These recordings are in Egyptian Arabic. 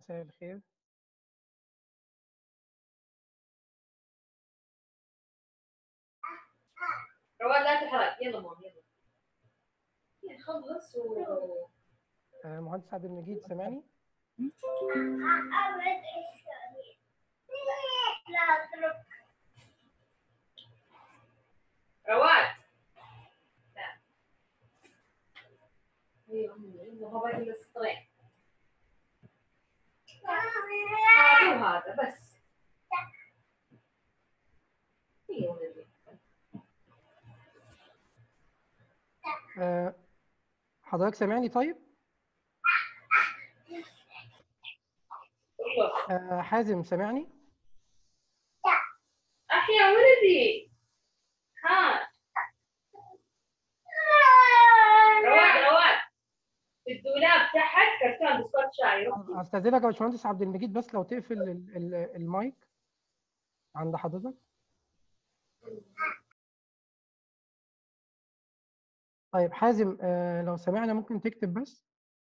مساء الخير رواد لا تحرك يلا ماما يلا يلا خلص و آه، مهندس عبد المجيد سامعني رواد لا ايوه يلا بابا يقول السطرين هذا وهذا بس ايوه ولدي آه، حضرتك سامعني طيب والله آه، حازم سامعني احي يا ولدي ها رواد رواد في الدولاب تحت كرتون بسكوت شاي روح استاذنك يا باشمهندس عبد المجيد بس لو تقفل ال- ال- المايك عند حضرتك طيب حازم آه، لو سمعنا ممكن تكتب بس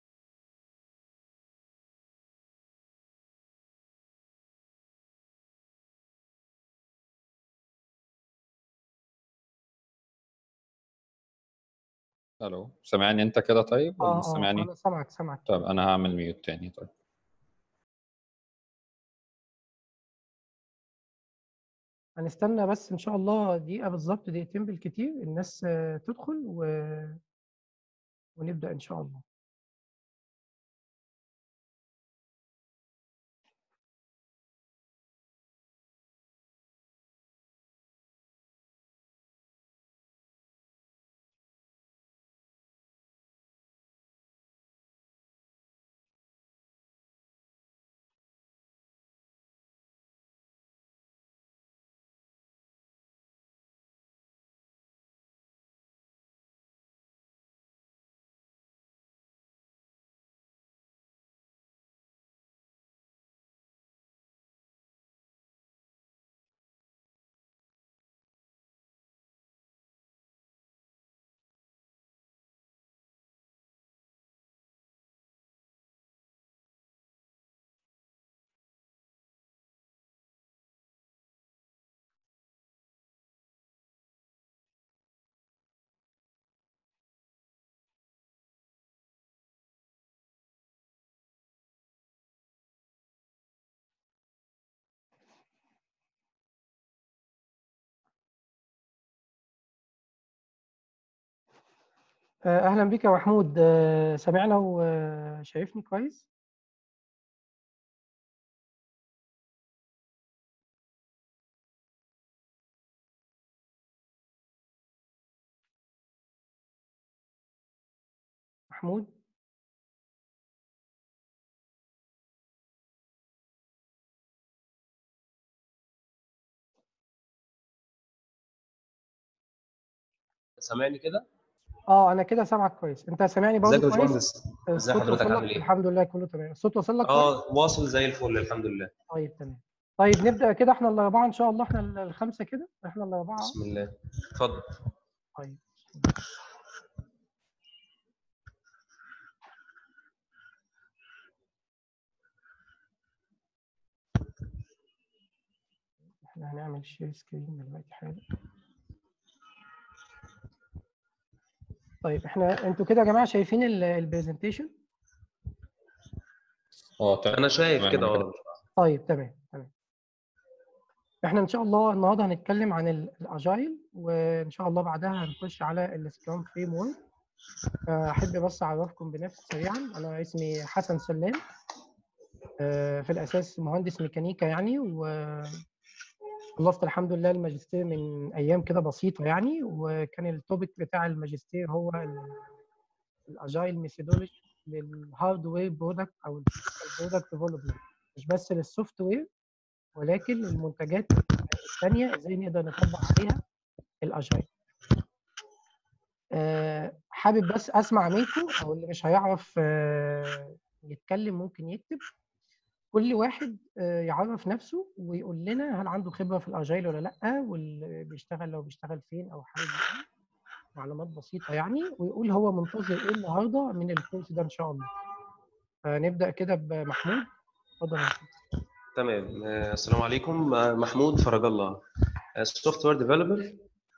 الو سامعني انت كده طيب ولا اه مش اه سامعني انا سامعك سامعك طب انا هعمل ميوت تاني طيب هنستنى بس ان شاء الله دقيقة بالظبط دقيقتين بالكتير الناس آه، تدخل و... ونبدأ ان شاء الله آه، اهلا بك يا محمود آه، سامعنا وشايفني كويس محمود سامعني كده؟ اه انا كده سامعك كويس انت سامعني برضه ازيك يا كويس باشمهندس؟ ازي الصوت حضرتك وصل لك عامل ايه؟ الحمد لله كله تمام الصوت وصل لك كويس اه واصل زي الفل الحمد لله طيب تمام طيب نبدأ كده احنا الأربعة إن شاء الله احنا ال- الخمسة كده احنا الأربعة بسم الله اتفضل طيب احنا هنعمل شير سكرين دلوقتي حالا طيب احنا انتوا كده يا جماعة شايفين البرزنتيشن اه تمام انا شايف تمام، كده أنا اه طيب تمام تمام احنا ان شاء الله النهارده هنتكلم عن ال- الاجايل وان شاء الله بعدها هنخش على السكرام فريم ورك احب بس اعرفكم بنفسي سريعا انا اسمي حسن سلام آه، في الاساس مهندس ميكانيكا يعني وخلصت الحمد لله الماجستير من ايام كده بسيطه يعني وكان التوبيك بتاع الماجستير هو الاجايل ميثودولوجي للهاردوير برودكت او البرودكت ديفلوبمنت مش بس للسوفت وير ولكن المنتجات الثانيه ازاي نقدر نطبق عليها الاجايل آه، حابب بس اسمع منكم او اللي مش هيعرف آه، يتكلم ممكن يكتب كل واحد آه، يعرف نفسه ويقول لنا هل عنده خبره في الاجايل ولا لا واللي بيشتغل لو بيشتغل فين او حاجه ايه معلومات بسيطه يعني ويقول هو منتظر ايه النهارده من الكورس ده ان شاء الله فنبدا كده بمحمود اتفضل يا أستاذ. تمام آه، السلام عليكم آه، محمود فرج الله سوفت وير ديفلوبر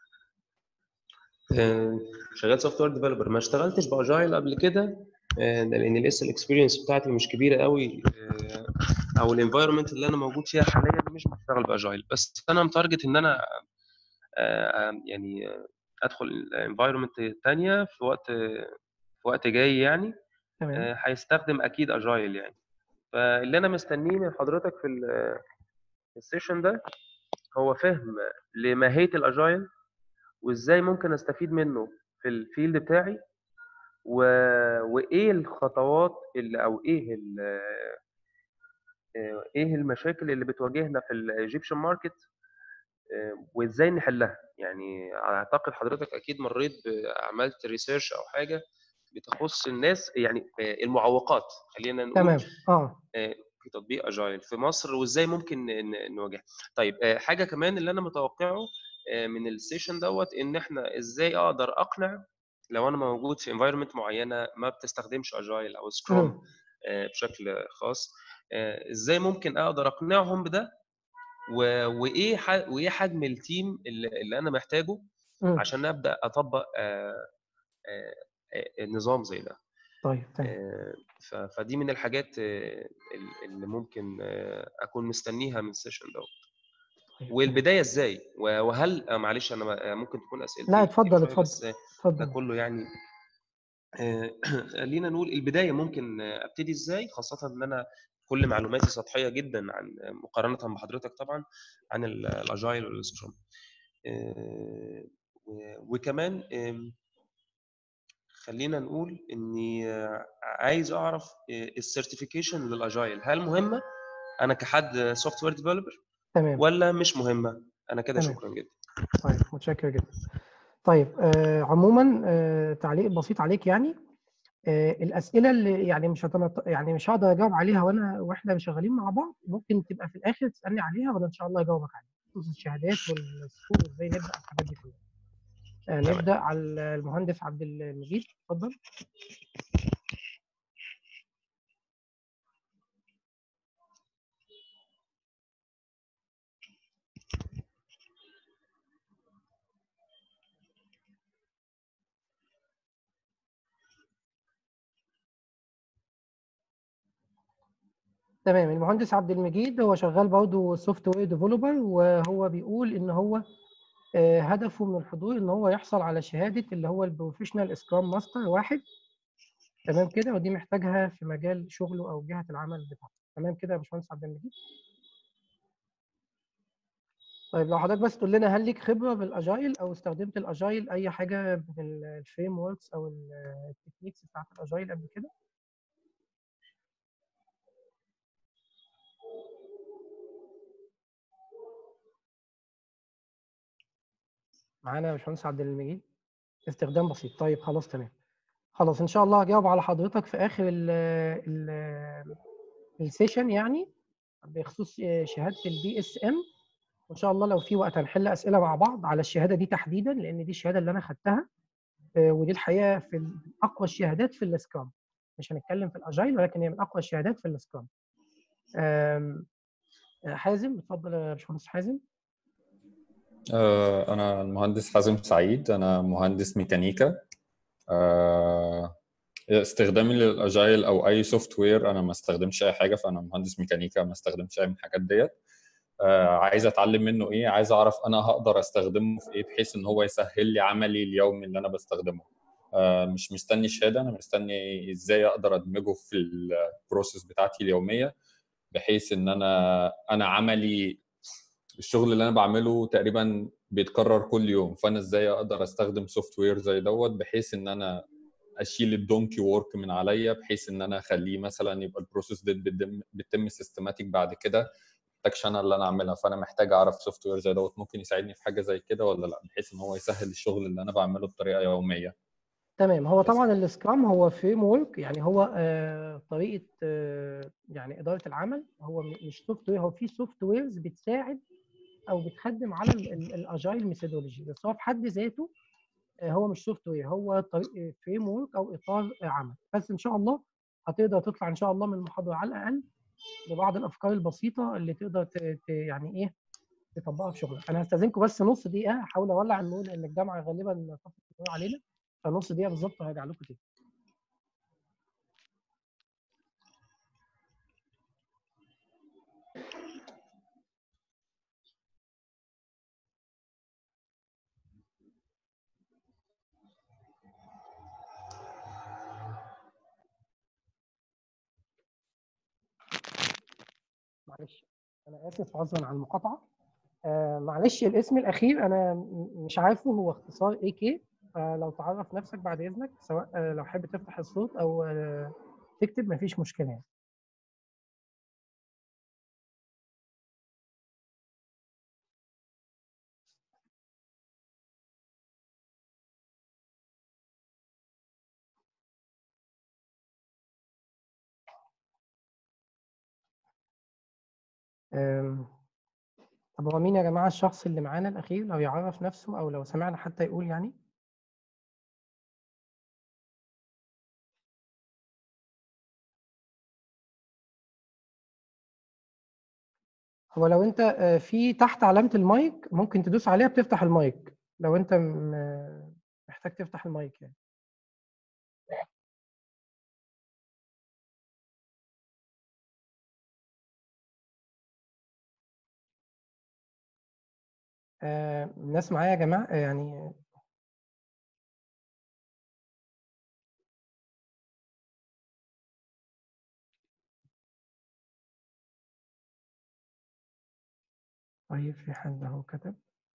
شغال سوفت وير ديفلوبر ما اشتغلتش باجايل قبل كده آه، لان لسه الاكسبيرينس بتاعتي مش كبيره قوي آه، او الانفايرمنت اللي انا موجود فيها حاليا مش بشتغل باجايل بس انا متارجت ان انا آه، آه، يعني آه، ادخل الانفايرمنت تانية في وقت في وقت جاي يعني تمام آه، هيستخدم اكيد اجايل يعني فاللي انا مستنيه من حضرتك في ال- في السيشن ده هو فهم لماهيه الاجايل وازاي ممكن استفيد منه في الفيلد بتاعي و... وايه الخطوات اللي او ايه ال... آه، ايه المشاكل اللي بتواجهنا في الايجيبشن ماركت وازاي نحلها يعني اعتقد حضرتك اكيد مريت ب- عملت ريسيرش او حاجه بتخص الناس يعني آه، المعوقات خلينا نقول تمام اه آه، في تطبيق اجايل في مصر وازاي ممكن ن- ن- نواجهها طيب آه، حاجه كمان اللي انا متوقعه آه، من السيشن دوت ان احنا ازاي اقدر اقنع لو انا موجود في انفايرمنت معينه ما بتستخدمش اجايل او سكرام مم. بشكل خاص آه، ازاي ممكن اقدر اقنعهم بده و- وايه ح- وايه حجم التيم اللي اللي انا محتاجه مم. عشان ابدا اطبق آه، آه، آه، نظام زي ده طيب تمام آه، ف- فدي من الحاجات آه، ال- اللي ممكن آه، اكون مستنيها من السيشن دوت طيب، تمام. والبدايه ازاي و- وهل آه، معلش انا ما- آه، ممكن تكون اسئلتي لا كتير اتفضل شوية، اتفضل بس آه، ده اتفضل كله يعني آه، خلينا نقول البدايه ممكن آه، ابتدي ازاي خاصه ان انا كل معلوماتي سطحيه جدا عن مقارنه بحضرتك طبعا عن ال- الاجايل والسكرام آه، و- وكمان آم، خلينا نقول اني آه، عايز اعرف السيرتيفيكيشن للاجايل هل مهمه انا كحد سوفت وير ديفلوبر تمام ولا مش مهمه انا كده تمام. شكرا جدا طيب متشكر جدا طيب آه عموما آه تعليق بسيط عليك يعني آه الاسئله اللي يعني مش هتنط... يعني مش هقدر اجاوب عليها وانا واحنا شغالين مع بعض ممكن تبقى في الاخر تسالني عليها وانا ان شاء الله اجاوبك عليها خصوص الشهادات والسكور وازاي نبدا الحاجات دي كلها آه تمام. نبدا على المهندس عبد المجيد اتفضل تمام المهندس عبد المجيد هو شغال برضه سوفت وير ديفلوبر وهو بيقول ان هو آه، هدفه من الحضور ان هو يحصل على شهاده اللي هو البروفيشنال سكرام ماستر واحد تمام كده ودي محتاجها في مجال شغله او جهه العمل بتاعته تمام كده يا باشمهندس عبد المجيد طيب لو حضرتك بس تقول لنا هل ليك خبره بالاجايل او استخدمت الاجايل اي حاجه من الفريم وركس او ال- التكنيكس بتاعت الاجايل قبل كده معانا يا باشمهندس عبد المجيد استخدام بسيط طيب خلاص تمام خلاص ان شاء الله هجاوب على حضرتك في اخر ال ال السيشن يعني بخصوص شهاده البي اس ام وان شاء الله لو في وقت هنحل اسئله مع بعض على الشهاده دي تحديدا لان دي الشهاده اللي انا خدتها آه، ودي الحقيقه في ال- اقوى الشهادات في السكرام مش هنتكلم في الاجايل ولكن هي من اقوى الشهادات في السكرام آم، آه، حازم اتفضل يا باشمهندس حازم آه، أنا المهندس حازم سعيد أنا مهندس ميكانيكا آه، استخدامي للأجايل أو أي سوفت وير أنا ما استخدمش أي حاجة فأنا مهندس ميكانيكا ما استخدمش أي من الحاجات ديت آه، عايز أتعلم منه إيه عايز أعرف أنا هقدر أستخدمه في إيه بحيث إن هو يسهل لي عملي اليومي اللي أنا بستخدمه آه، مش مستني شهادة أنا مستني إزاي أقدر أدمجه في البروسيس بتاعتي اليومية بحيث إن أنا أنا عملي الشغل اللي انا بعمله تقريبا بيتكرر كل يوم فانا ازاي اقدر استخدم سوفت وير زي دوت بحيث ان انا اشيل الدونكي وورك من عليا بحيث ان انا اخليه مثلا يبقى البروسيس دي بتتم بتتم سيستماتيك بعد كده محتاجش انا اللي انا اعملها فانا محتاج اعرف سوفت وير زي دوت ممكن يساعدني في حاجه زي كده ولا لا بحيث ان هو يسهل الشغل اللي انا بعمله بطريقه يوميه تمام هو بس. طبعا السكرام هو فريم ورك يعني هو آه، طريقه آه، يعني اداره العمل هو م- مش سوفت وير هو في سوفت ويرز بتساعد او بتخدم على الاجايل ميثودولوجي بس هو في حد ذاته آه، هو مش سوفت وير هو طريق فريم ورك او اطار عمل بس ان شاء الله هتقدر تطلع ان شاء الله من المحاضره على الاقل ببعض الافكار البسيطه اللي تقدر ت... ت... يعني ايه تطبقها في شغلك انا هستاذنكم بس نص دقيقه هحاول اولع النور لان الجامعه غالبا طفت النور علينا فنص دقيقه بالظبط وهرجع لكم تاني معلش انا اسف عذرا على المقاطعه آه معلش الاسم الاخير انا م- مش عارفه هو اختصار اي كي فلو تعرف نفسك بعد اذنك سواء آه لو حابب تفتح الصوت او آه تكتب مفيش مشكله يعني آم، طب هو مين يا جماعه الشخص اللي معانا الاخير لو يعرف نفسه او لو سمعنا حتى يقول يعني هو لو انت آه، في تحت علامة المايك ممكن تدوس عليها بتفتح المايك لو انت م- آه، محتاج تفتح المايك يعني آه، الناس معايا يا جماعة آه، يعني طيب في حد اهو كتب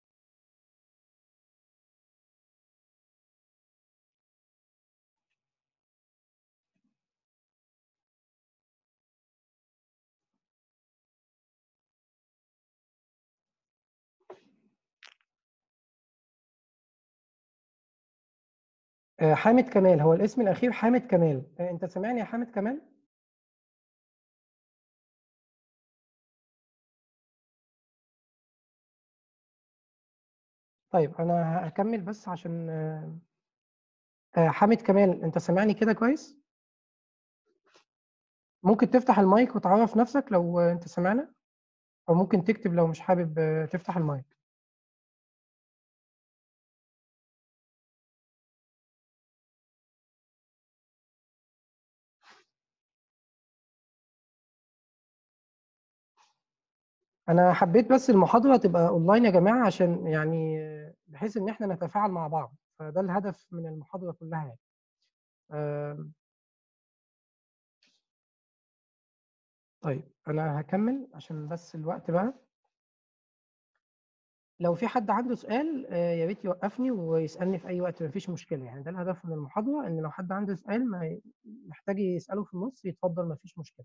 آه، حامد كمال هو الاسم الأخير حامد كمال آه، أنت سامعني يا حامد كمال؟ طيب أنا هكمل بس عشان آه، آه، حامد كمال أنت سامعني كده كويس؟ ممكن تفتح المايك وتعرف نفسك لو آه، أنت سامعنا أو ممكن تكتب لو مش حابب آه، تفتح المايك انا حبيت بس المحاضره تبقى اونلاين يا جماعه عشان يعني بحيث ان احنا نتفاعل مع بعض فده الهدف من المحاضره كلها يعني آم، طيب انا هكمل عشان بس الوقت بقى لو في حد عنده سؤال آه، يا ريت يوقفني ويسالني في اي وقت مفيش مشكله يعني ده الهدف من المحاضره ان لو حد عنده سؤال ما ي- محتاج يساله في النص يتفضل مفيش مشكله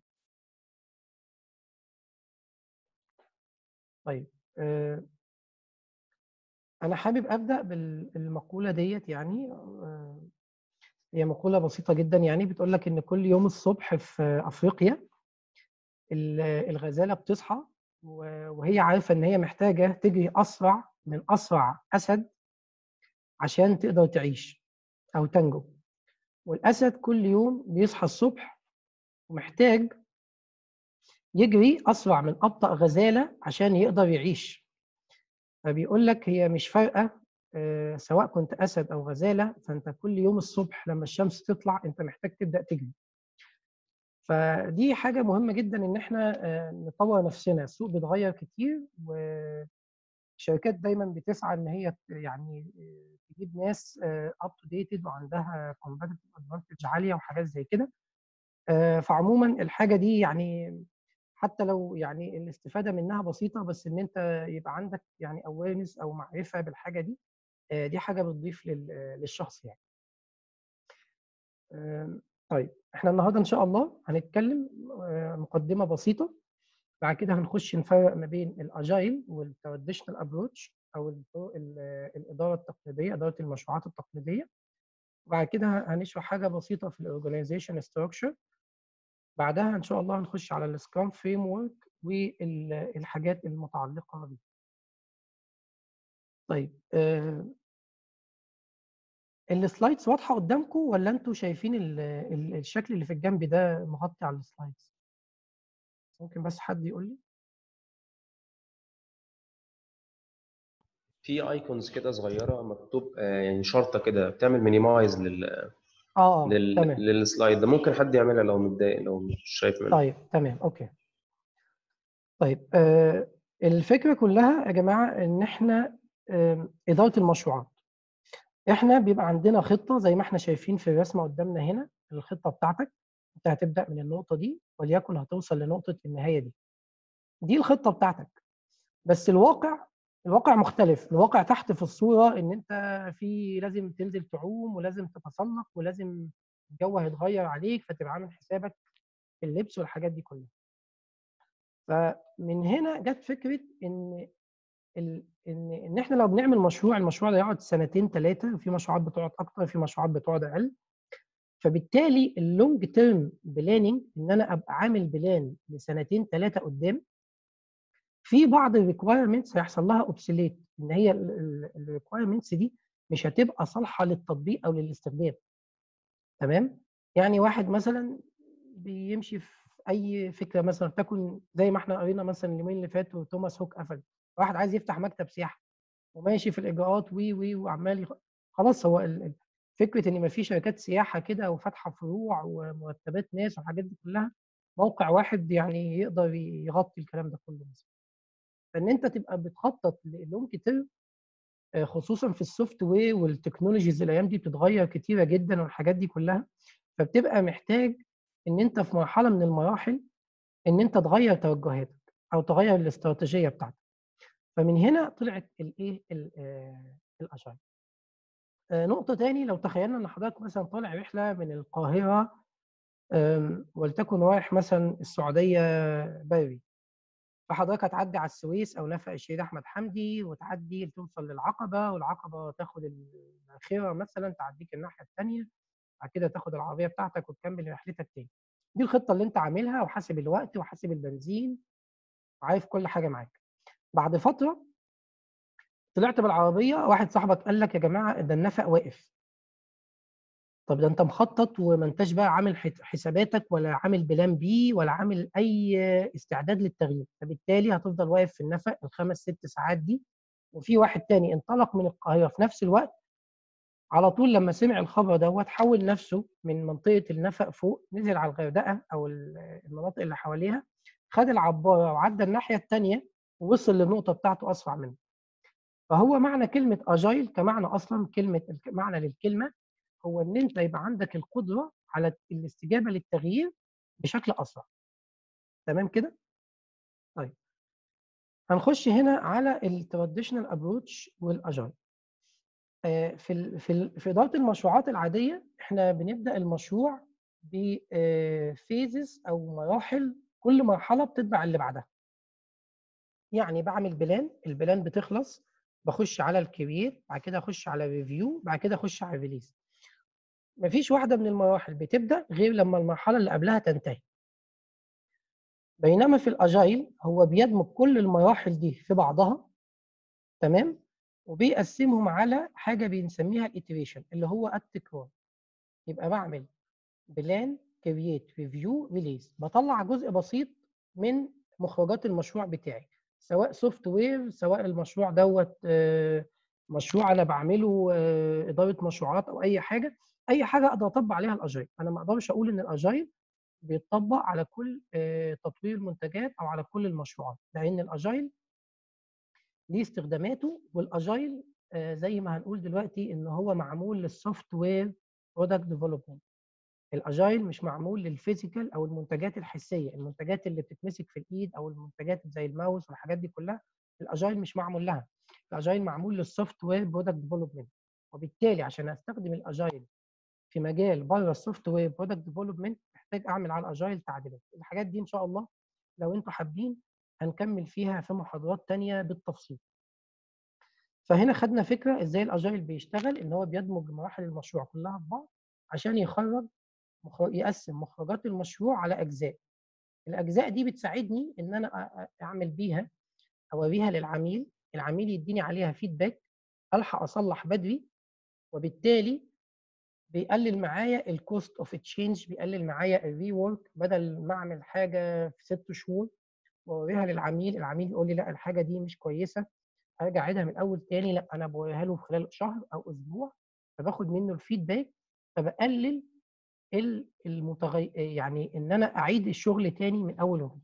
طيب آه، انا حابب ابدا بالمقوله ديت يعني آه، هي مقولة بسيطة جدا يعني بتقول لك إن كل يوم الصبح في أفريقيا ال- الغزالة بتصحى و- وهي عارفة إن هي محتاجة تجري أسرع من أسرع أسد عشان تقدر تعيش أو تنجو والأسد كل يوم بيصحى الصبح ومحتاج يجري أسرع من أبطأ غزالة عشان يقدر يعيش فبيقول لك هي مش فارقة آه، سواء كنت أسد أو غزالة فأنت كل يوم الصبح لما الشمس تطلع أنت محتاج تبدأ تجري فدي حاجة مهمة جدا إن إحنا آه، نطور نفسنا، السوق بيتغير كتير والشركات دايما بتسعى إن هي ت- يعني آه، تجيب ناس اب تو ديتد وعندها كومبetitive ادفانتج عالية وحاجات زي كده. آه، فعموما الحاجة دي يعني حتى لو يعني الاستفادة منها بسيطة بس إن أنت يبقى عندك يعني awareness أو معرفة بالحاجة دي آه، دي حاجة بتضيف لل- آه، للشخص يعني. آم، طيب احنا النهارده ان شاء الله هنتكلم آه، مقدمه بسيطه بعد كده هنخش نفرق ما بين الاجايل والتراديشنال ابروتش او الطرق ال- الاداره التقليديه اداره المشروعات التقليديه وبعد كده هنشرح حاجه بسيطه في الاورجانيزيشن ستراكشر بعدها ان شاء الله هنخش على السكرام فريم ورك والحاجات المتعلقه بيه طيب آه، السلايدز واضحه قدامكم ولا انتوا شايفين ال- ال- الشكل اللي في الجنب ده مغطي على السلايدز ممكن بس حد يقول لي في ايكونز كده صغيره مكتوب آه، يعني شرطه كده بتعمل مينيمايز لل... اه اه لل... تمام للسلايد ده ممكن حد يعملها لو متضايق لو مش شايف منه طيب تمام اوكي طيب آه الفكره كلها يا جماعه ان احنا آه اداره المشروعات احنا بيبقى عندنا خطه زي ما احنا شايفين في الرسمه قدامنا هنا الخطه بتاعتك انت هتبدا من النقطه دي وليكن هتوصل لنقطه النهايه دي دي الخطه بتاعتك بس الواقع الواقع مختلف الواقع تحت في الصوره ان انت في لازم تنزل تعوم ولازم تتسلق ولازم الجو هيتغير عليك فتبقى عامل حسابك في اللبس والحاجات دي كلها فمن هنا جت فكره ان ال... ان ان احنا لو بنعمل مشروع المشروع ده يقعد سنتين ثلاثه وفي مشروعات بتقعد اكتر في مشروعات بتقعد اقل فبالتالي اللونج تيرم بلاننج ان انا ابقى عامل بلان لسنتين ثلاثه قدام في بعض الريكوايرمنتس هيحصل لها اوبسليت ان هي الريكوايرمنتس دي مش هتبقى صالحه للتطبيق او للاستخدام تمام يعني واحد مثلا بيمشي في اي فكره مثلا تكن زي ما احنا قرينا مثلا اليومين اللي فاتوا توماس هوك قفل واحد عايز يفتح مكتب سياحه وماشي في الاجراءات وي وي وعمال يخ... خلاص هو ال- ال- فكره ان ما في شركات سياحه كده وفاتحه فروع ومرتبات ناس والحاجات دي كلها موقع واحد يعني يقدر يغطي الكلام ده كله مثلا فان انت تبقى بتخطط للونج تيرم آه، خصوصا في السوفت وير والتكنولوجيز الايام دي بتتغير كتيره جدا والحاجات دي كلها فبتبقى محتاج ان انت في مرحله من المراحل ان انت تغير توجهاتك او تغير الاستراتيجيه بتاعتك فمن هنا طلعت الايه ال- آه، الاجايل آه، نقطه تاني لو تخيلنا ان حضرتك مثلا طالع رحله من القاهره آم، ولتكن رايح مثلا السعوديه بري فحضرتك هتعدي على السويس او نفق الشهيد احمد حمدي وتعدي توصل للعقبه والعقبه تاخد الباخره مثلا تعديك الناحيه الثانيه بعد كده تاخد العربيه بتاعتك وتكمل رحلتك تاني دي الخطه اللي انت عاملها وحاسب الوقت وحاسب البنزين وعارف كل حاجه معاك بعد فتره طلعت بالعربيه واحد صاحبك قال لك يا جماعه ده النفق واقف طب ده انت مخطط وما انتش بقى عامل حت- حساباتك ولا عامل بلان بي ولا عامل اي استعداد للتغيير فبالتالي هتفضل واقف في النفق الخمس ست ساعات دي وفي واحد تاني انطلق من القاهره في نفس الوقت على طول لما سمع الخبر دوت حول نفسه من منطقه النفق فوق نزل على الغردقه او ال- المناطق اللي حواليها خد العباره وعدى الناحيه الثانيه ووصل للنقطه بتاعته اسرع منه فهو معنى كلمه اجايل كمعنى اصلا كلمه الك- معنى للكلمه هو ان انت يبقى عندك القدره على الاستجابه للتغيير بشكل اسرع تمام كده طيب هنخش هنا على التراديشنال ابروتش والاجايل آه، في ال في ال في اداره المشروعات العاديه احنا بنبدا المشروع بفيزز او مراحل كل مرحله بتتبع اللي بعدها يعني بعمل بلان البلان بتخلص بخش على الكبير بعد كده اخش على ريفيو بعد كده اخش على الريليز مفيش واحده من المراحل بتبدا غير لما المرحله اللي قبلها تنتهي بينما في الاجايل هو بيدمج كل المراحل دي في بعضها تمام وبيقسمهم على حاجه بنسميها الاتريشن اللي هو التكرار يبقى بعمل بلان كرييت ريفيو ريليز بطلع جزء بسيط من مخرجات المشروع بتاعي سواء سوفت وير سواء المشروع دوت آه، مشروع انا بعمله آه، اداره مشروعات او اي حاجه اي حاجه اقدر اطبق عليها الاجايل انا ما اقدرش اقول ان الاجايل بيتطبق على كل آه، تطوير المنتجات او على كل المشروعات لان الاجايل ليه استخداماته والاجايل آه، زي ما هنقول دلوقتي ان هو معمول للسوفت وير برودكت ديفلوبمنت الاجايل مش معمول للفيزيكال او المنتجات الحسيه المنتجات اللي بتتمسك في الايد او المنتجات زي الماوس والحاجات دي كلها الاجايل مش معمول لها الاجايل معمول للسوفت وير برودكت ديفلوبمنت وبالتالي عشان استخدم الاجايل في مجال بره السوفت وير برودكت ديفلوبمنت محتاج اعمل على الاجايل تعديلات الحاجات دي ان شاء الله لو انتم حابين هنكمل فيها في محاضرات تانية بالتفصيل فهنا خدنا فكره ازاي الاجايل بيشتغل ان هو بيدمج مراحل المشروع كلها في بعض عشان يخرج مخرج يقسم مخرجات المشروع على اجزاء الاجزاء دي بتساعدني ان انا أ- أ- اعمل بيها اوريها للعميل العميل يديني عليها فيدباك الحق اصلح بدري وبالتالي بيقلل معايا الكوست اوف تشينج بيقلل معايا الري ورك بدل ما اعمل حاجه في ست شهور واوريها للعميل العميل يقول لي لا الحاجه دي مش كويسه ارجع اعيدها من الاول تاني لا انا بوريها له في خلال شهر او اسبوع فباخد منه الفيدباك فبقلل ال- المتغي... يعني ان انا اعيد الشغل تاني من اول وجديد.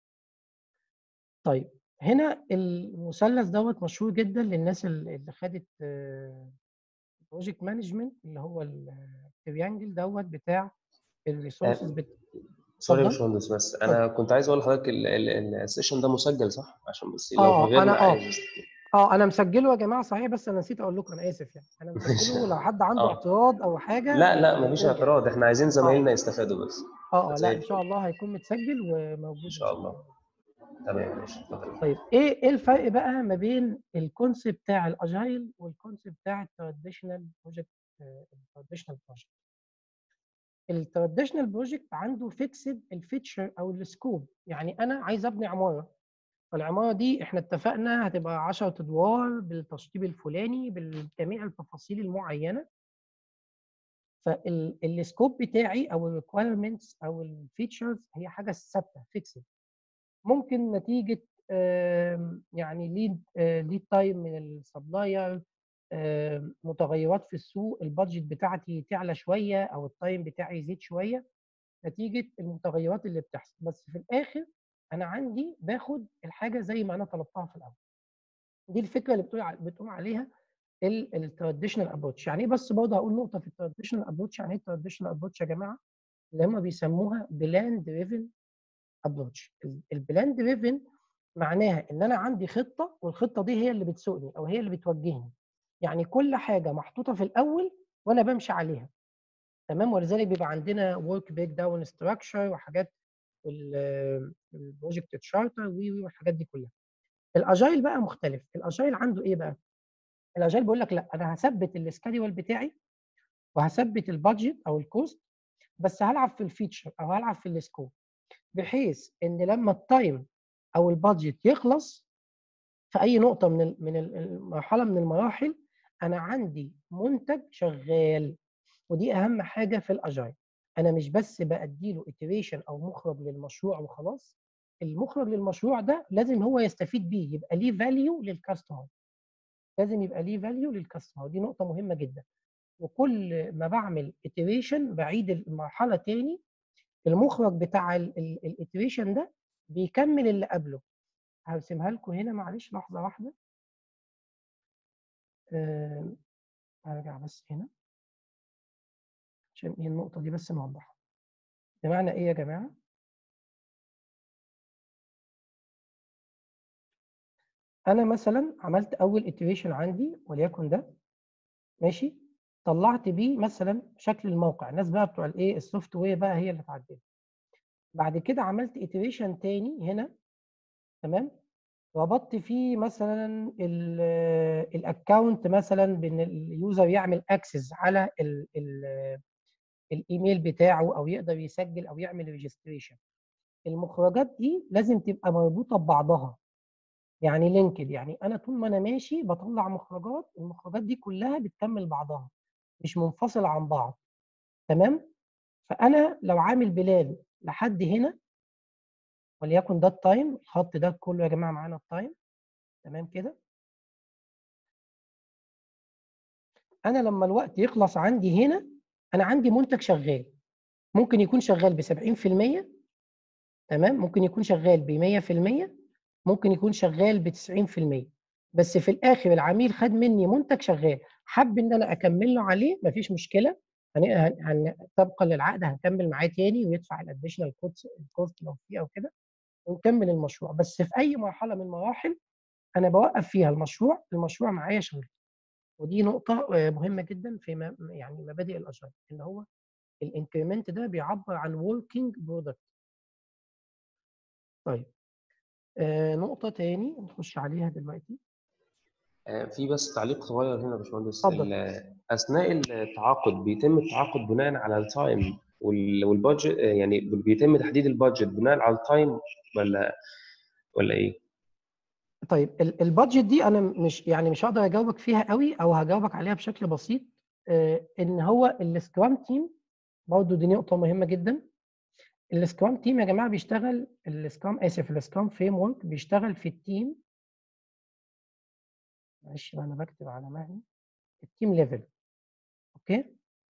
طيب هنا المثلث دوت مشهور جدا للناس ال- اللي خدت بروجكت مانجمنت اللي هو التريانجل دوت بتاع الريسورسز بت... سوري يا اتفضل. باشمهندس بس انا كنت عايز اقول لحضرتك ال- ال- السيشن ده مسجل صح؟ عشان بس لو آه، غيرنا أنا- آه. عايز يستفيد. اه انا مسجله يا جماعه صحيح بس انا نسيت اقول لكم انا اسف يعني انا مسجله لو حد عنده آه. اعتراض او حاجه لا لا مفيش يرجع. اعتراض احنا عايزين زمايلنا يستفادوا بس اه اه زي لا ان الفل. شاء الله هيكون متسجل وموجود ان شاء الله تمام ماشي اتفضل طيب ايه ايه الفرق بقى ما بين الكونسيبت بتاع الاجايل والكونسيبت بتاع التراديشنال بروجكت التراديشنال بروجكت التراديشنال بروجكت عنده فيكسد الفيتشر او السكوب يعني انا عايز ابني عماره فالعماره دي احنا اتفقنا هتبقى 10 ادوار بالتشطيب الفلاني بجميع التفاصيل المعينه فالسكوب بتاعي او الريكويرمنتس او الفيتشرز هي حاجه ثابته فيكسد ممكن نتيجه آم، يعني ليد ليد تايم من السبلاير متغيرات في السوق البادجت بتاعتي تعلى شويه او التايم بتاعي يزيد شويه نتيجه المتغيرات اللي بتحصل بس في الاخر انا عندي باخد الحاجه زي ما انا طلبتها في الاول دي الفكره اللي بتقول ع- بتقوم عليها التراديشنال ابروتش يعني ايه بس برضه هقول نقطه في التراديشنال ابروتش يعني ايه التراديشنال ابروتش يا جماعه اللي هم بيسموها بلان دريفن ابروتش البلان دريفن معناها ان انا عندي خطه والخطه دي هي اللي بتسوقني او هي اللي بتوجهني يعني كل حاجه محطوطه في الاول وانا بمشي عليها تمام ولذلك بيبقى عندنا ورك بريك داون ستراكشر وحاجات البروجكت تشارتر وي وي والحاجات دي كلها الاجايل بقى مختلف الاجايل عنده ايه بقى الاجايل بيقول لك لا انا هثبت السكادول بتاعي وهثبت البادجت او الكوست بس هلعب في الفيتشر او هلعب في السكوب بحيث ان لما التايم او البادجت يخلص في اي نقطه من ال- من ال- المرحله من المراحل انا عندي منتج شغال ودي اهم حاجه في الاجايل انا مش بس بادي له iteration او مخرج للمشروع وخلاص المخرج للمشروع ده لازم هو يستفيد بيه يبقى ليه فاليو للكاستمر لازم يبقى ليه فاليو للكاستمر دي نقطه مهمه جدا وكل ما بعمل iteration بعيد المرحله تاني المخرج بتاع الiteration ده بيكمل اللي قبله هرسمها لكم هنا معلش لحظه واحده آه، هرجع بس هنا عشان ايه النقطه دي بس نوضحها بمعنى ايه يا جماعه انا مثلا عملت اول iteration عندي وليكن ده ماشي طلعت بيه مثلا شكل الموقع الناس بقى بتوع الايه السوفت وير بقى هي اللي تعدل بعد كده عملت iteration تاني هنا تمام ربطت فيه مثلا الاكونت مثلا بان اليوزر يعمل اكسس على ال ال الايميل بتاعه او يقدر يسجل او يعمل ريجستريشن المخرجات دي لازم تبقى مربوطه ببعضها يعني لينكد يعني انا طول ما انا ماشي بطلع مخرجات المخرجات دي كلها بتكمل بعضها مش منفصله عن بعض تمام فانا لو عامل بلان لحد هنا وليكن ده التايم الخط ده كله يا جماعه معانا التايم تمام كده انا لما الوقت يخلص عندي هنا انا عندي منتج شغال ممكن يكون شغال ب 70% تمام ممكن يكون شغال ب 100% ممكن يكون شغال ب 90% بس في الاخر العميل خد مني منتج شغال حب ان انا اكمل له عليه مفيش مشكله هن... هن... هن... طبقا للعقد هنكمل معاه تاني ويدفع الاديشنال كوست لو في او كده ونكمل المشروع بس في اي مرحله من المراحل انا بوقف فيها المشروع المشروع معايا شغال ودي نقطه آه، مهمه جدا في ما يعني مبادئ الاجايل ان هو الانكريمنت ده بيعبر عن working برودكت طيب آه نقطة تاني نخش عليها دلوقتي آه، في بس تعليق صغير هنا يا باشمهندس اتفضل. ال- اثناء التعاقد بيتم التعاقد بناء على التايم وال- والبادجت آه، يعني بيتم تحديد البادجت بناء على التايم ولا ولا ايه؟ طيب ال- البادجت دي انا مش يعني مش هقدر اجاوبك فيها قوي او هجاوبك عليها بشكل بسيط آه، ان هو السكرام تيم برضه دي نقطه مهمه جدا السكرام تيم يا جماعه بيشتغل السكرام اسف السكرام فريم ورك بيشتغل في التيم معلش بقى انا بكتب على مهلي التيم ليفل اوكي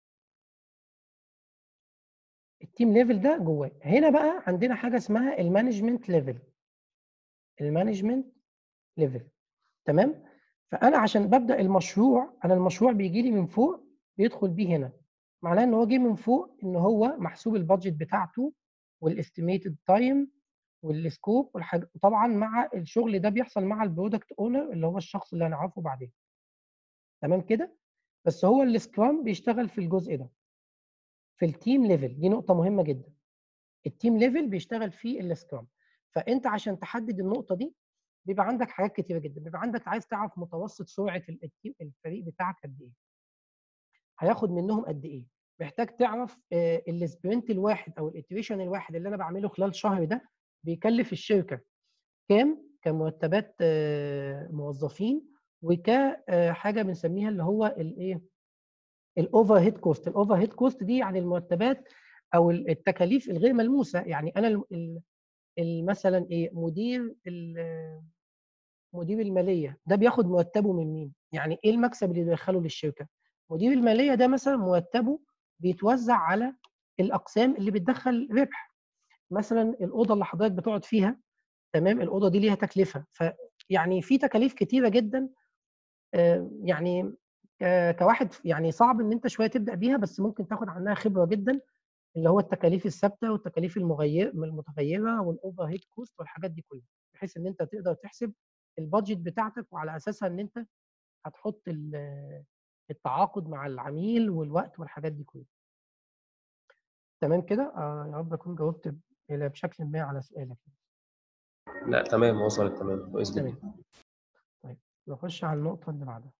التيم ليفل ده جواه هنا بقى عندنا حاجه اسمها المانجمنت ليفل المانجمنت ليفل تمام فانا عشان ببدا المشروع انا المشروع بيجي لي من فوق بيدخل بيه هنا معناه ان هو جه من فوق ان هو محسوب البادجت بتاعته والاستيميتد تايم والسكوب والحاجة طبعا مع الشغل ده بيحصل مع البرودكت اونر اللي هو الشخص اللي هنعرفه بعدين تمام كده بس هو السكرام بيشتغل في الجزء ده في التيم ليفل دي نقطة مهمة جدا التيم ليفل بيشتغل في السكرام فانت عشان تحدد النقطة دي بيبقى عندك حاجات كتيرة جدا بيبقى عندك عايز تعرف متوسط سرعة ال- التيم الفريق بتاعك قد ايه هياخد منهم قد ايه محتاج تعرف آه، السبرنت الواحد او الاتريشن الواحد اللي انا بعمله خلال شهر ده بيكلف الشركة كام كمرتبات آه، موظفين وكحاجة بنسميها اللي هو الايه الاوفر هيد كوست الاوفر هيد كوست دي يعني المرتبات او التكاليف الغير ملموسه يعني انا ال- ال- ال- مثلا ايه مدير ال- مدير الماليه ده بياخد مرتبه من مين يعني ايه المكسب اللي بيدخله للشركه مدير الماليه ده مثلا مرتبه بيتوزع على الاقسام اللي بتدخل ربح مثلا الاوضه اللي حضرتك بتقعد فيها تمام الاوضه دي ليها تكلفه فيعني في تكاليف كتيره جدا آه، يعني ك- كواحد يعني صعب ان انت شويه تبدا بيها بس ممكن تاخد عنها خبره جدا اللي هو التكاليف الثابته والتكاليف المغير المتغيره والاوفر هيد كوست والحاجات دي كلها بحيث ان انت تقدر تحسب البادجت بتاعتك وعلى اساسها ان انت هتحط ال- التعاقد مع العميل والوقت والحاجات دي كلها تمام كده آه يا رب اكون جاوبت ب- إلى بشكل ما على سؤالك لا تمام وصلت تمام كويس جدا تمام طيب نخش على النقطه اللي بعدها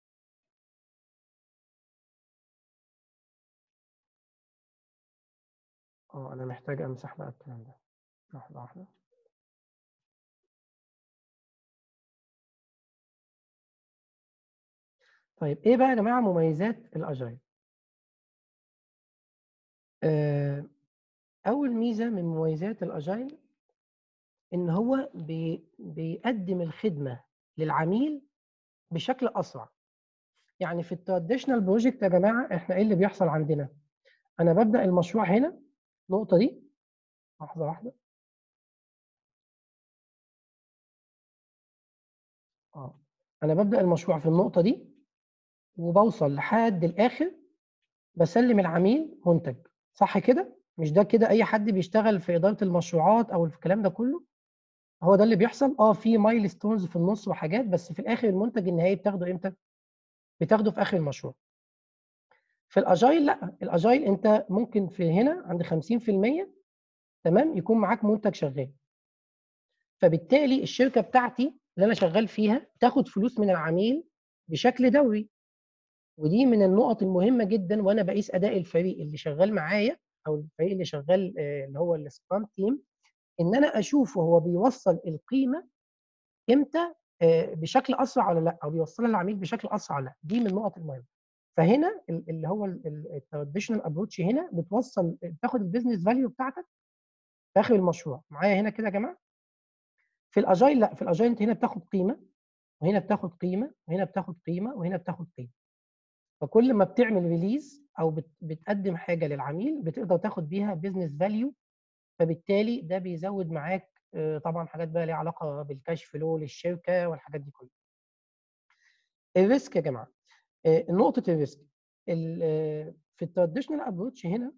اه انا محتاج امسح بقى الكلام ده واحده واحده طيب ايه بقى يا جماعه مميزات الاجايل آه، اول ميزه من مميزات الاجايل ان هو بي بيقدم الخدمه للعميل بشكل اسرع يعني في التراديشنال بروجكت يا جماعه احنا ايه اللي بيحصل عندنا انا ببدا المشروع هنا النقطه دي لحظه واحده اه انا ببدا المشروع في النقطه دي وبوصل لحد الاخر بسلم العميل منتج صح كده مش ده كده اي حد بيشتغل في اداره المشروعات او في الكلام ده كله هو ده اللي بيحصل اه في مايل ستونز في النص وحاجات بس في الاخر المنتج النهائي بتاخده امتى بتاخده في اخر المشروع في الاجايل لا الاجايل انت ممكن في هنا عند 50% تمام يكون معاك منتج شغال فبالتالي الشركه بتاعتي اللي انا شغال فيها تاخد فلوس من العميل بشكل دوري ودي من النقط المهمه جدا وانا بقيس اداء الفريق اللي شغال معايا او الفريق اللي شغال آه، اللي هو السكرام تيم ان انا اشوف هو بيوصل القيمه امتى آه، بشكل اسرع ولا لا او بيوصلها للعميل بشكل اسرع ولا لا دي من النقط المهمه فهنا ال- اللي هو التراديشنال ابروتش هنا بتوصل بتاخد البيزنس فاليو بتاعتك في اخر المشروع معايا هنا كده يا جماعه في الاجايل لا في الاجايل انت هنا بتاخد قيمه وهنا بتاخد قيمه وهنا بتاخد قيمه وهنا بتاخد قيمه فكل ما بتعمل ريليز او بت- بتقدم حاجه للعميل بتقدر تاخد بيها بيزنس فاليو فبالتالي ده بيزود معاك آه، طبعا حاجات بقى ليها علاقه بالكاش فلو للشركه والحاجات دي كلها الريسك يا جماعه آه، نقطه الريسك ال- آه، في التراديشنال ابروتش هنا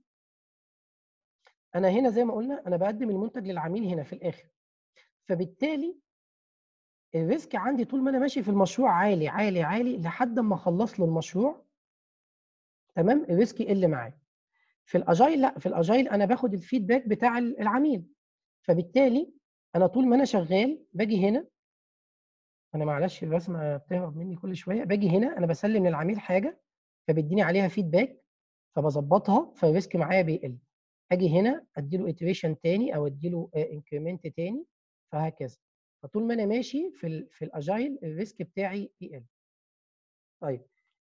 انا هنا زي ما قلنا انا بقدم المنتج للعميل هنا في الاخر فبالتالي الريسك عندي طول ما انا ماشي في المشروع عالي عالي عالي لحد ما اخلص له المشروع تمام الريسك يقل معايا في الاجايل لا في الاجايل انا باخد الفيدباك بتاع العميل فبالتالي انا طول ما انا شغال باجي هنا انا معلش الرسمه بتهرب مني كل شويه باجي هنا انا بسلم للعميل حاجه فبيديني عليها فيدباك فبظبطها فالريسك معايا بيقل اجي هنا اديله اتريشن تاني او اديله انكريمنت تاني فهكذا فطول ما انا ماشي في ال في الاجايل الريسك بتاعي يقل طيب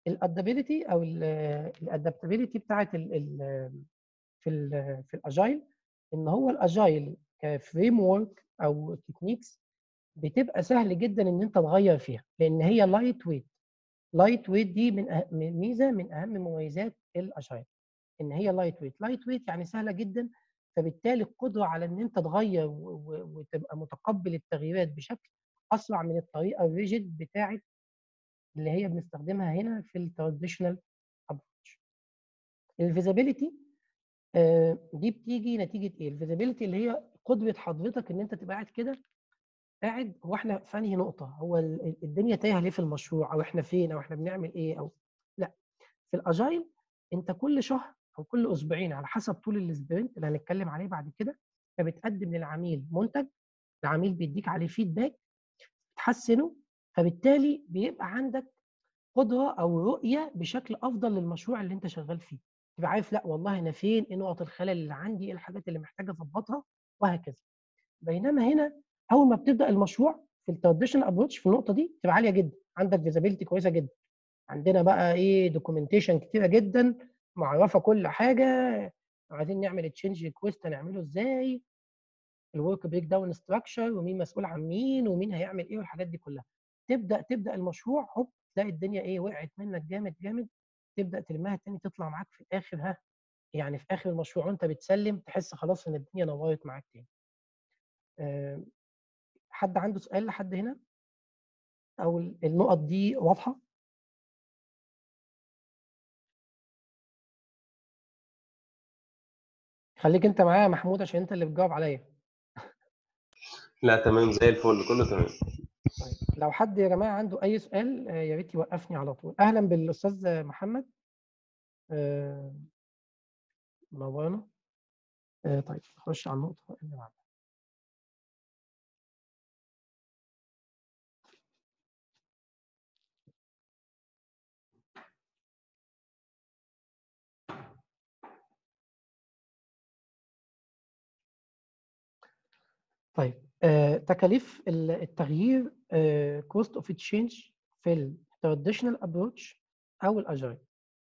الادابيلتي او الادابتابيلتي بتاعت ال ال في ال في الاجايل ان هو الاجايل كفريم ورك او تكنيكس بتبقى سهل جدا ان انت تغير فيها لان هي لايت ويت لايت ويت دي من أه- من ميزه من اهم مميزات الاجايل ان هي لايت ويت لايت ويت يعني سهله جدا فبالتالي القدره على ان انت تغير و- و- وتبقى متقبل التغييرات بشكل اسرع من الطريقه الريجيد بتاعت اللي هي بنستخدمها هنا في التراديشنال ابروتش الفيزابيليتي دي بتيجي نتيجه ايه الفيزابيليتي اللي هي قدره حضرتك ان انت تبقى قاعد كده قاعد هو احنا في انهي نقطه هو ال- ال- الدنيا تايهه ليه في المشروع او احنا فين او احنا بنعمل ايه او لا في الاجايل انت كل شهر او كل اسبوعين على حسب طول السبرنت اللي هنتكلم عليه بعد كده فبتقدم للعميل منتج العميل بيديك عليه فيدباك تحسنه فبالتالي بيبقى عندك قدره او رؤيه بشكل افضل للمشروع اللي انت شغال فيه تبقى عارف لا والله انا فين ايه نقط الخلل اللي عندي ايه الحاجات اللي محتاجه اظبطها وهكذا بينما هنا اول ما بتبدا المشروع في التراديشنال ابروتش في النقطه دي تبقى عاليه جدا عندك فيزابيلتي كويسه جدا عندنا بقى ايه دوكيومنتيشن كتيره جدا معرفه كل حاجه عايزين نعمل تشينج ريكويست هنعمله ازاي الورك بريك داون ستراكشر ومين مسؤول عن مين ومين هيعمل ايه والحاجات دي كلها تبدا تبدا المشروع هوب تلاقي الدنيا ايه وقعت منك جامد جامد تبدا تلمها تاني تطلع معاك في الاخر ها يعني في اخر المشروع وانت بتسلم تحس خلاص ان الدنيا نورت معاك تاني آه، حد عنده سؤال لحد هنا او ال- النقط دي واضحه خليك انت معايا يا محمود عشان انت اللي بتجاوب عليا لا تمام زي الفل كله تمام طيب لو حد يا جماعه عنده اي سؤال آه، يا ريت يوقفني على طول اهلا بالاستاذ محمد آه، منورنا آه، طيب نخش على النقطه اللي بعدها طيب آه، تكاليف ال- التغيير كوست اوف تشينج في التراديشنال ابروتش او الاجايل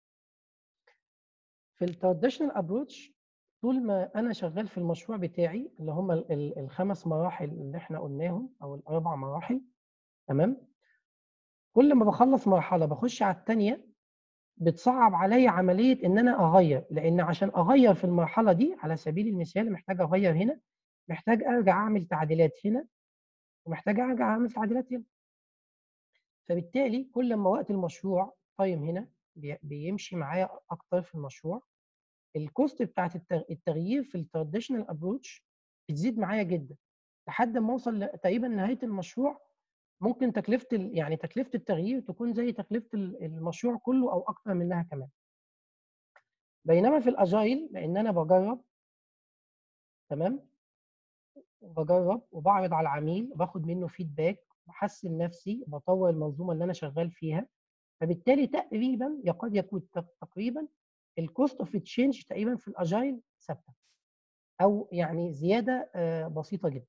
في التراديشنال ابروتش طول ما انا شغال في المشروع بتاعي اللي هم ال- ال- الخمس مراحل اللي احنا قلناهم او الاربع مراحل تمام كل ما بخلص مرحله بخش على الثانيه بتصعب عليا عمليه ان انا اغير لان عشان اغير في المرحله دي على سبيل المثال محتاج اغير هنا محتاج ارجع اعمل تعديلات هنا ومحتاج ارجع اعمل تعديلات هنا فبالتالي كل ما وقت المشروع تايم هنا بي- بيمشي معايا اكتر في المشروع الكوست بتاعت التغ- التغيير في التراديشنال ابروتش بتزيد معايا جدا لحد ما اوصل ل- تقريبا نهايه المشروع ممكن تكلفه ال- يعني تكلفه التغيير تكون زي تكلفه ال- المشروع كله او اكتر منها كمان بينما في الاجايل لان انا بجرب تمام بجرب وبعرض على العميل باخد منه فيدباك بحسن نفسي بطور المنظومه اللي انا شغال فيها فبالتالي تقريبا يكاد يكون تق- تقريبا الكوست اوف تشينج تقريبا في الاجايل ثابته او يعني زياده آه، بسيطه جدا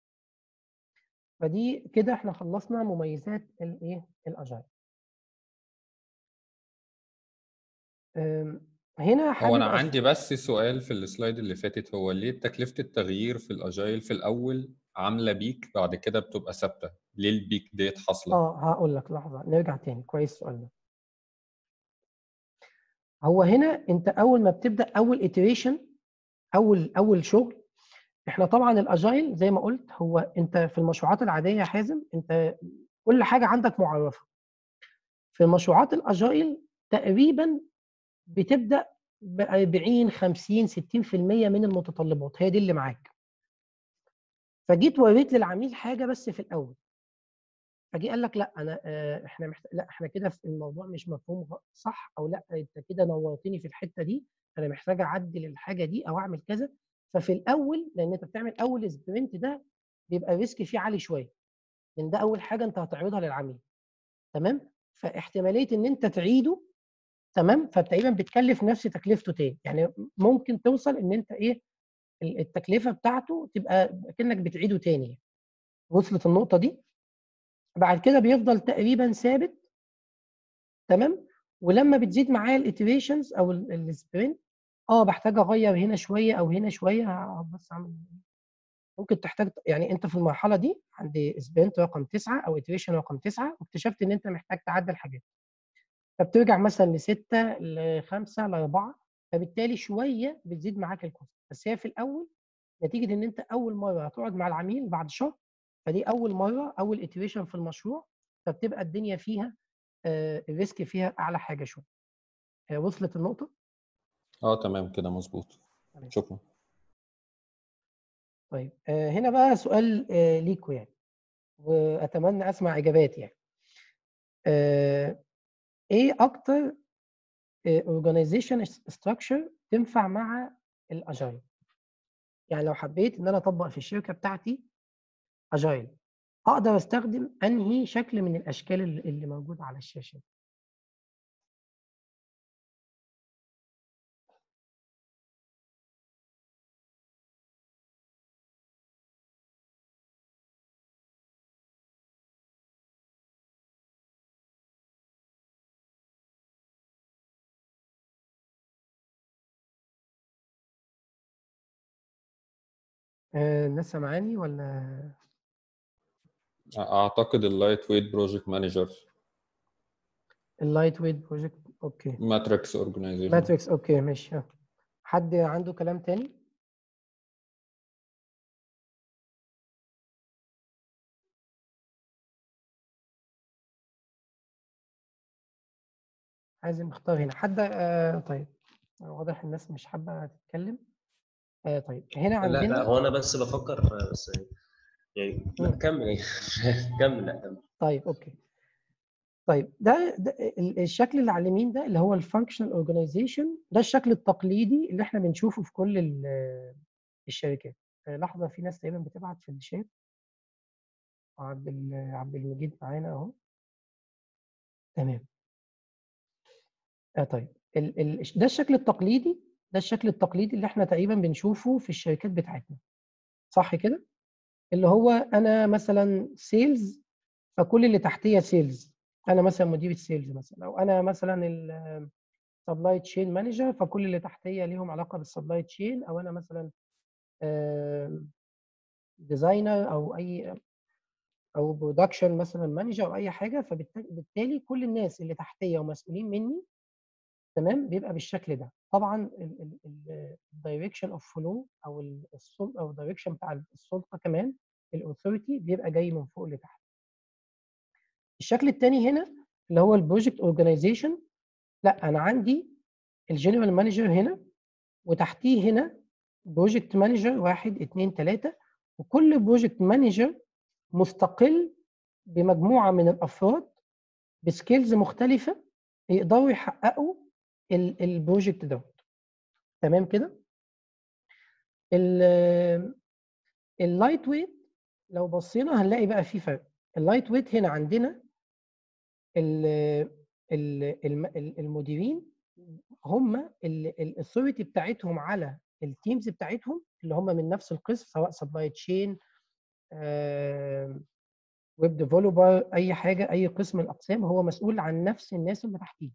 فدي كده احنا خلصنا مميزات الايه الاجايل أم، هنا هو حابب انا أش- عندي بس سؤال في السلايد اللي فاتت هو ليه تكلفة التغيير في الاجايل في الاول عاملة بيك بعد كده بتبقى ثابتة ليه البيك ديت حاصلة اه هقول لك لحظه نرجع تاني كويس السؤال ده هو هنا انت اول ما بتبدا اول iteration اول اول شغل احنا طبعا الاجايل زي ما قلت هو انت في المشروعات العاديه يا حازم انت كل حاجه عندك معرفه في المشروعات الاجايل تقريبا بتبدا ب 40 50 60% من المتطلبات هي دي اللي معاك فجيت وريت للعميل حاجه بس في الاول فجي قال لك لا انا آه، احنا محتاج لا احنا كده في الموضوع مش مفهوم غ- صح او لا انت كده نورتني في الحته دي انا محتاج اعدل الحاجه دي او اعمل كذا ففي الاول لان انت بتعمل اول سبرنت ده بيبقى الريسك فيه عالي شويه لان ده اول حاجه انت هتعرضها للعميل تمام فاحتماليه ان انت تعيده تمام فتقريبا بتكلف نفس تكلفته تاني يعني ممكن توصل ان انت ايه ال- التكلفه بتاعته تبقى كانك بتعيده تاني وصلت النقطه دي بعد كده بيفضل تقريبا ثابت تمام ولما بتزيد معايا الاتريشنز او السبرنت اه بحتاج اغير هنا شويه او هنا شويه هقعد بس اعمل ممكن تحتاج يعني انت في المرحله دي عند سبرنت رقم تسعه او اتريشن رقم تسعه واكتشفت ان انت محتاج تعدل حاجات فبترجع مثلا لسته لخمسه لاربعه فبالتالي شويه بتزيد معاك الكوست بس هي في الاول نتيجه ان انت اول مره هتقعد مع العميل بعد شهر فدي اول مره اول اتريشن في المشروع فبتبقى الدنيا فيها آه، الريسك فيها اعلى حاجه شويه آه، وصلت النقطه اه تمام كده مظبوط تمام. شكرا طيب آه، هنا بقى سؤال آه، ليكوا يعني واتمنى اسمع اجابات يعني آه، ايه اكتر اورجانيزيشن ستراكشر تنفع مع الاجايل يعني لو حبيت ان انا اطبق في الشركه بتاعتي اجايل اقدر استخدم انهي شكل من الاشكال اللي اللي موجوده على الشاشه آه، الناس سامعاني ولا اعتقد اللايت ويت بروجكت مانجر اللايت ويت بروجكت اوكي ماتريكس اورجانيزيشن ماتريكس اوكي ماشي ها. حد عنده كلام تاني عايزين نختار هنا حد آه طيب واضح الناس مش حابه تتكلم آه طيب هنا لا لا عندنا هو انا بس بفكر بس يعني لا مم. كمل يعني كمل لا كمل طيب اوكي طيب ده, ده ال- الشكل اللي على اليمين ده اللي هو الفانكشنال اورجانيزيشن ده الشكل التقليدي اللي احنا بنشوفه في كل ال- الشركات آه، لحظه في ناس تقريبا بتبعت في الشات عبد ال- عبد المجيد معانا اهو تمام آه طيب ال ال ده الشكل التقليدي ده الشكل التقليدي اللي احنا تقريبا بنشوفه في الشركات بتاعتنا صح كده اللي هو انا مثلا سيلز فكل اللي تحتيه سيلز انا مثلا مدير السيلز مثلا او انا مثلا السبلاي تشين مانجر فكل اللي تحتيه ليهم علاقه بالسبلاي تشين او انا مثلا ديزاينر او اي او برودكشن مثلا مانجر او اي حاجه فبالتالي كل الناس اللي تحتيه ومسؤولين مني تمام بيبقى بالشكل ده طبعا الدايركشن اوف فلو او السلطه او الدايركشن بتاع السلطه كمان الاوثوريتي بيبقى جاي من فوق لتحت الشكل الثاني هنا اللي هو البروجكت اورجانيزيشن لا انا عندي الجنرال مانجر هنا وتحتيه هنا بروجكت مانجر واحد اثنين ثلاثة وكل بروجكت مانجر مستقل بمجموعة من الأفراد بسكيلز مختلفة يقدروا يحققوا البروجكت دوت تمام كده اللايت ويت لو بصينا هنلاقي بقى في فرق اللايت ويت هنا عندنا ال ال المديرين هم الاثوريتي بتاعتهم على التيمز بتاعتهم اللي هم من نفس القسم سواء سبلاي تشين ويب ديفلوبر اي حاجه اي قسم من الاقسام هو مسؤول عن نفس الناس اللي تحتيه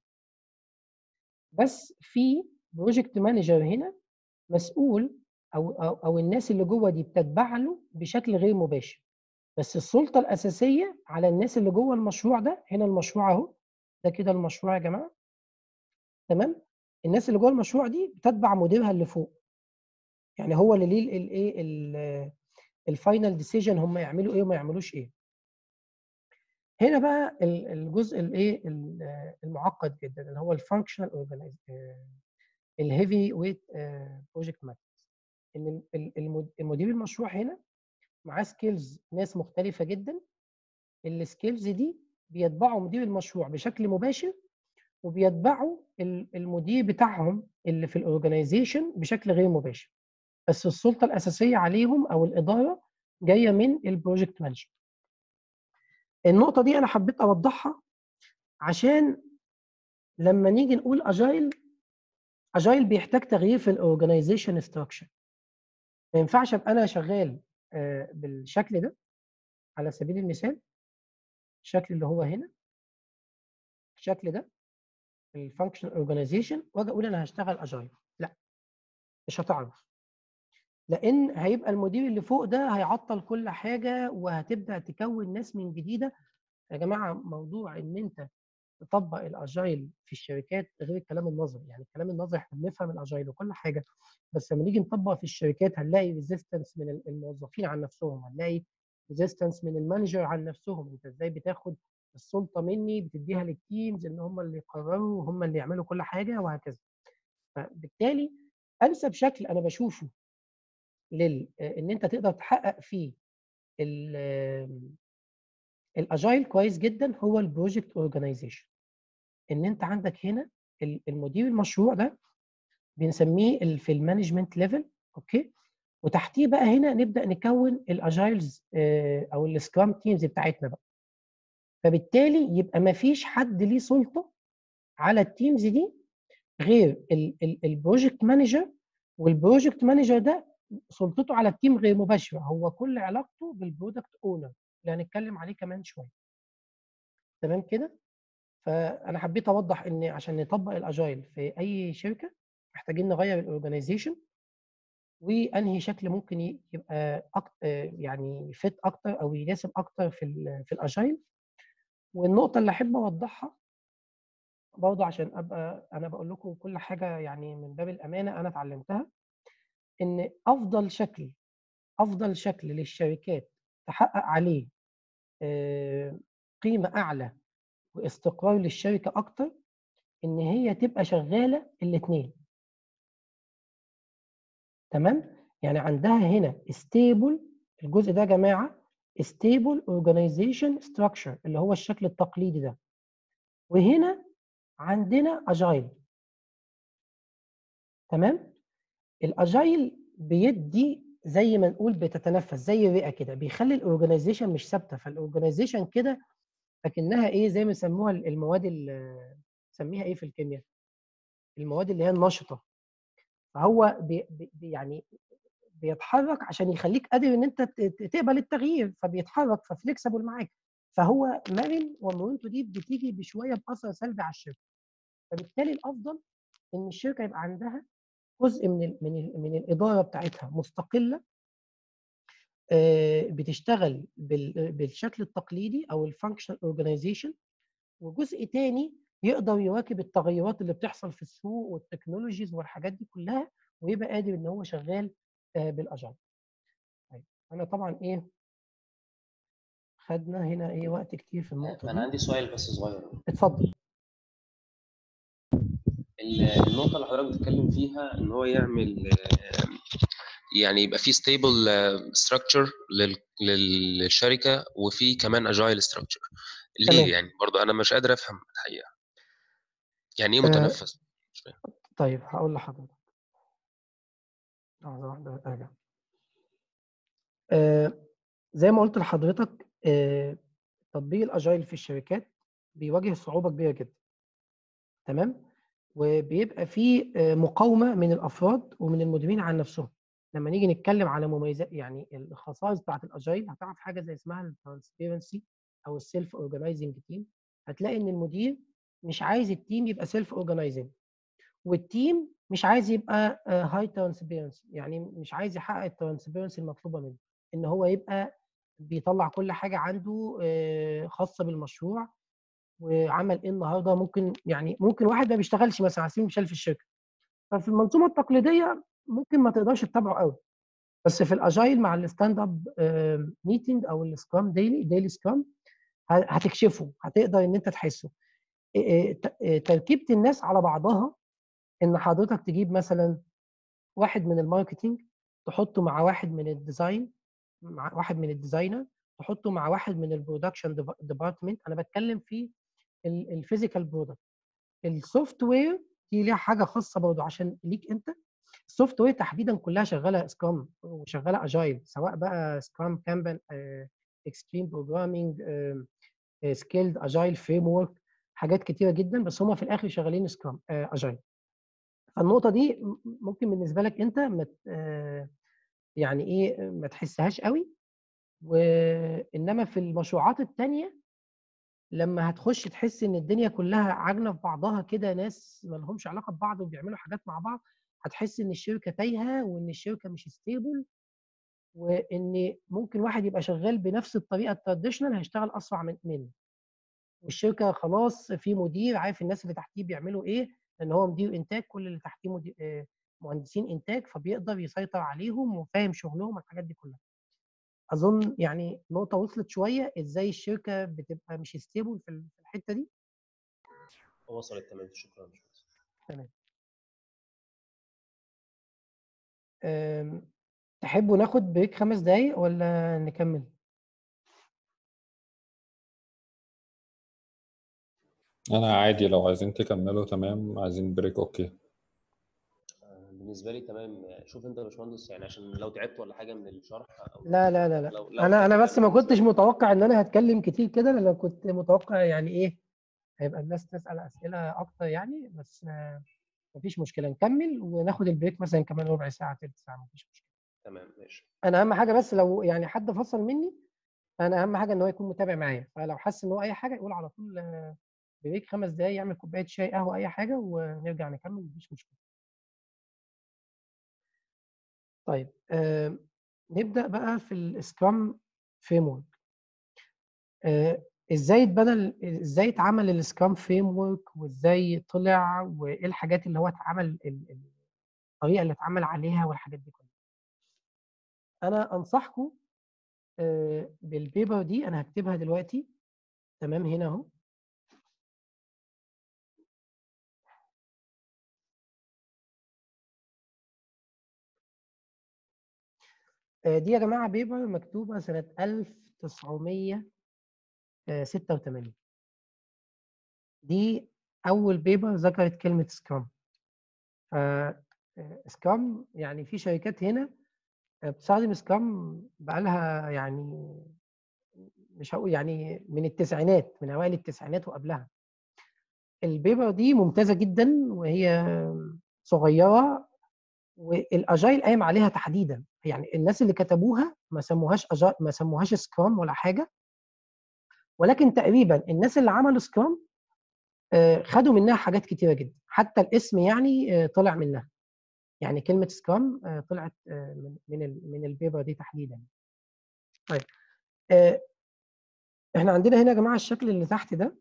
بس في بروجكت مانجر هنا مسؤول او او, أو الناس اللي جوه دي بتتبع له بشكل غير مباشر بس السلطه الاساسيه على الناس اللي جوه المشروع ده هنا المشروع اهو ده كده المشروع يا جماعه تمام الناس اللي جوه المشروع دي بتتبع مديرها اللي فوق يعني هو اللي ليه الايه الفاينل ديسيجن هم يعملوا ايه وما يعملوش ايه هنا بقى الجزء الايه المعقد جدا اللي هو الفانكشنال اورجانيز الهيفي ويت بروجكت ماتريكس ان المدير المشروع هنا معاه سكيلز ناس مختلفه جدا السكيلز دي بيتبعوا مدير المشروع بشكل مباشر وبيتبعوا المدير بتاعهم اللي في الاورجنايزيشن بشكل غير مباشر بس السلطه الاساسيه عليهم او الاداره جايه من البروجكت مانجر النقطه دي انا حبيت اوضحها عشان لما نيجي نقول اجايل اجايل بيحتاج تغيير في الاورجنايزيشن ستراكشر ما ينفعش ابقى انا شغال بالشكل ده على سبيل المثال الشكل اللي هو هنا الشكل ده الفانكشن اورجانيزيشن واجي اقول انا هشتغل اجايل لا مش هتعرف لان هيبقى المدير اللي فوق ده هيعطل كل حاجه وهتبدا تكون ناس من جديده يا جماعه موضوع ان انت تطبق الاجايل في الشركات غير الكلام النظري يعني الكلام النظري احنا بنفهم الاجايل وكل حاجه بس لما نيجي نطبق في الشركات هنلاقي ريزيستنس من الموظفين عن نفسهم هنلاقي ريزيستنس من المانجر عن نفسهم انت ازاي بتاخد السلطه مني بتديها للتيمز ان هم اللي يقرروا وهم اللي يعملوا كل حاجه وهكذا فبالتالي انسب شكل انا بشوفه لل ان انت تقدر تحقق فيه الاجايل كويس جدا هو البروجكت اورجانيزيشن ان انت عندك هنا المدير المشروع ده بنسميه في المانجمنت ليفل اوكي وتحتيه بقى هنا نبدا نكون الاجايلز او السكرام تيمز بتاعتنا بقى فبالتالي يبقى ما فيش حد ليه سلطه على التيمز دي غير البروجكت مانجر والبروجكت مانجر ده سلطته على التيم غير مباشره هو كل علاقته بالبرودكت اونر اللي هنتكلم عليه كمان شويه تمام كده فانا حبيت اوضح ان عشان نطبق الاجايل في اي شركه محتاجين نغير الاورجانيزيشن وانهي شكل ممكن يبقى أكتر يعني فيت اكتر او يناسب اكتر في ال في الاجايل والنقطه اللي احب اوضحها برضه عشان ابقى انا بقول لكم كل حاجه يعني من باب الامانه انا اتعلمتها ان افضل شكل افضل شكل للشركات تحقق عليه قيمه اعلى واستقرار للشركه اكتر ان هي تبقى شغاله الاثنين تمام يعني عندها هنا stable الجزء ده يا جماعه stable organization structure اللي هو الشكل التقليدي ده وهنا عندنا agile تمام الاجايل بيدي زي ما نقول بتتنفس زي الرئه كده بيخلي الاورجنايزيشن مش ثابته فالاورجنايزيشن كده لكنها ايه زي ما يسموها المواد نسميها ايه في الكيمياء المواد اللي هي النشطه فهو بي بي يعني بيتحرك عشان يخليك قادر ان انت تقبل التغيير فبيتحرك ففليكسبل معاك فهو مرن ومرونته دي بتيجي بشويه باثر سلبي على الشركه فبالتالي الافضل ان الشركه يبقى عندها جزء من ال من ال من الاداره بتاعتها مستقله بتشتغل بالشكل التقليدي او الفانكشنال اورجانيزيشن وجزء تاني يقدر يواكب التغيرات اللي بتحصل في السوق والتكنولوجيز والحاجات دي كلها ويبقى قادر ان هو شغال بالاجايل. طيب انا طبعا ايه خدنا هنا ايه وقت كتير في النقطه دي انا عندي سؤال بس صغير اتفضل النقطه اللي حضرتك بتتكلم فيها ان هو يعمل يعني يبقى في ستيبل ستراكشر للشركه وفي كمان اجايل ستراكشر ليه تمام. يعني برضه انا مش قادر افهم الحقيقه يعني ايه آه، متنفس مش فاهم طيب هقول لحضرتك لحظه واحده ارجع آه زي ما قلت لحضرتك آه تطبيق الاجايل في الشركات بيواجه صعوبه كبيره جدا تمام وبيبقى فيه آه، مقاومه من الافراد ومن المديرين عن نفسهم لما نيجي نتكلم على مميزات يعني الخصائص بتاعت الاجايل هتعرف حاجه زي اسمها الترانسبيرنسي او السيلف اورجانيزنج تيم هتلاقي ان المدير مش عايز التيم يبقى سيلف اورجانيزنج والتيم مش عايز يبقى هاي ترانسبيرنسي يعني مش عايز يحقق الترانسبيرنسي المطلوبه منه ان هو يبقى بيطلع كل حاجه عنده آه، خاصه بالمشروع وعمل ايه النهارده ممكن يعني ممكن واحد ما بيشتغلش مثلا على سبيل المثال في الشركه ففي المنظومه التقليديه ممكن ما تقدرش تتابعه قوي بس في الاجايل مع الستاند اب ميتنج او السكرام ديلي ديلي سكرام هتكشفه هتقدر ان انت تحسه إيه- إيه ت- إيه تركيبه الناس على بعضها ان حضرتك تجيب مثلا واحد من الماركتينج تحطه مع واحد من الديزاين مع واحد من الديزاينر تحطه مع واحد من البرودكشن ديبارتمنت انا بتكلم في الفيزيكال برودكت السوفت وير دي ليها حاجه خاصه برضه عشان ليك انت السوفت وير تحديدا كلها شغاله سكرام وشغاله اجايل سواء بقى سكرام كامبن اكستريم بروجرامينج سكيلد اجايل فريم ورك حاجات كتيره جدا بس هم في الاخر شغالين سكرام اجايل فالنقطه دي م- ممكن بالنسبه لك انت ما ت- آه، يعني ايه ما تحسهاش قوي وانما في المشروعات التانية لما هتخش تحس ان الدنيا كلها عاجنه في بعضها كده ناس ما لهمش علاقه ببعض وبيعملوا حاجات مع بعض هتحس ان الشركه تايهه وان الشركه مش ستيبل وان ممكن واحد يبقى شغال بنفس الطريقه التراديشنال هيشتغل اسرع من منه والشركه خلاص في مدير عارف الناس اللي تحتيه بيعملوا ايه لان هو مدير انتاج كل اللي تحتيه مدير آه، مهندسين انتاج فبيقدر يسيطر عليهم وفاهم شغلهم الحاجات دي كلها اظن يعني نقطه وصلت شويه ازاي الشركه بتبقى مش ستيبل في ال- في الحته دي وصلت تمام شكرا يا باشمهندس. أم، تحبوا ناخد بريك خمس دقايق ولا نكمل انا عادي لو عايزين تكملوا تمام عايزين بريك اوكي آه، بالنسبه لي تمام شوف انت يا باشمهندس يعني عشان لو تعبت ولا حاجه من الشرح او لا لا لا لا لو لو انا انا تعبت بس ما بالنسبة كنتش لي- متوقع ان انا هتكلم كتير كده لان كنت متوقع يعني ايه هيبقى الناس تسال اسئله اكتر يعني بس آه، مفيش مشكله نكمل وناخد البريك مثلا كمان ربع ساعه تلت ساعه مفيش مشكله تمام ماشي انا اهم حاجه بس لو يعني حد فصل مني انا اهم حاجه ان هو يكون متابع معايا فلو حس ان هو اي حاجه يقول على طول آه، بريك خمس دقايق يعمل كوبايه شاي قهوه اي حاجه ونرجع نكمل مفيش مشكله طيب آه، نبدا بقى في السكرام فريم ورك ازاي اتبنى ال- ازاي اتعمل السكرام فريم ورك وازاي طلع وايه الحاجات اللي هو اتعمل ال- ال- الطريقه اللي اتعمل عليها والحاجات دي كلها انا انصحكم آه، بالبيبر دي انا هكتبها دلوقتي تمام هنا اهو آه، دي يا جماعه بيبر مكتوبه سنه 1986 دي اول بيبر ذكرت كلمه سكرام ف سكرام يعني في شركات هنا آه، بتستخدم سكرام بقالها يعني مش هقول يعني من التسعينات من اوائل التسعينات وقبلها البيبر دي ممتازه جدا وهي صغيره والاجايل قايم عليها تحديدا يعني الناس اللي كتبوها ما سموهاش أجا... ما سموهاش سكرام ولا حاجه ولكن تقريبا الناس اللي عملوا سكرام آه، خدوا منها حاجات كتيره جدا حتى الاسم يعني آه، طلع منها يعني كلمه سكرام آه، طلعت آه، من من ال- من البيبر دي تحديدا طيب آه، احنا عندنا هنا يا جماعه الشكل اللي تحت ده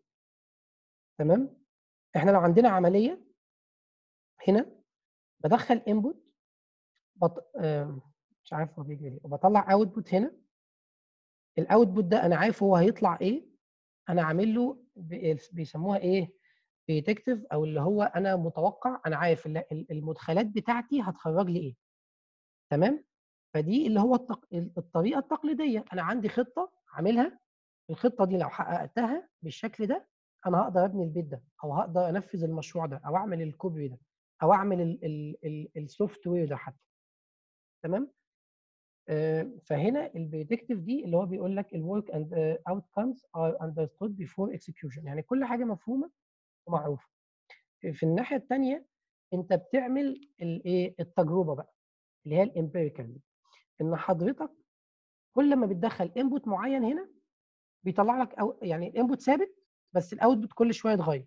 تمام احنا لو عندنا عمليه هنا بدخل انبوت بط... آه، مش عارف هو بيجي ليه وبطلع اوتبوت هنا الاوتبوت ده انا عارف هو هيطلع ايه انا عامل له ب- بيسموها ايه بيتكتيف او اللي هو انا متوقع انا عارف ال- ال- المدخلات بتاعتي هتخرج لي ايه تمام فدي اللي هو التق... الطريقه التقليديه انا عندي خطه عاملها الخطه دي لو حققتها بالشكل ده انا هقدر ابني البيت ده او هقدر انفذ المشروع ده او اعمل الكوبري ده او اعمل السوفت وير ده حتى تمام آه، فهنا البريدكتيف دي اللي هو بيقول لك الورك اند outcomes are understood before execution يعني كل حاجه مفهومه ومعروفه في الناحيه الثانيه انت بتعمل الايه التجربه بقى اللي هي الامبيريكال دي ان حضرتك كل ما بتدخل انبوت معين هنا بيطلع لك أو يعني الانبوت ثابت بس الاوتبوت كل شويه يتغير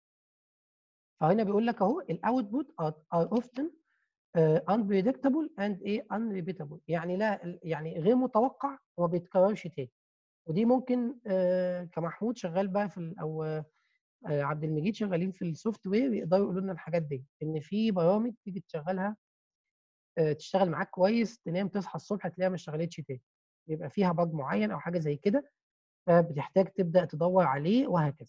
فهنا بيقول لك اهو الاوتبوت are often uh, unpredictable and ايه unrepeatable يعني لا يعني غير متوقع وما بيتكررش تاني ودي ممكن آه، كمحمود شغال بقى في ال- او آه، عبد المجيد شغالين في السوفت وير يقدروا يقولوا لنا الحاجات دي ان في برامج تيجي تشغلها آه، تشتغل معاك كويس تنام تصحى الصبح تلاقيها ما اشتغلتش تاني بيبقى فيها باج معين او حاجه زي كده فبتحتاج تبدا تدور عليه وهكذا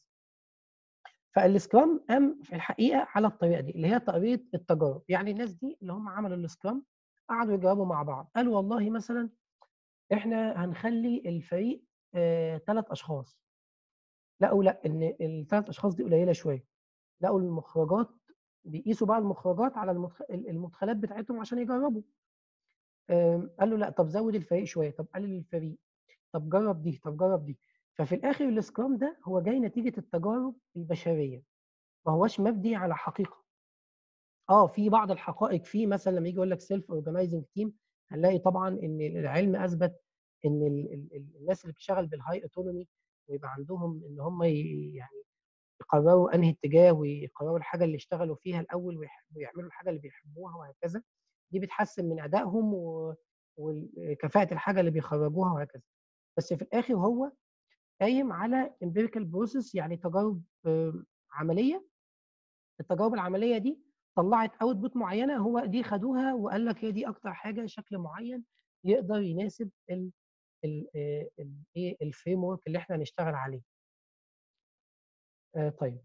فالسكرام قام في الحقيقه على الطريقه دي اللي هي طريقه التجارب يعني الناس دي اللي هم عملوا السكرام قعدوا يجربوا مع بعض قالوا والله مثلا احنا هنخلي الفريق ثلاث اشخاص لقوا لا ان الثلاث اشخاص دي قليله شويه لقوا المخرجات بيقيسوا بقى المخرجات على المدخ- المدخلات بتاعتهم عشان يجربوا آم، قال له لا طب زود الفريق شويه طب قلل الفريق طب جرب دي طب جرب دي ففي الاخر السكرام ده هو جاي نتيجه التجارب البشريه ما هوش مبني على حقيقه اه في بعض الحقائق فيه مثلا لما يجي يقول لك سيلف اورجنايزنج تيم هنلاقي طبعا ان العلم اثبت ان ال ال ال الناس اللي بتشتغل بالهاي اوتونومي ويبقى عندهم ان هم ي- يعني يقرروا انهي اتجاه ويقرروا الحاجه اللي اشتغلوا فيها الاول ويح- ويعملوا الحاجه اللي بيحبوها وهكذا دي بتحسن من ادائهم و- وكفاءه الحاجه اللي بيخرجوها وهكذا بس في الاخر هو قايم على empirical process يعني تجارب آه، عمليه التجارب العمليه دي طلعت اوتبوت معينه هو دي خدوها وقال لك هي دي اكتر حاجه شكل معين يقدر يناسب ال ال ال ايه الفريم ورك اللي احنا هنشتغل عليه آه طيب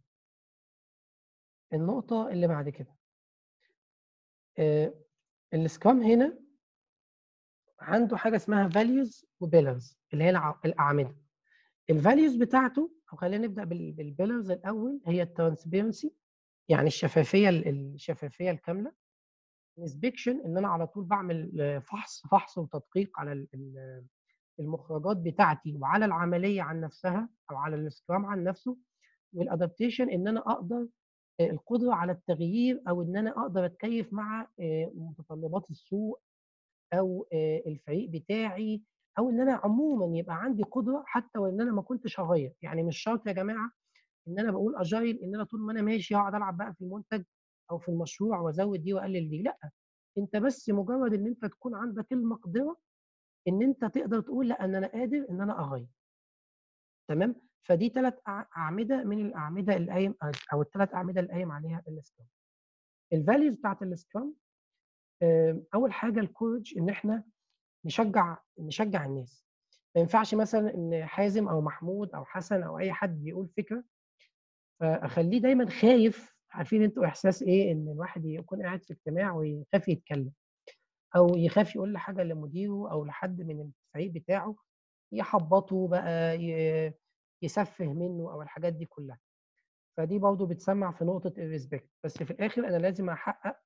النقطه اللي بعد كده آه السكرام هنا عنده حاجه اسمها values وبيلرز اللي هي الع- الاعمده الفاليوز بتاعته او خلينا نبدا بالبيلرز الاول هي الترانسبيرنسي يعني الشفافيه ال- الشفافيه الكامله انسبكشن ان انا على طول بعمل آه، فحص فحص وتدقيق على ال- ال- المخرجات بتاعتي وعلى العمليه عن نفسها او على السكرام عن نفسه والادابتيشن ان انا اقدر آه، القدره على التغيير او ان انا اقدر اتكيف مع آه، متطلبات السوق او آه، الفريق بتاعي او ان انا عموما يبقى عندي قدره حتى وان انا ما كنتش هغير يعني مش شرط يا جماعه ان انا بقول اجايل ان انا طول ما انا ماشي هقعد العب بقى في المنتج او في المشروع وازود دي واقلل دي لا انت بس مجرد ان انت تكون عندك المقدره ان انت تقدر تقول لا ان انا قادر ان انا اغير تمام فدي ثلاث اعمده من الاعمده اللي قايم او الثلاث اعمده اللي قايم عليها السكرام الفاليوز بتاعت السكرام آم، اول حاجه الكورج ان احنا نشجع نشجع الناس ما ينفعش مثلا ان حازم او محمود او حسن او اي حد بيقول فكره فاخليه دايما خايف عارفين انتوا احساس ايه ان الواحد يكون قاعد في اجتماع ويخاف يتكلم او يخاف يقول لحاجه لمديره او لحد من الفريق بتاعه يحبطه بقى ي- يسفه منه او الحاجات دي كلها فدي برضه بتسمع في نقطه الريسبكت بس في الاخر انا لازم احقق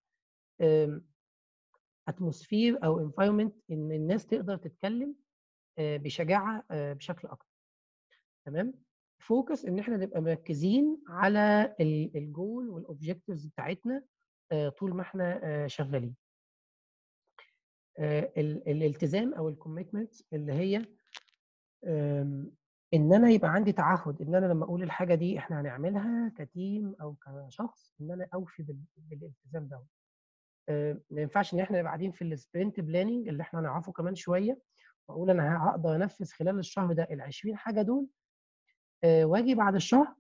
اتموسفير او انفايرمنت ان الناس تقدر تتكلم آه، بشجاعه آه، بشكل اكتر تمام فوكس ان احنا نبقى مركزين على ال- الجول والاوبجكتيفز بتاعتنا آه، طول ما احنا آه، شغالين آه، ال- الالتزام او الكوميتمنت اللي هي آم، ان انا يبقى عندي تعهد ان انا لما اقول الحاجه دي احنا هنعملها كتيم او كشخص ان انا اوفي بال- بالالتزام ده آه، ما ينفعش ان احنا نبقى قاعدين في السبرنت بلاننج اللي احنا هنعرفه كمان شويه واقول انا هقدر انفذ خلال الشهر ده ال 20 حاجه دول آه، واجي بعد الشهر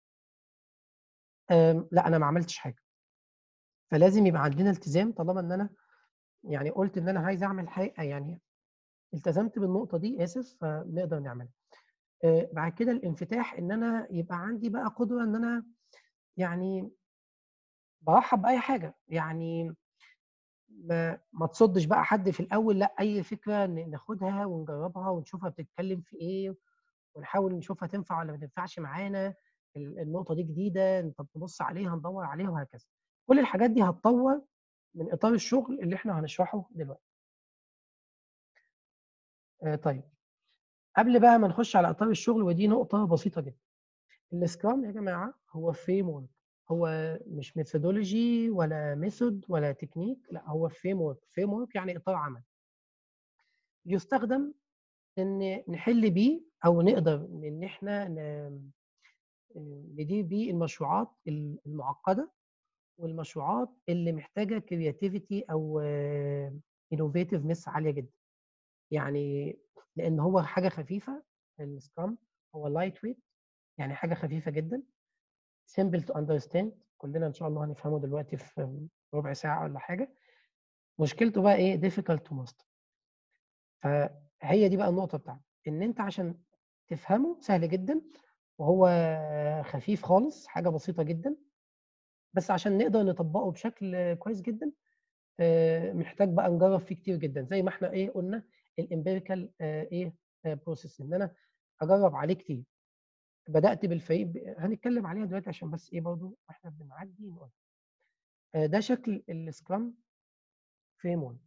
آم، لا انا ما عملتش حاجه فلازم يبقى عندنا التزام طالما ان انا يعني قلت ان انا عايز اعمل حاجه يعني التزمت بالنقطه دي اسف فنقدر نعملها آه، بعد كده الانفتاح ان انا يبقى عندي بقى قدره ان انا يعني برحب باي حاجه يعني ما ما تصدش بقى حد في الاول لا اي فكره ن- ناخدها ونجربها ونشوفها بتتكلم في ايه ونحاول نشوفها تنفع ولا ما تنفعش معانا ال- النقطه دي جديده طب نبص عليها ندور عليها وهكذا كل الحاجات دي هتطور من اطار الشغل اللي احنا هنشرحه دلوقتي آه، طيب قبل بقى ما نخش على اطار الشغل ودي نقطه بسيطه جدا السكرام يا جماعه هو فريم ورك هو مش ميثودولوجي ولا ميثود ولا تكنيك لا هو فريم ورك فريم ورك يعني اطار عمل يستخدم ان نحل بيه او نقدر ان احنا ن- ندير بيه المشروعات المعقده والمشروعات اللي محتاجه كرياتيفيتي او انوفيتيفنس عاليه جدا يعني لان هو حاجه خفيفه السكرام هو لايت ويت يعني حاجه خفيفه جدا simple to understand كلنا ان شاء الله هنفهمه دلوقتي في ربع ساعه ولا حاجه مشكلته بقى ايه difficult to master فهي دي بقى النقطه بتاعته ان انت عشان تفهمه سهل جدا وهو خفيف خالص حاجه بسيطه جدا بس عشان نقدر نطبقه بشكل كويس جدا آه، محتاج بقى نجرب فيه كتير جدا زي ما احنا ايه قلنا الامبيريكال ايه بروسيس ان انا اجرب عليه كتير بدات بالفريق ب- هنتكلم عليها دلوقتي عشان بس ايه برضو احنا بنعدي نقول آه، ده شكل السكرام فريم ورك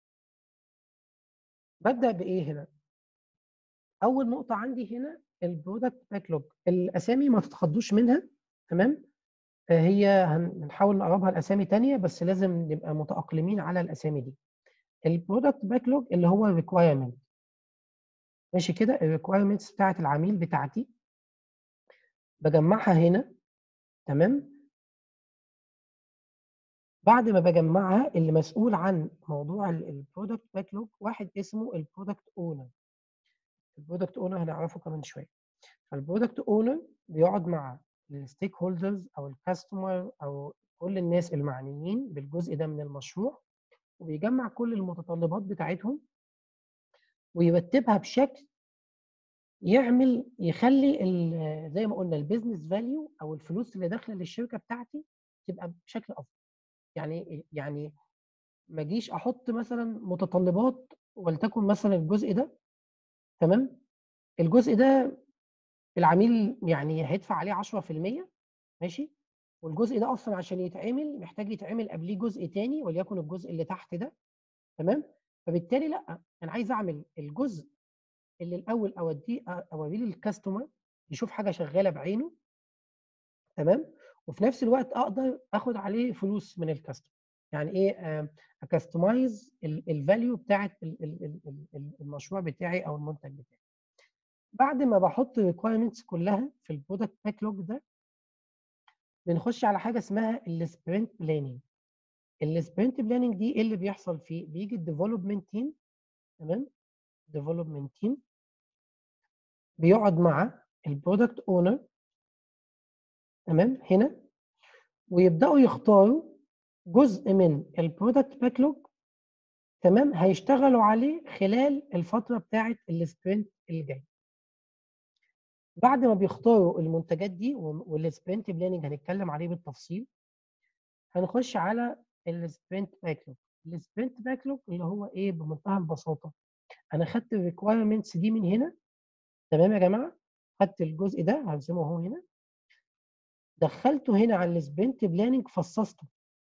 ببدا بايه هنا اول نقطه عندي هنا البرودكت باكلوج الاسامي ما تتخضوش منها تمام آه، هي هن- هنحاول نقربها لاسامي تانية بس لازم نبقى متاقلمين على الاسامي دي البرودكت باكلوج اللي هو الريكوايرمنت ماشي كده الريكوايرمنتس بتاعت العميل بتاعتي بجمعها هنا تمام بعد ما بجمعها اللي مسؤول عن موضوع البرودكت باكلوج واحد اسمه البرودكت اونر البرودكت اونر هنعرفه كمان شويه فالبرودكت اونر بيقعد مع الستيك هولدرز او الكاستمر او كل الناس المعنيين بالجزء ده من المشروع وبيجمع كل المتطلبات بتاعتهم ويرتبها بشكل يعمل يخلي ال- زي ما قلنا البيزنس فاليو او الفلوس اللي داخله للشركه بتاعتي تبقى بشكل افضل يعني يعني ما اجيش احط مثلا متطلبات ولتكن مثلا الجزء ده تمام الجزء ده العميل يعني هيدفع عليه 10% ماشي والجزء ده اصلا عشان يتعمل محتاج يتعمل قبليه جزء تاني وليكن الجزء اللي تحت ده تمام فبالتالي لا انا عايز اعمل الجزء اللي الاول اوديه اوريه للكاستمر يشوف حاجه شغاله بعينه تمام وفي نفس الوقت اقدر اخد عليه فلوس من الكاستمر يعني ايه اكستمايز الفاليو بتاعت ال- ال- ال- ال- ال- المشروع بتاعي او المنتج بتاعي بعد ما بحط الريكويرمنتس كلها في البرودكت باكلوج ده بنخش على حاجه اسمها السبرنت بلاننج السبرنت بلاننج دي ايه اللي بيحصل فيه بيجي الديفلوبمنت تيم تمام ديفلوبمنت تيم بيقعد مع البرودكت اونر تمام هنا ويبداوا يختاروا جزء من البرودكت باكلوج تمام هيشتغلوا عليه خلال الفتره بتاعه السبرنت اللي جاي بعد ما بيختاروا المنتجات دي والسبرنت بلاننج هنتكلم عليه بالتفصيل هنخش على السبرنت باكلوج السبرنت باكلوج اللي هو ايه بمنتهى البساطه انا خدت الريكويرمنتس دي من هنا تمام يا جماعه خدت الجزء ده هرسمه اهو هنا دخلته هنا على السبرنت بلاننج فصصته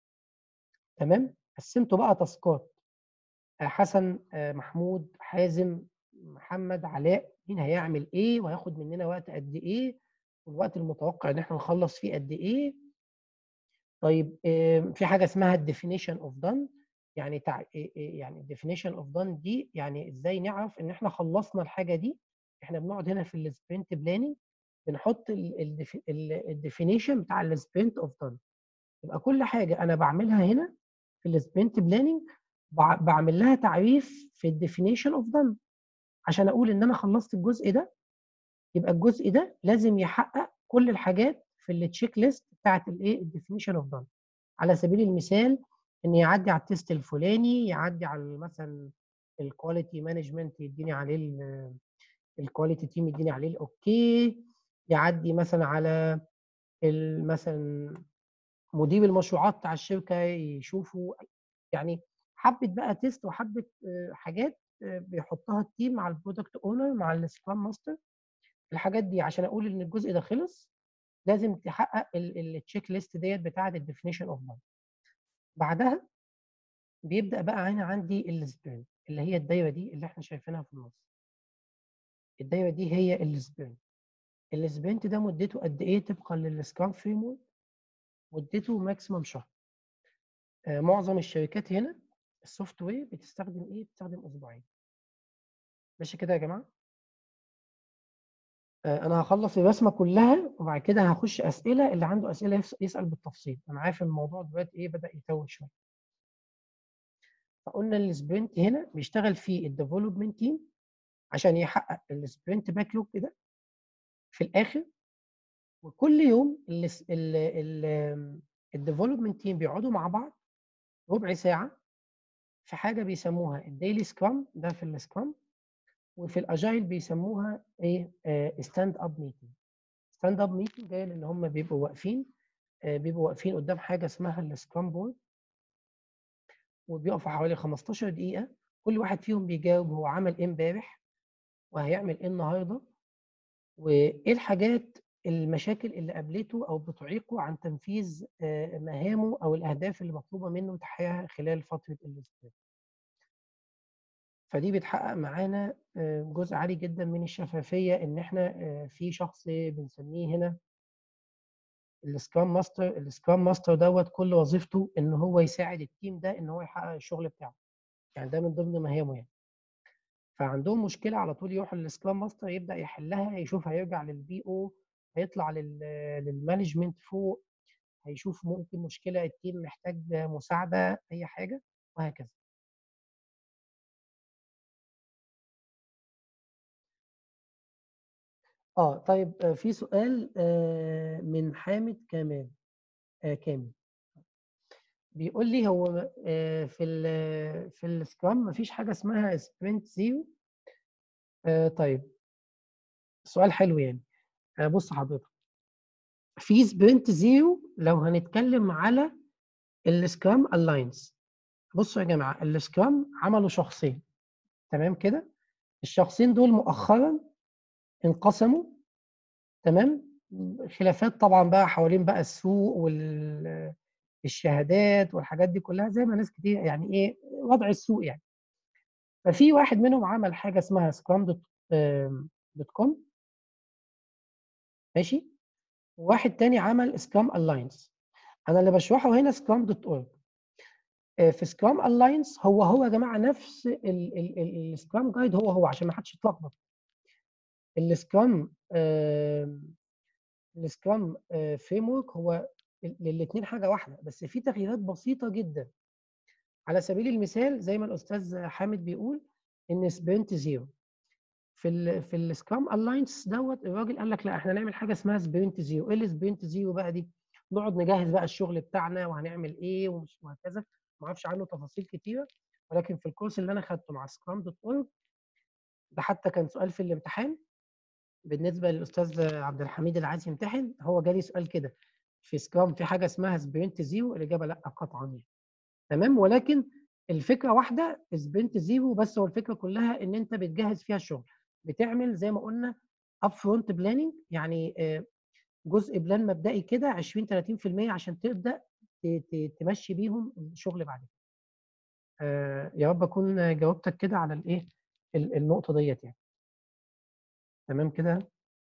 تمام قسمته بقى تاسكات آه، حسن آه، محمود حازم محمد علاء مين هيعمل ايه وهياخد مننا وقت قد ايه والوقت المتوقع ان احنا نخلص فيه قد ايه طيب آم، في حاجه اسمها الديفينيشن اوف دان يعني تع... إيه- إيه يعني الديفينيشن اوف دان دي يعني ازاي نعرف ان احنا خلصنا الحاجه دي احنا بنقعد هنا في السبرنت بلاننج بنحط الديفينيشن بتاع السبرنت اوف دان يبقى كل حاجه انا بعملها هنا في السبرنت بلاننج بعمل لها تعريف في الديفينيشن اوف دان عشان اقول ان انا خلصت الجزء ده يبقى الجزء ده لازم يحقق كل الحاجات في التشيك ليست بتاعت الايه الديفينيشن اوف دان على سبيل المثال ان يعدي على التيست الفلاني يعدي على مثلا الكواليتي مانجمنت يديني عليه الكواليتي تيم يديني عليه الاوكي يعدي مثلا على ال- مثلا مدير المشروعات بتاع الشركه يشوفوا يعني حبه بقى تيست وحبه آه، حاجات آه، بيحطها التيم مع البرودكت اونر مع السكرام ماستر الحاجات دي عشان اقول ان الجزء ده خلص لازم تحقق التشيك ليست ديت بتاعه الديفينيشن اوف دان بعدها بيبدا بقى هنا عندي السبرنت اللي هي الدايره دي اللي احنا شايفينها في النص الدايره دي هي السبرنت السبرنت ده مدته قد ايه طبقا للسكرام فريم ورك مدته ماكسيمم شهر آه، معظم الشركات هنا السوفت وير بتستخدم ايه بتستخدم اسبوعين ماشي كده يا جماعه آه، انا هخلص الرسمه كلها وبعد كده هخش اسئله اللي عنده اسئله يفس- يسال بالتفصيل انا عارف الموضوع دلوقتي ايه بدا يتوه شويه فقلنا السبرنت هنا بيشتغل فيه الديفلوبمنت تيم عشان يحقق السبرنت باكلوج ده في الاخر وكل يوم الديفلوبمنت تيم بيقعدوا مع بعض ربع ساعه في حاجه بيسموها الديلي سكرام ده في السكرام وفي الاجايل بيسموها ايه ستاند اب ميتنج ستاند اب ميتنج جاي لان هم بيبقوا واقفين آه، بيبقوا واقفين قدام حاجه اسمها السكرام بورد وبيقفوا حوالي 15 دقيقه كل واحد فيهم بيجاوب هو عمل ايه امبارح وهيعمل ايه النهارده وايه الحاجات المشاكل اللي قابلته او بتعيقه عن تنفيذ آه، مهامه او الاهداف اللي مطلوبه منه تحقيقها خلال فتره الاسبوع فدي بتحقق معانا آه، جزء عالي جدا من الشفافيه ان احنا آه، في شخص بنسميه هنا السكرام ماستر السكرام ماستر دوت كل وظيفته ان هو يساعد التيم ده ان هو يحقق الشغل بتاعه يعني ده من ضمن مهامه يعني فعندهم مشكله على طول يروح للسكرام ماستر يبدا يحلها يشوف هيرجع للبي او هيطلع لل للمانجمنت فوق هيشوف ممكن مشكله التيم محتاج مساعده اي حاجه وهكذا اه طيب آه، في سؤال آه، من حامد كمال آه، كامل بيقول لي هو آه، في ال في السكرام مفيش حاجه اسمها سبرنت زيرو آه، طيب سؤال حلو يعني آه، بص حضرتك في سبرنت زيرو لو هنتكلم على السكرام الاينس بصوا يا جماعه السكرام عملوا شخصين تمام كده الشخصين دول مؤخرا انقسموا تمام خلافات طبعا بقى حوالين بقى السوق والشهادات والحاجات دي كلها زي ما ناس كتير يعني ايه وضع السوق يعني ففي واحد منهم عمل حاجه اسمها سكرام دوت دوت كوم ماشي وواحد تاني عمل سكرام الاينس انا اللي بشرحه هنا سكرام دوت اورج في سكرام الاينس هو هو يا جماعه نفس السكرام جايد هو هو عشان ما حدش يتلخبط السكرام السكرام فريم ورك هو للاثنين حاجه واحده بس في تغييرات بسيطه جدا على سبيل المثال زي ما الاستاذ حامد بيقول ان سبرنت زيرو في ال في السكرام الاينس دوت الراجل قال لك لا احنا نعمل حاجه اسمها سبرنت زيرو ايه السبرنت زيرو بقى دي نقعد نجهز بقى الشغل بتاعنا وهنعمل ايه ومش وهكذا ما اعرفش عنه تفاصيل كتيره ولكن في الكورس اللي انا خدته مع سكرام دوت اورج ده حتى كان سؤال في الامتحان بالنسبه للاستاذ عبد الحميد اللي عايز يمتحن هو جالي سؤال كده في سكرام في حاجه اسمها سبرنت زيرو الاجابه لا قطعا يعني تمام ولكن الفكره واحده سبرنت زيرو بس هو الفكره كلها ان انت بتجهز فيها الشغل بتعمل زي ما قلنا اب فرونت بلاننج يعني جزء بلان مبدئي كده 20 30% عشان تبدا تمشي بيهم الشغل بعد كده يا رب اكون جاوبتك كده على الايه النقطه ديت يعني تمام كده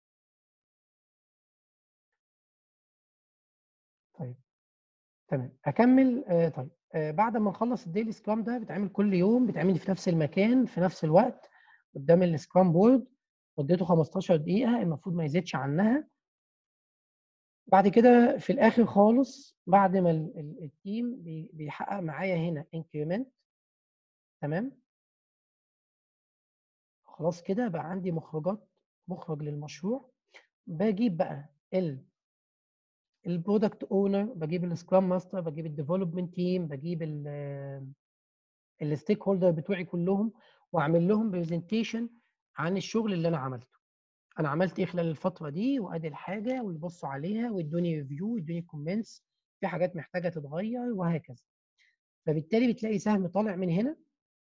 طيب تمام اكمل آه طيب آه بعد ما نخلص الديلي سكرام ده بيتعمل كل يوم بيتعمل في نفس المكان في نفس الوقت قدام السكرام بورد مدته 15 دقيقه المفروض ما يزيدش عنها بعد كده في الاخر خالص بعد ما التيم بيحقق معايا هنا انكريمنت تمام خلاص كده بقى عندي مخرجات مخرج للمشروع بجيب بقى ال البرودكت اونر بجيب السكرام ماستر بجيب الديفلوبمنت تيم بجيب الستيك هولدر بتوعي كلهم واعمل لهم برزنتيشن عن الشغل اللي انا عملته انا عملت ايه خلال الفتره دي وادي الحاجه ويبصوا عليها ويدوني ريفيو ويدوني كومنتس في حاجات محتاجه تتغير وهكذا فبالتالي بتلاقي سهم طالع من هنا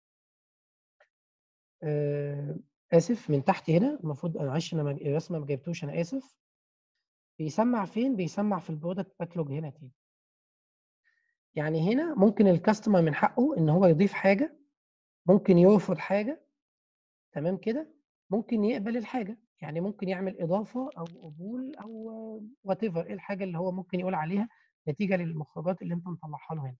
آه اسف من تحت هنا المفروض انا معلش انا الرسمه ما جبتوش انا اسف بيسمع فين بيسمع في البرودكت باكلوج هنا تاني يعني هنا ممكن الكاستمر من حقه ان هو يضيف حاجه ممكن يرفض حاجه تمام كده ممكن يقبل الحاجه يعني ممكن يعمل اضافه او قبول او وات ايفر ايه الحاجه اللي هو ممكن يقول عليها نتيجه للمخرجات اللي انت مطلعها له هنا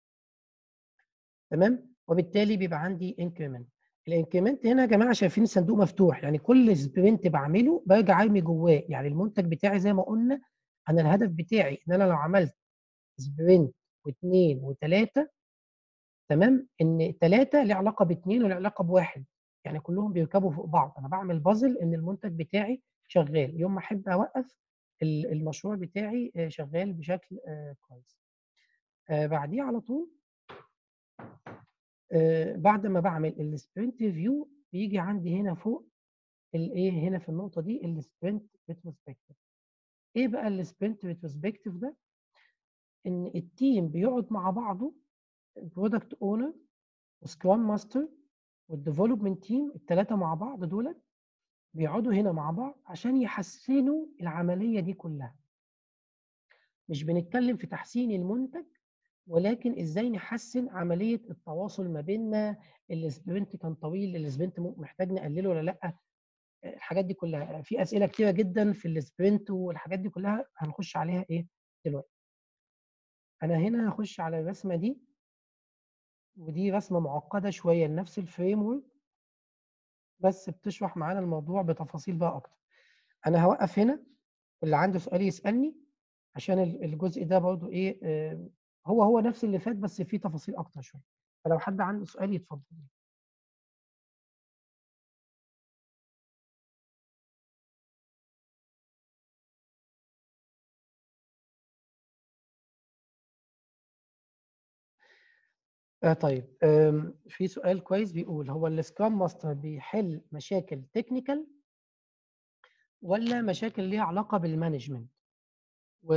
تمام وبالتالي بيبقى عندي انكريمنت الانكريمنت هنا يا جماعه شايفين الصندوق مفتوح يعني كل سبرنت بعمله برجع ارمي جواه يعني المنتج بتاعي زي ما قلنا انا الهدف بتاعي ان انا لو عملت سبرنت واثنين وثلاثه تمام ان ثلاثه له علاقه باثنين وله علاقه بواحد يعني كلهم بيركبوا فوق بعض انا بعمل بازل ان المنتج بتاعي شغال يوم ما احب اوقف المشروع بتاعي شغال بشكل كويس بعديه على طول بعد ما بعمل السبرنت ريفيو بيجي عندي هنا فوق الايه هنا في النقطه دي السبرنت ريتروسبكتيف ايه بقى السبرنت ريتروسبكتيف ده ان التيم بيقعد مع بعضه البرودكت اونر وسكرام ماستر والديفلوبمنت تيم الثلاثه مع بعض دول بيقعدوا هنا مع بعض عشان يحسنوا العمليه دي كلها مش بنتكلم في تحسين المنتج ولكن ازاي نحسن عمليه التواصل ما بيننا السبرنت كان طويل السبرنت محتاج نقلله ولا لا الحاجات دي كلها في اسئله كتيره جدا في السبرنت والحاجات دي كلها هنخش عليها ايه دلوقتي انا هنا هخش على الرسمه دي ودي رسمه معقده شويه لنفس الفريم ورك بس بتشرح معانا الموضوع بتفاصيل بقى اكتر انا هوقف هنا واللي عنده سؤال يسالني عشان ال- الجزء ده برضو ايه آه، هو هو نفس اللي فات بس فيه تفاصيل اكتر شويه فلو حد عنده سؤال يتفضل آه طيب آم، في سؤال كويس بيقول هو السكرام ماستر بيحل مشاكل تكنيكال ولا مشاكل ليها علاقة بالمانجمنت و...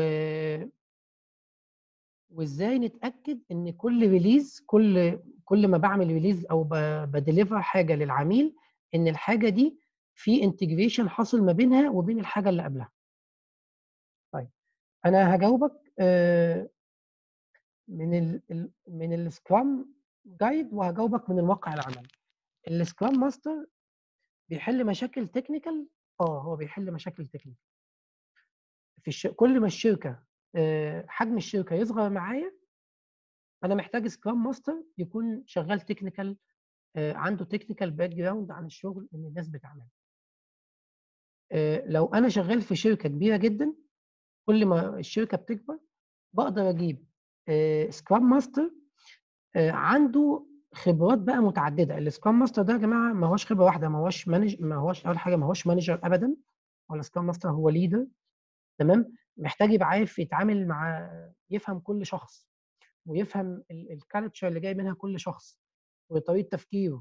وازاي نتأكد ان كل ريليز كل كل ما بعمل ريليز او ب... بديليفر حاجة للعميل ان الحاجة دي في انتجريشن حاصل ما بينها وبين الحاجة اللي قبلها طيب انا هجاوبك آه، من ال ال- من السكرام جايد وهجاوبك من الواقع العملي السكرام ماستر بيحل مشاكل تكنيكال اه هو بيحل مشاكل تكنيكال في الش... كل ما الشركه آه، حجم الشركه يصغر معايا انا محتاج سكرام ماستر يكون شغال تكنيكال عنده تكنيكال باك جراوند عن الشغل اللي الناس بتعمله آه، لو انا شغال في شركه كبيره جدا كل ما الشركه بتكبر بقدر اجيب سكرام ماستر عنده خبرات بقى متعدده السكرام ماستر ده يا جماعه ما هوش خبره واحده ما هوش مانج ما هوش اول حاجه ما هوش مانجر ابدا ولا سكرام ماستر هو ليدر تمام محتاج يبقى عارف يتعامل مع يفهم كل شخص ويفهم الكالتشر اللي جاي منها كل شخص وطريقه تفكيره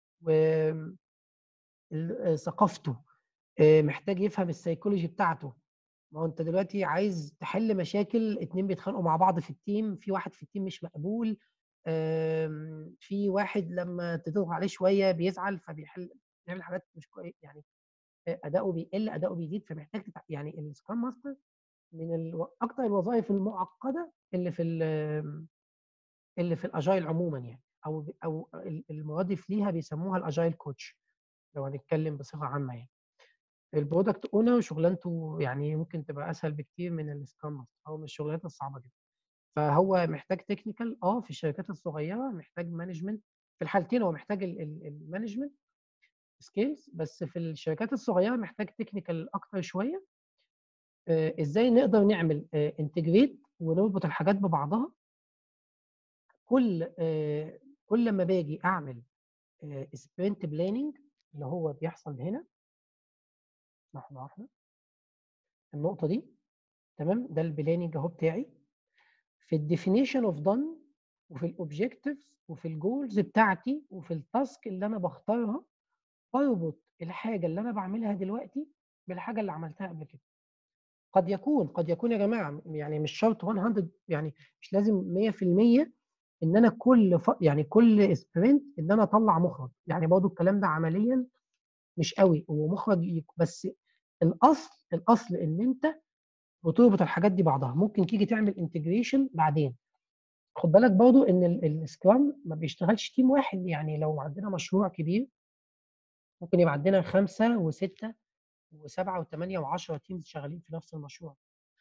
وثقافته محتاج يفهم السيكولوجي بتاعته ما هو انت دلوقتي عايز تحل مشاكل اتنين بيتخانقوا مع بعض في التيم في واحد في التيم مش مقبول آم، في واحد لما تضغط عليه شويه بيزعل فبيحل بيعمل حاجات مش كويس يعني اداؤه بيقل اداؤه بيزيد فمحتاج تتع... يعني السكرام ماستر من ال... اكتر الوظائف المعقده اللي في ال... اللي في الاجايل عموما يعني او او ال- المرادف ليها بيسموها الاجايل كوتش لو هنتكلم بصفه عامه يعني البرودكت اونر شغلانته يعني ممكن تبقى اسهل بكتير من السكرام ماستر او من الشغلانات الصعبه جدا فهو محتاج تكنيكال اه في الشركات الصغيره محتاج مانجمنت في الحالتين هو محتاج المانجمنت سكيلز بس في الشركات الصغيره محتاج تكنيكال اكتر شويه آه، ازاي نقدر نعمل انتجريت ونربط الحاجات ببعضها كل آه، كل ما باجي اعمل سبرنت بلاننج اللي هو بيحصل هنا لحظه واحده النقطه دي تمام ده البلاننج اهو بتاعي في الديفينيشن اوف دان وفي الاوبجكتيفز وفي الجولز بتاعتي وفي التاسك اللي انا بختارها بربط الحاجه اللي انا بعملها دلوقتي بالحاجه اللي عملتها قبل كده قد يكون قد يكون يا جماعه يعني مش شرط 100 يعني مش لازم 100% ان انا كل ف... يعني كل سبرنت ان انا اطلع مخرج يعني برضه الكلام ده عمليا مش قوي ومخرج يك- بس الاصل الاصل ان انت بتربط الحاجات دي بعضها ممكن تيجي تعمل انتجريشن بعدين خد بالك برضه ان ال- السكرام ما بيشتغلش تيم واحد يعني لو عندنا مشروع كبير ممكن يبقى عندنا خمسه وسته وسبعه وثمانيه وعشره تيمز شغالين في نفس المشروع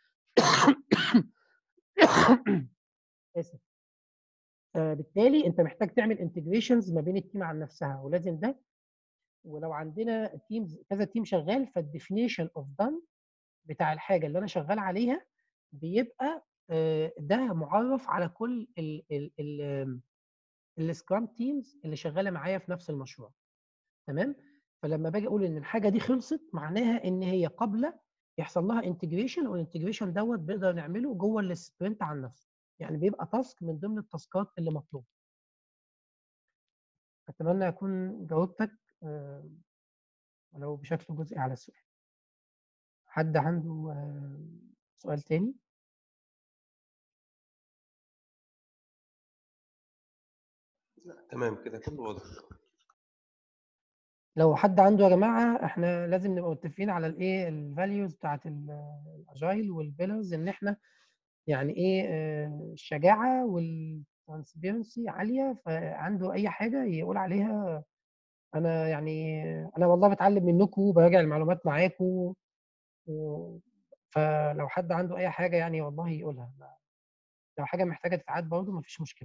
اسف آه، بالتالي انت محتاج تعمل انتجريشنز ما بين التيم عن نفسها ولازم ده ولو عندنا تيمز كذا تيم شغال فالديفينيشن اوف دان بتاع الحاجه اللي انا شغال عليها بيبقى آه، ده معرف على كل ال ال ال السكرام تيمز اللي شغاله معايا في نفس المشروع تمام فلما باجي اقول ان الحاجه دي خلصت معناها ان هي قبل يحصل لها انتجريشن والانتجريشن دوت بنقدر نعمله جوه السبرنت عن نفسه يعني بيبقى تاسك من ضمن التاسكات اللي مطلوبه اتمنى اكون جاوبتك آه، ولو بشكل جزئي على السؤال حد عنده آه، سؤال تاني تمام كده كله واضح لو حد عنده يا جماعه احنا لازم نبقى متفقين على الايه الفاليوز بتاعت الاجايل والبيلرز ان احنا يعني ايه آه، الشجاعه والترانسبيرنسي عاليه فعنده اي حاجه يقول عليها انا يعني انا والله بتعلم منكم وبراجع المعلومات معاكم و... فلو حد عنده اي حاجه يعني والله يقولها لو حاجه محتاجه تتعاد برضه مفيش مشكله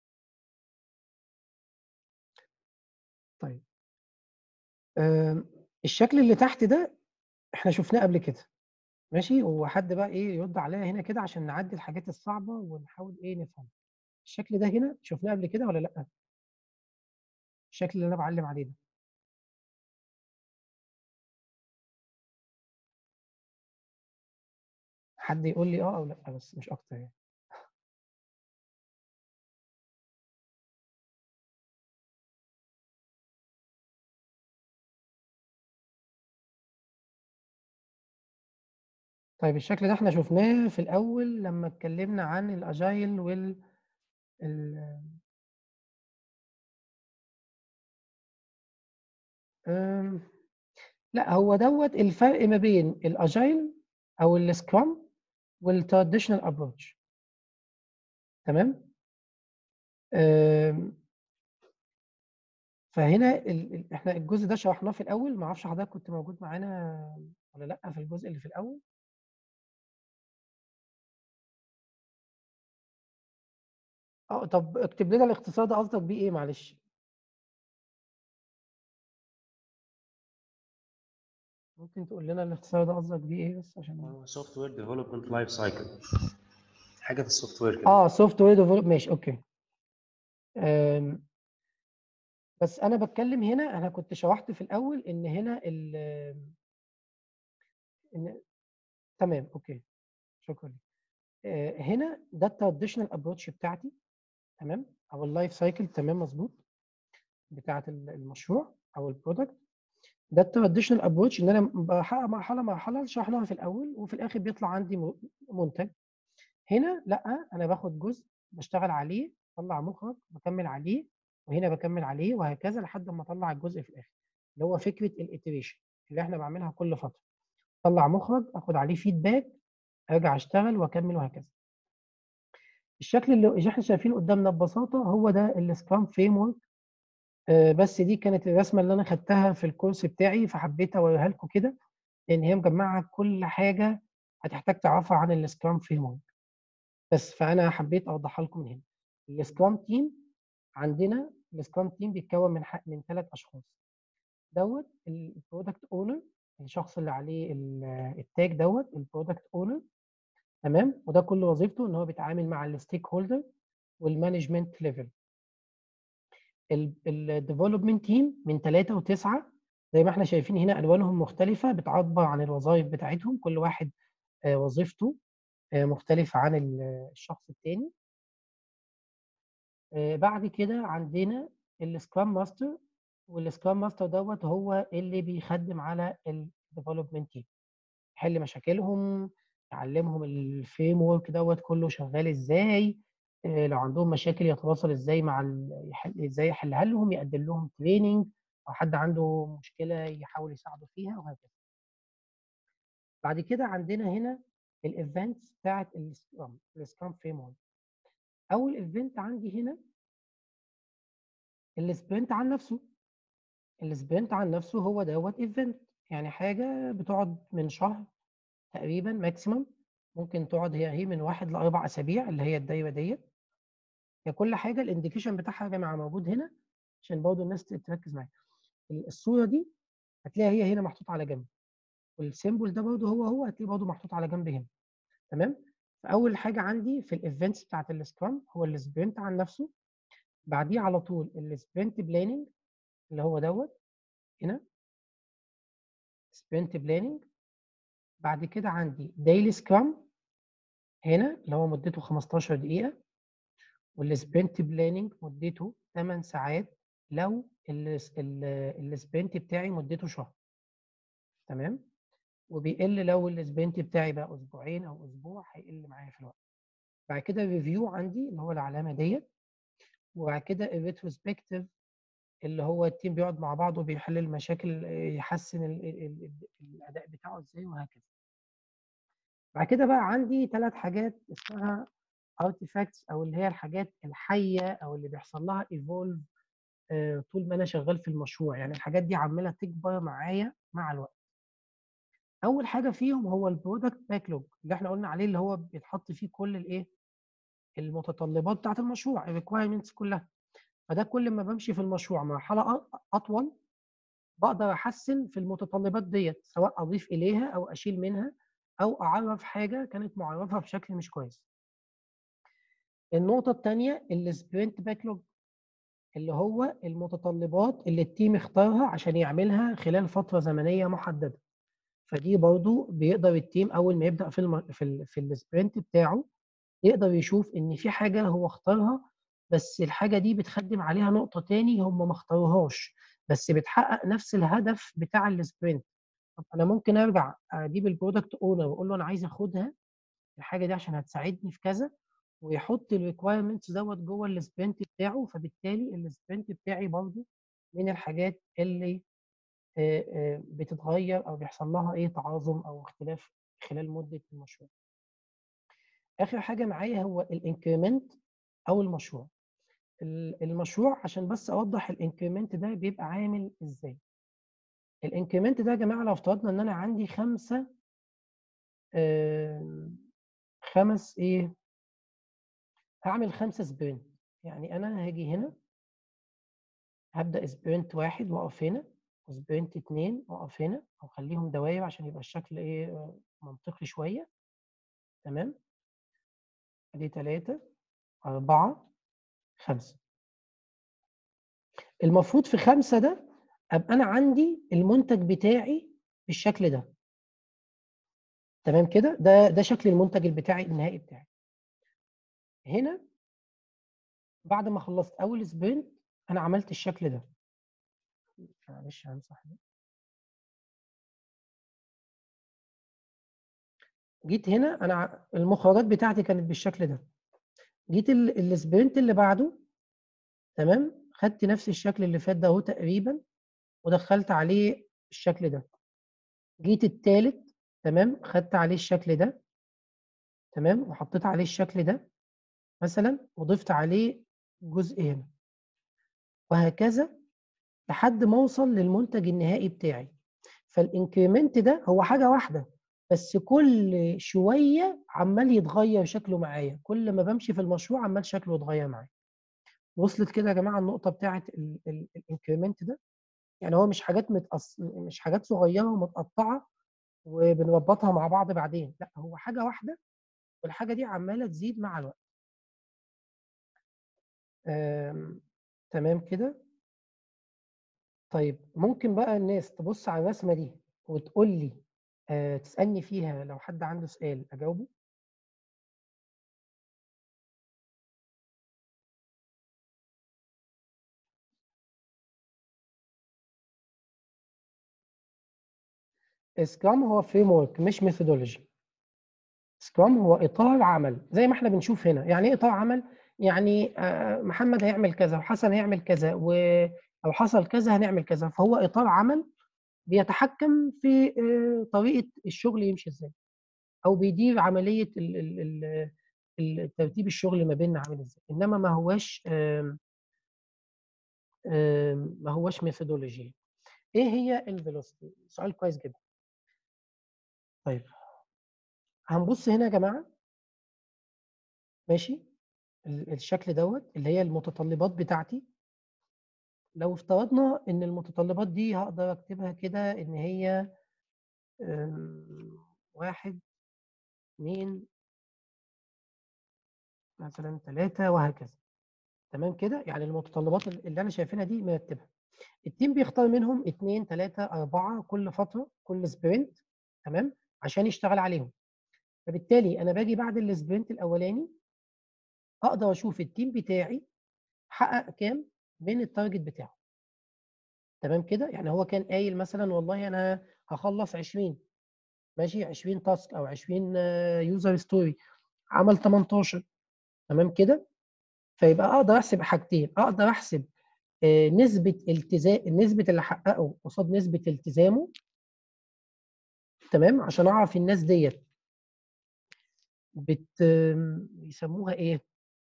طيب آم، الشكل اللي تحت ده احنا شفناه قبل كده ماشي وحد بقى ايه يرد عليا هنا كده عشان نعدي الحاجات الصعبه ونحاول ايه نفهم الشكل ده هنا شفناه قبل كده ولا لا الشكل اللي انا بعلم عليه ده حد يقول لي اه او لا بس مش اكتر يعني طيب الشكل ده احنا شفناه في الاول لما اتكلمنا عن الاجايل وال ال... أم، لا هو دوت الفرق ما بين الاجايل او السكرام والتراديشنال ابروتش تمام أم، فهنا ال... ال- احنا الجزء ده شرحناه في الاول ما اعرفش حضرتك كنت موجود معانا ولا لا في الجزء اللي في الاول اه طب اكتب لنا الاختصار ده قصدك بيه ايه معلش ممكن تقول لنا الاختصار ده قصدك بيه ايه بس عشان سوفت وير ديفلوبمنت لايف سايكل حاجه في السوفت وير كده اه سوفت وير ديفلوب ماشي اوكي أم، بس انا بتكلم هنا انا كنت شرحت في الاول ان هنا ال إن تمام اوكي شكرا لك آه، هنا ده التراديشنال ابروتش بتاعتي تمام او اللايف سايكل تمام مظبوط بتاعت ال- المشروع او البرودكت ده التراديشنال ابروتش ان انا بحقق مرحله مرحله شرحناها في الاول وفي الاخر بيطلع عندي م- منتج هنا لا انا باخد جزء بشتغل عليه اطلع مخرج بكمل عليه وهنا بكمل عليه وهكذا لحد ما اطلع الجزء في الاخر اللي هو فكره الاتريشن اللي احنا بعملها كل فتره اطلع مخرج اخد عليه فيدباك ارجع اشتغل واكمل وهكذا الشكل اللي اللي احنا شايفينه قدامنا ببساطه هو ده السكرام فريم ورك بس دي كانت الرسمه اللي انا خدتها في الكورس بتاعي فحبيت اوريها لكم كده لان هي مجمعه كل حاجه هتحتاج تعرفها عن السكرام فريم ورك بس فانا حبيت اوضحها لكم من هنا السكرام تيم عندنا السكرام تيم بيتكون من ح- من ثلاث اشخاص دوت البرودكت اونر الشخص اللي عليه ال- التاج دوت البرودكت اونر تمام وده كل وظيفته ان هو بيتعامل مع الستيك هولدر والمانجمنت ليفل الديفلوبمنت تيم من ثلاثة وتسعة زي ما احنا شايفين هنا الوانهم مختلفه بتعبر عن الوظائف بتاعتهم كل واحد آه، وظيفته آه، مختلفه عن ال- الشخص الثاني بعد كده عندنا السكرام ماستر والسكرام ماستر دوت هو اللي بيخدم على الديفلوبمنت تيم يحل مشاكلهم يعلمهم الفريم ورك دوت كله شغال ازاي آه، لو عندهم مشاكل يتواصل ازاي مع ال- يحل ازاي يحلها لهم يقدم لهم تريننج او حد عنده مشكله يحاول يساعده فيها وهكذا بعد كده عندنا هنا الايفنتس بتاعت السكرام السكرام فريم ورك اول ايفنت عندي هنا السبرنت عن نفسه السبرنت عن نفسه هو دوت ايفنت يعني حاجه بتقعد من شهر تقريبا ماكسيمم ممكن تقعد هي هي من واحد لاربع اسابيع اللي هي الدايره ديت هي كل حاجه الانديكيشن بتاعها يا جماعه موجود هنا عشان برضه الناس تركز معايا الصوره دي هتلاقيها هي هنا محطوطه على جنب والسيمبل ده برضه هو هو هتلاقيه برضه محطوط على جنب هنا تمام فاول حاجه عندي في الايفنتس بتاعت السكرام هو السبرنت عن نفسه بعديه على طول السبرنت بلاننج اللي هو دوت هنا سبرنت بلاننج بعد كده عندي دايلي سكرام هنا اللي هو مدته 15 دقيقة والسبرنت بلاننج مدته 8 ساعات لو السبرنت بتاعي مدته شهر تمام وبيقل لو السبرنت بتاعي بقى اسبوعين او اسبوع هيقل معايا في الوقت بعد كده ريفيو عندي اللي هو العلامة ديت وبعد كده الريتروسبكتيف اللي هو التيم بيقعد مع بعض وبيحل المشاكل يحسن ال ال ال الاداء بتاعه ازاي وهكذا بعد كده بقى عندي ثلاث حاجات اسمها artifacts او اللي هي الحاجات الحيه او اللي بيحصل لها ايفولف طول ما انا شغال في المشروع يعني الحاجات دي عماله تكبر معايا مع الوقت اول حاجه فيهم هو البرودكت باكلوج اللي احنا قلنا عليه اللي هو بيتحط فيه كل الايه المتطلبات بتاعه المشروع الريكوايرمنتس كلها فده كل ما بمشي في المشروع مرحله أ- اطول بقدر احسن في المتطلبات ديت سواء اضيف اليها او اشيل منها او اعرف حاجه كانت معرفه بشكل مش كويس النقطه الثانيه السبرنت باكلوج اللي هو المتطلبات اللي التيم اختارها عشان يعملها خلال فتره زمنيه محدده فدي برضو بيقدر التيم اول ما يبدا في الم... في ال... في السبرنت بتاعه يقدر يشوف ان في حاجه هو اختارها بس الحاجه دي بتخدم عليها نقطه تاني هم ما اختاروهاش بس بتحقق نفس الهدف بتاع السبرنت طب انا ممكن ارجع اجيب البرودكت اونر واقول له انا عايز اخدها الحاجه دي عشان هتساعدني في كذا ويحط الريكوايرمنتس دوت جوه السبرنت بتاعه فبالتالي السبرنت بتاعي برضو من الحاجات اللي آه، آه، بتتغير او بيحصل لها ايه تعاظم او اختلاف خلال مده المشروع. اخر حاجه معايا هو الانكريمنت او المشروع. ال- المشروع عشان بس اوضح الانكريمنت ده بيبقى عامل ازاي. الانكريمنت ده يا جماعه لو افترضنا ان انا عندي خمسه آم، خمس ايه هعمل خمسه سبرنت يعني انا هاجي هنا هبدا سبرنت واحد واقف هنا وسبرنت اتنين واقف هنا او خليهم دواير عشان يبقى الشكل ايه آه، منطقي شويه تمام ادي تلاتة أربعة خمسة المفروض في خمسة ده أبقى أنا عندي المنتج بتاعي بالشكل ده تمام كده ده ده شكل المنتج بتاعي النهائي بتاعي هنا بعد ما خلصت أول سبرنت أنا عملت الشكل ده معلش همسح ده جيت هنا أنا ع- المخرجات بتاعتي كانت بالشكل ده جيت ال- السبرنت اللي بعده تمام خدت نفس الشكل اللي فات ده اهو تقريبا ودخلت عليه الشكل ده جيت التالت تمام خدت عليه الشكل ده تمام وحطيت عليه الشكل ده مثلا وضفت عليه جزء هنا وهكذا لحد ما اوصل للمنتج النهائي بتاعي فالانكريمنت ده هو حاجه واحده بس كل شويه عمال يتغير شكله معايا كل ما بمشي في المشروع عمال شكله يتغير معايا وصلت كده يا جماعه النقطه بتاعه الانكريمنت ده يعني هو مش حاجات متقص... مش حاجات صغيره ومتقطعه وبنربطها مع بعض بعدين لا هو حاجه واحده والحاجه دي عماله تزيد مع الوقت آم، تمام كده طيب ممكن بقى الناس تبص على الرسمه دي وتقول لي آه، تسالني فيها لو حد عنده سؤال اجاوبه سكرام هو فريم ورك مش ميثودولوجي سكرام هو اطار عمل زي ما احنا بنشوف هنا يعني ايه اطار عمل يعني آه، محمد هيعمل كذا وحسن هيعمل كذا ولو حصل كذا هنعمل كذا فهو اطار عمل بيتحكم في آه، طريقه الشغل يمشي ازاي او بيدير عمليه ال- ال- ال- ال- ترتيب الشغل ما بيننا عامل ازاي انما ما هواش آم، آم، ما هواش ميثودولوجي ايه هي الفيلوسيتي سؤال كويس جدا طيب هنبص هنا يا جماعه ماشي ال- الشكل دوت اللي هي المتطلبات بتاعتي لو افترضنا ان المتطلبات دي هقدر اكتبها كده ان هي أم، واحد اتنين مثلا ثلاثة وهكذا تمام كده يعني المتطلبات اللي انا شايفينها دي مرتبها التيم بيختار منهم اتنين تلاتة أربعة كل فترة كل سبرنت تمام عشان يشتغل عليهم فبالتالي انا باجي بعد السبرنت الاولاني اقدر اشوف التيم بتاعي حقق كام من التارجت بتاعه تمام كده يعني هو كان قايل مثلا والله انا هخلص 20 ماشي 20 تاسك او 20 يوزر ستوري عمل 18 تمام كده فيبقى اقدر احسب حاجتين اقدر احسب آه، نسبه التزام نسبه اللي حققه قصاد نسبه التزامه تمام عشان اعرف الناس ديت بت بيسموها ايه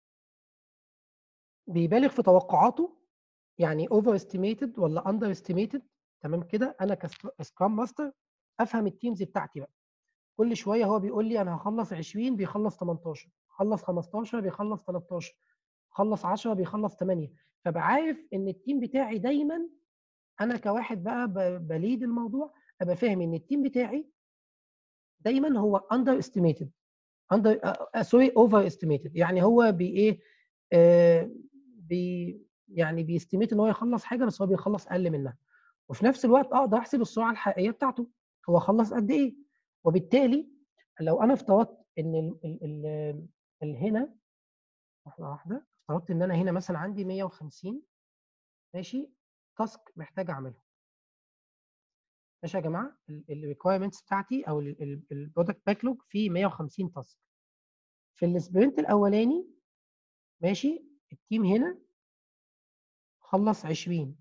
بيبالغ في توقعاته يعني اوفر استيميتد ولا اندر استيميتد تمام كده انا كسكرام ماستر افهم التيمز بتاعتي بقى كل شويه هو بيقول لي انا هخلص 20 بيخلص 18 خلص 15 بيخلص 13 خلص 10 بيخلص 8 فبقى عارف ان التيم بتاعي دايما انا كواحد بقى ب- بليد الموضوع ابقى فاهم ان التيم بتاعي دايما هو اندر استيميتد اندر سوري اوفر استيميتد يعني هو بي ايه آه، بي يعني بيستيميت ان هو يخلص حاجه بس هو بيخلص اقل منها وفي نفس الوقت اقدر احسب السرعه الحقيقيه بتاعته هو خلص قد ايه وبالتالي لو انا افترضت ان ال ال ال ال هنا واحده واحده افترضت ان انا هنا مثلا عندي 150 ماشي تاسك محتاج اعمله ماشي يا جماعه الريكويرمنتس بتاعتي او البرودكت باكلوج فيه 150 تاسك في السبرنت الاولاني ماشي التيم هنا خلص 20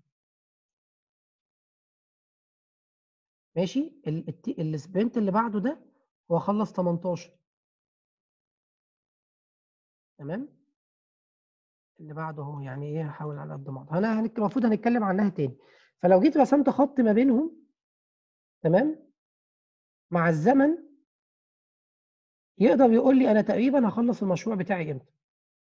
ماشي ال- الت- السبرنت اللي بعده ده هو خلص 18 تمام اللي بعده هو يعني ايه هحاول على قد ما اقدر انا هنك- المفروض هنتكلم عنها تاني فلو جيت رسمت خط ما بينهم تمام مع الزمن يقدر يقول لي انا تقريبا هخلص المشروع بتاعي امتى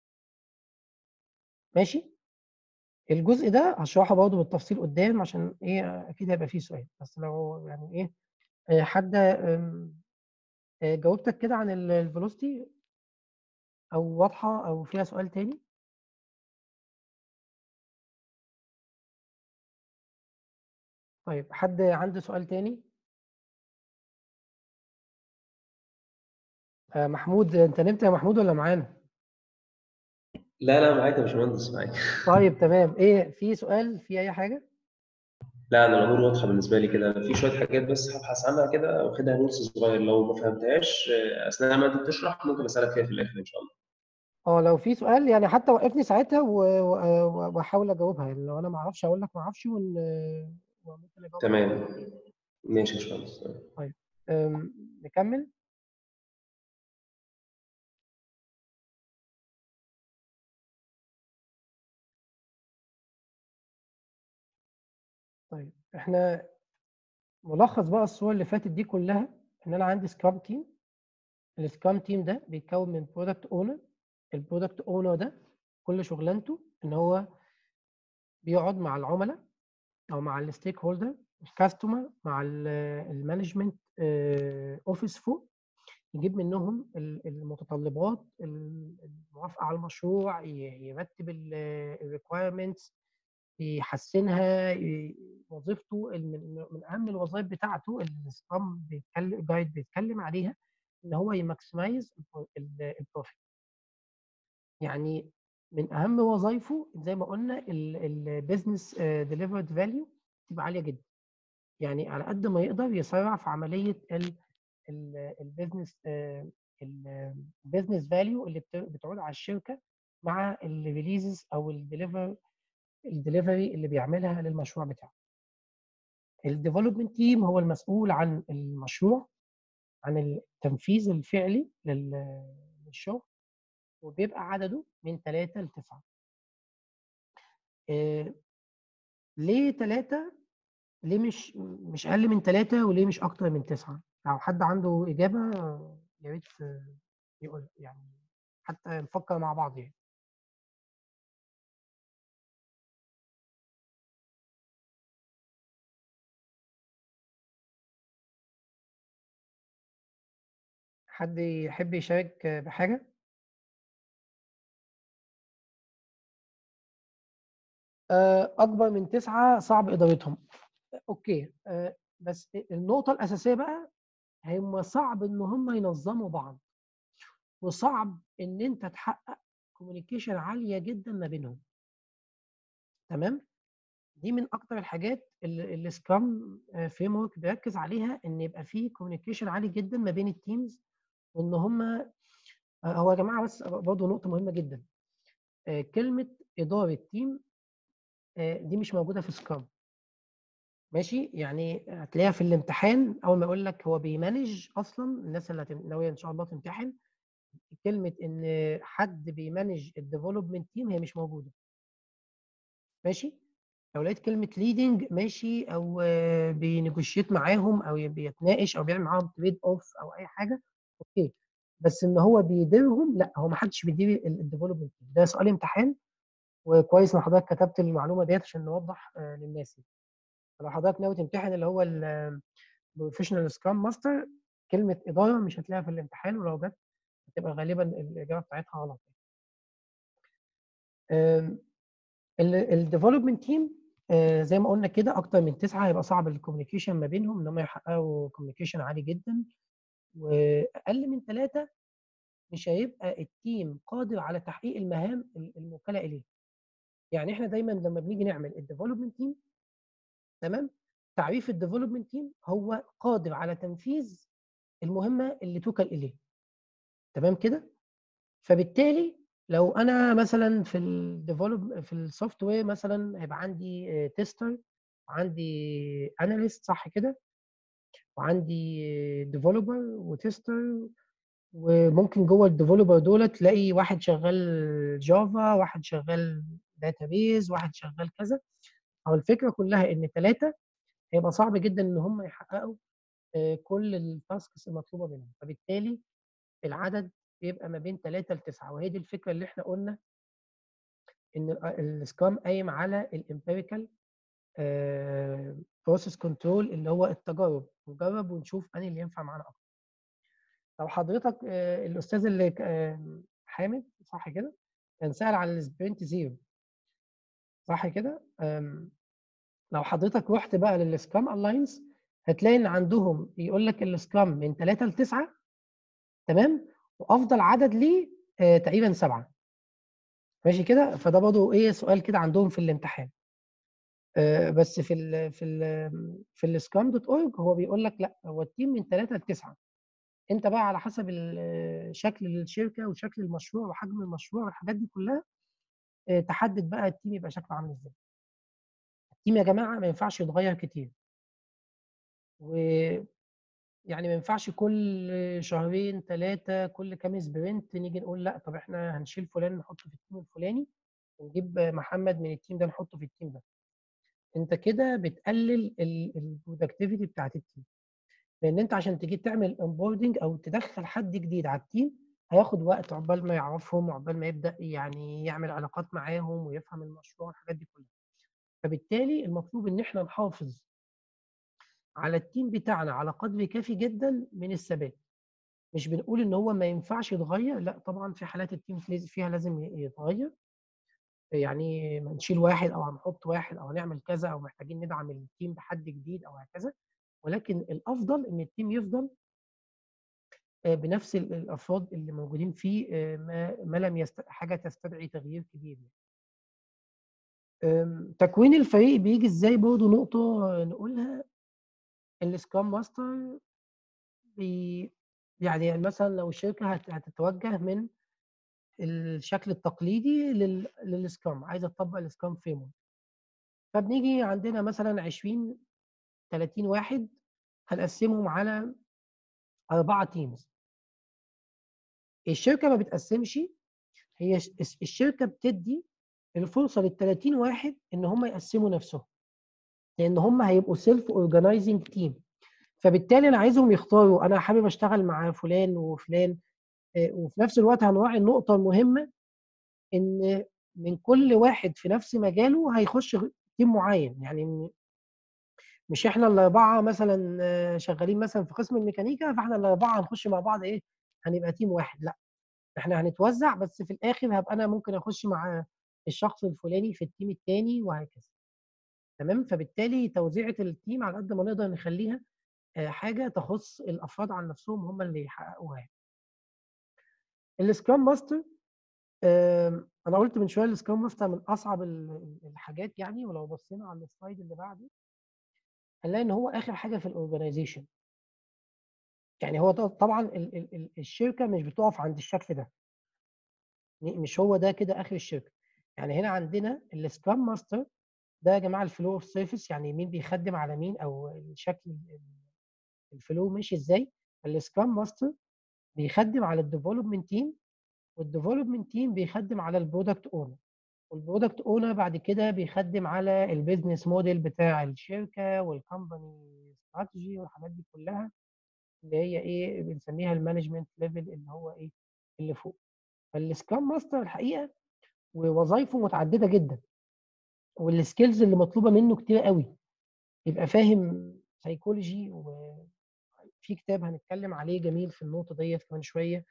ماشي الجزء ده هشرحه برضه بالتفصيل قدام عشان ايه اكيد هيبقى فيه سؤال بس لو يعني ايه آه، حد آم، آه، جاوبتك كده عن الفيلوسيتي او واضحه او فيها سؤال تاني طيب حد عنده سؤال تاني آه، محمود انت نمت يا محمود ولا معانا لا لا معاك يا باشمهندس معاك طيب تمام ايه في سؤال في اي حاجه لا انا الامور واضحه بالنسبه لي كده في شويه حاجات بس هبحث عنها كده واخدها نوتس صغير لو ما فهمتهاش آه، اثناء ما انت بتشرح ممكن اسالك فيها في الاخر ان شاء الله اه لو في سؤال يعني حتى وقفني ساعتها و- و- واحاول اجاوبها يعني لو انا ما اعرفش اقول لك ما اعرفش ون- وممكن اجاوب تمام ماشي يا باشمهندس أم، نكمل طيب احنا ملخص بقى الصور اللي فاتت دي كلها ان انا عندي سكرام تيم السكرام تيم ده بيتكون من برودكت اونر البرودكت اونر ده كل شغلانته ان هو بيقعد مع العملاء او مع الستيك هولدر الكاستمر مع المانجمنت اوفيس فوق يجيب منهم ال- المتطلبات ال- الموافقه على المشروع ي- يرتب الريكويرمنتس يحسنها ي- وظيفته ال- من من اهم الوظائف بتاعته اللي السكرام بيتكلم جايد بيتكلم عليها ان هو يماكسمايز البروفيت يعني من اهم وظائفه زي ما قلنا البيزنس ديليفرد فاليو تبقى عاليه جدا يعني على قد ما يقدر يسرع في عمليه البيزنس البيزنس فاليو اللي بت- بتعود على الشركه مع الريليزز او الديليفر الدليفري اللي بيعملها للمشروع بتاعه الديفلوبمنت تيم هو المسؤول عن المشروع عن التنفيذ الفعلي لل- للشغل وبيبقى عدده من ثلاثة لتسعة آه، ليه ثلاثة ليه مش مش أقل من ثلاثة وليه مش أكتر من تسعة لو حد عنده إجابة آه، يا ريت آه، يقول يعني حتى نفكر مع بعض يعني حد يحب يشارك آه، بحاجة آه، أكبر من تسعة صعب إدارتهم أوكي آه، بس النقطة الأساسية بقى هم صعب إن هم ينظموا بعض وصعب إن أنت تحقق كوميونيكيشن عالية جدا ما بينهم تمام دي من أكتر الحاجات اللي السكرام فريم ورك بيركز عليها إن يبقى فيه كوميونيكيشن عالي جدا ما بين التيمز وإن هم آه، هو يا جماعة بس برضه نقطة مهمة جدا آه، كلمة إدارة تيم آه، دي مش موجودة في سكرام ماشي يعني هتلاقيها في الامتحان اول ما يقول لك هو بيمانج اصلا الناس اللي هتم- ناويه ان شاء الله تمتحن كلمه ان حد بيمانج الديفلوبمنت تيم هي مش موجوده ماشي لو لقيت كلمه ليدنج ماشي او آه، بينيجوشيت معاهم او بيتناقش او بيعمل معاهم تريد اوف او اي حاجه اوكي بس ان هو بيديرهم لا هو ما حدش بيدير الديفلوبمنت تيم ده سؤال امتحان وكويس ان حضرتك كتبت المعلومه ديت عشان نوضح آه، للناس فلو حضرتك ناوي تمتحن اللي هو البروفيشنال سكرام ماستر كلمه اداره مش هتلاقيها في الامتحان ولو جت هتبقى غالبا الاجابه بتاعتها غلط الديفلوبمنت تيم زي ما قلنا كده اكتر من تسعه هيبقى صعب الكوميونيكيشن ما بينهم ان هم يحققوا كوميونيكيشن عالي جدا واقل من ثلاثه مش هيبقى التيم قادر على تحقيق المهام الموكله اليه يعني احنا دايما لما بنيجي نعمل الديفلوبمنت تيم تمام تعريف الديفلوبمنت تيم هو قادر على تنفيذ المهمه اللي توكل اليه تمام كده فبالتالي لو انا مثلا في الديفلوب في السوفت وير مثلا هيبقى عندي تيستر وعندي اناليست صح كده وعندي ديفلوبر وتيستر وممكن جوه الديفلوبر دول تلاقي واحد شغال جافا واحد شغال داتابيز واحد شغال كذا او الفكره كلها ان ثلاثه هيبقى صعب جدا ان هم يحققوا كل التاسكس المطلوبه منهم فبالتالي العدد بيبقى ما بين 3 ل 9 وهي دي الفكره اللي احنا قلنا ان السكرام قايم على الامبيريكال بروسيس كنترول اللي هو التجارب نجرب ونشوف انهي اللي ينفع معانا اكتر لو حضرتك الاستاذ اللي حامد صح كده كان سأل على السبرنت زيرو صح كده لو حضرتك رحت بقى للسكرام الاينس هتلاقي ان عندهم يقول لك السكرام من 3 ل 9 تمام وافضل عدد ليه آه تقريبا سبعه ماشي كده فده برضه ايه سؤال كده عندهم في الامتحان آه بس في ال في ال في السكرام دوت اورج هو بيقول لك لا هو التيم من ثلاثه لتسعه انت بقى على حسب شكل الشركه وشكل المشروع وحجم المشروع والحاجات دي كلها آه تحدد بقى التيم يبقى شكله عامل ازاي التيم يا جماعه ما ينفعش يتغير كتير و يعني ما ينفعش كل شهرين ثلاثة كل كام سبرنت نيجي نقول لا طب احنا هنشيل فلان نحطه في التيم الفلاني ونجيب محمد من التيم ده نحطه في التيم ده انت كده بتقلل البرودكتيفيتي بتاعت التيم لان انت عشان تيجي تعمل انبوردنج او تدخل حد جديد على التيم هياخد وقت عقبال ما يعرفهم وعقبال ما يبدا يعني يعمل علاقات معاهم ويفهم المشروع والحاجات دي كلها فبالتالي المطلوب ان احنا نحافظ على التيم بتاعنا على قدر كافي جدا من الثبات مش بنقول ان هو ما ينفعش يتغير لا طبعا في حالات التيم فيها لازم يتغير يعني نشيل واحد او هنحط واحد او هنعمل كذا او محتاجين ندعم التيم بحد جديد او هكذا ولكن الافضل ان التيم يفضل بنفس الافراد اللي موجودين فيه ما, ما لم يست... حاجه تستدعي تغيير كبير تكوين الفريق بيجي ازاي برضه نقطه نقولها السكرام ماستر بي يعني مثلا لو الشركه هتتوجه من الشكل التقليدي لل... للسكرام عايزه تطبق السكرام فريم فبنيجي عندنا مثلا 20 30 واحد هنقسمهم على أربعة تيمز الشركة ما بتقسمش هي الشركة بتدي الفرصة لل 30 واحد إن هم يقسموا نفسهم لان هم هيبقوا سيلف اورجنايزنج تيم فبالتالي انا عايزهم يختاروا انا حابب اشتغل مع فلان وفلان وفي نفس الوقت هنراعي النقطه المهمه ان من كل واحد في نفس مجاله هيخش تيم معين يعني مش احنا الاربعه مثلا شغالين مثلا في قسم الميكانيكا فاحنا الاربعه هنخش مع بعض ايه هنبقى تيم واحد لا احنا هنتوزع بس في الاخر هبقى انا ممكن اخش مع الشخص الفلاني في التيم الثاني وهكذا تمام فبالتالي توزيعه التيم على قد ما نقدر نخليها حاجه تخص الافراد عن نفسهم هم اللي يحققوها السكرام ماستر انا قلت من شويه السكرام ماستر من اصعب الحاجات يعني ولو بصينا على السلايد اللي بعده هنلاقي ان هو اخر حاجه في الاورجنايزيشن يعني هو طبعا الشركه مش بتقف عند الشكل ده مش هو ده كده اخر الشركه يعني هنا عندنا السكرام ماستر ده يا جماعه الفلو اوف سيرفيس يعني مين بيخدم على مين او الشكل الفلو ماشي ازاي السكرام ماستر بيخدم على الديفلوبمنت تيم والديفلوبمنت تيم بيخدم على البرودكت اونر والبرودكت اونر بعد كده بيخدم على البيزنس موديل بتاع الشركه والكومباني استراتيجي والحاجات دي كلها اللي هي ايه بنسميها المانجمنت ليفل اللي هو ايه اللي فوق فالسكرام ماستر الحقيقه ووظائفه متعدده جدا والسكيلز اللي مطلوبه منه كتير قوي يبقى فاهم سيكولوجي وفي كتاب هنتكلم عليه جميل في النقطه ديت كمان شويه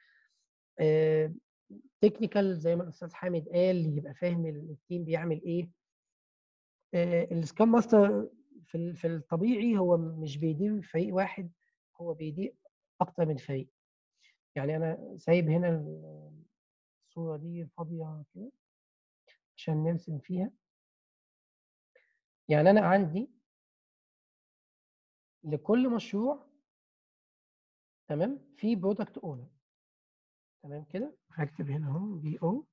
تكنيكال زي ما الاستاذ حامد قال يبقى فاهم التيم بيعمل ايه السكام ماستر في ال- في الطبيعي هو مش بيدير فريق واحد هو بيدير اكتر من فريق يعني انا سايب هنا ال- الصوره دي فاضيه كده عشان نرسم فيها يعني انا عندي لكل مشروع تمام في برودكت اونر تمام كده هكتب هنا اهو بي او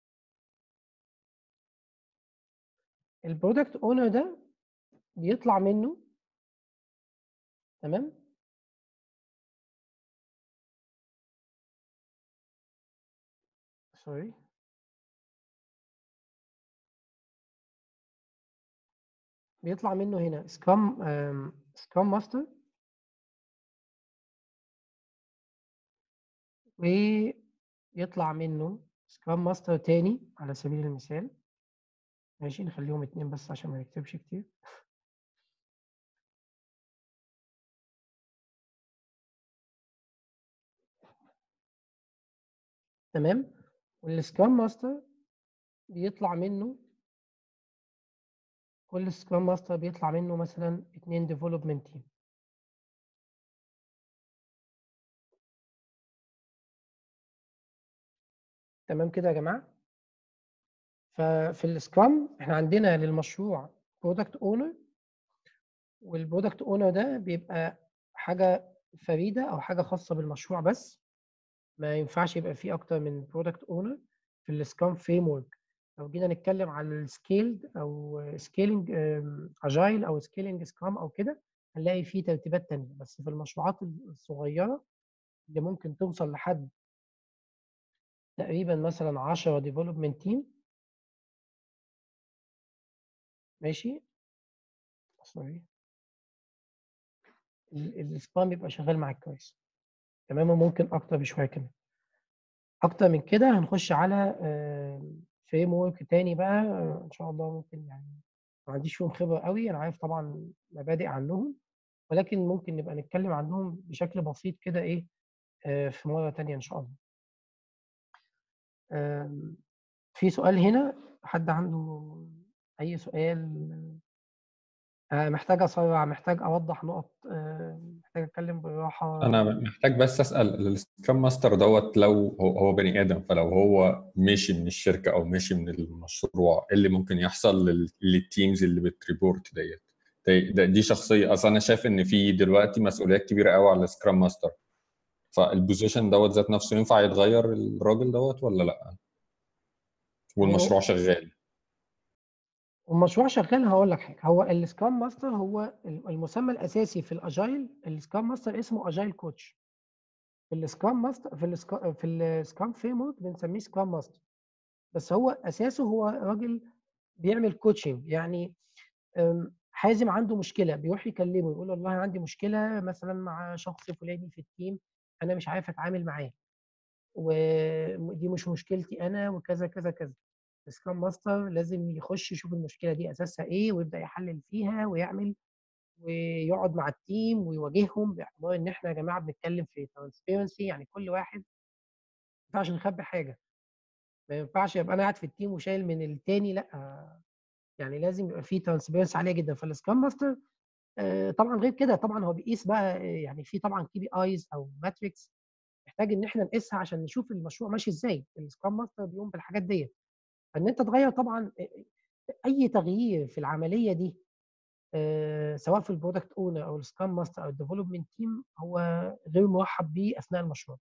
البرودكت اونر ده بيطلع منه تمام سوري بيطلع منه هنا سكرام سكرام ماستر ويطلع منه سكرام ماستر تاني على سبيل المثال ماشي نخليهم اتنين بس عشان ما نكتبش كتير تمام والسكرام ماستر بيطلع منه كل سكرام ماستر بيطلع منه مثلا اتنين ديفلوبمنت تيم تمام كده يا جماعه ففي السكرام احنا عندنا للمشروع برودكت اونر والبرودكت اونر ده بيبقى حاجه فريده او حاجه خاصه بالمشروع بس ما ينفعش يبقى فيه اكتر من برودكت اونر في السكرام فريم ورك لو جينا نتكلم على السكيلد او سكيلينج اجايل او سكيلينج سكرام او كده هنلاقي فيه ترتيبات تانية بس في المشروعات الصغيره اللي ممكن توصل لحد تقريبا مثلا 10 ديفلوبمنت تيم ماشي سوري السبام بيبقى شغال معاك كويس تمام وممكن اكتر بشويه كمان اكتر من كده هنخش على فريم ورك تاني بقى آه، ان شاء الله ممكن يعني ما عنديش فيهم خبره قوي انا عارف طبعا مبادئ عنهم ولكن ممكن نبقى نتكلم عنهم بشكل بسيط كده ايه آه، في مره تانية ان شاء الله آم، في سؤال هنا حد عنده اي سؤال آه، محتاج اسرع محتاج اوضح نقط آه، محتاج اتكلم بالراحه انا محتاج بس اسال السكرام ماستر دوت لو هو هو بني ادم فلو هو مشي من الشركه او مشي من المشروع ايه اللي ممكن يحصل لل- للتيمز اللي بتريبورت ديت ده- ده- دي شخصيه اصل انا شايف ان في دلوقتي مسؤوليات كبيره قوي على السكرام ماستر فالبوزيشن دوت ذات نفسه ينفع يتغير الراجل دوت ولا لا والمشروع شغال والمشروع شغال هقول لك حاجه هو السكرام ماستر هو المسمى الاساسي في الاجايل السكرام ماستر اسمه اجايل كوتش في السكرام ماستر في السكرام في السكرام فريم ورك بنسميه سكرام ماستر بس هو اساسه هو راجل بيعمل كوتشنج يعني أم، حازم عنده مشكله بيروح يكلمه يقول له والله أنا عندي مشكله مثلا مع شخص فلاني في التيم انا مش عارف اتعامل معاه ودي مش مشكلتي انا وكذا كذا كذا السكرام ماستر لازم يخش يشوف المشكله دي اساسها ايه ويبدا يحلل فيها ويعمل ويقعد مع التيم ويواجههم باعتبار ان احنا يا جماعه بنتكلم في ترانسبيرنسي يعني كل واحد ما ينفعش نخبي حاجه ما ينفعش يبقى انا قاعد في التيم وشايل من التاني لا يعني لازم يبقى في ترانسبيرنسي عاليه جدا فالسكرام ماستر آه، طبعا غير كده طبعا هو بيقيس بقى آه، يعني في طبعا كي بي ايز او ماتريكس محتاج ان احنا نقيسها عشان نشوف المشروع ماشي ازاي السكرام ماستر بيقوم بالحاجات ديت فان انت تغير طبعا اي تغيير في العمليه دي آه، سواء في البرودكت اونر او السكرام ماستر او الديفلوبمنت تيم هو غير مرحب بيه اثناء المشروع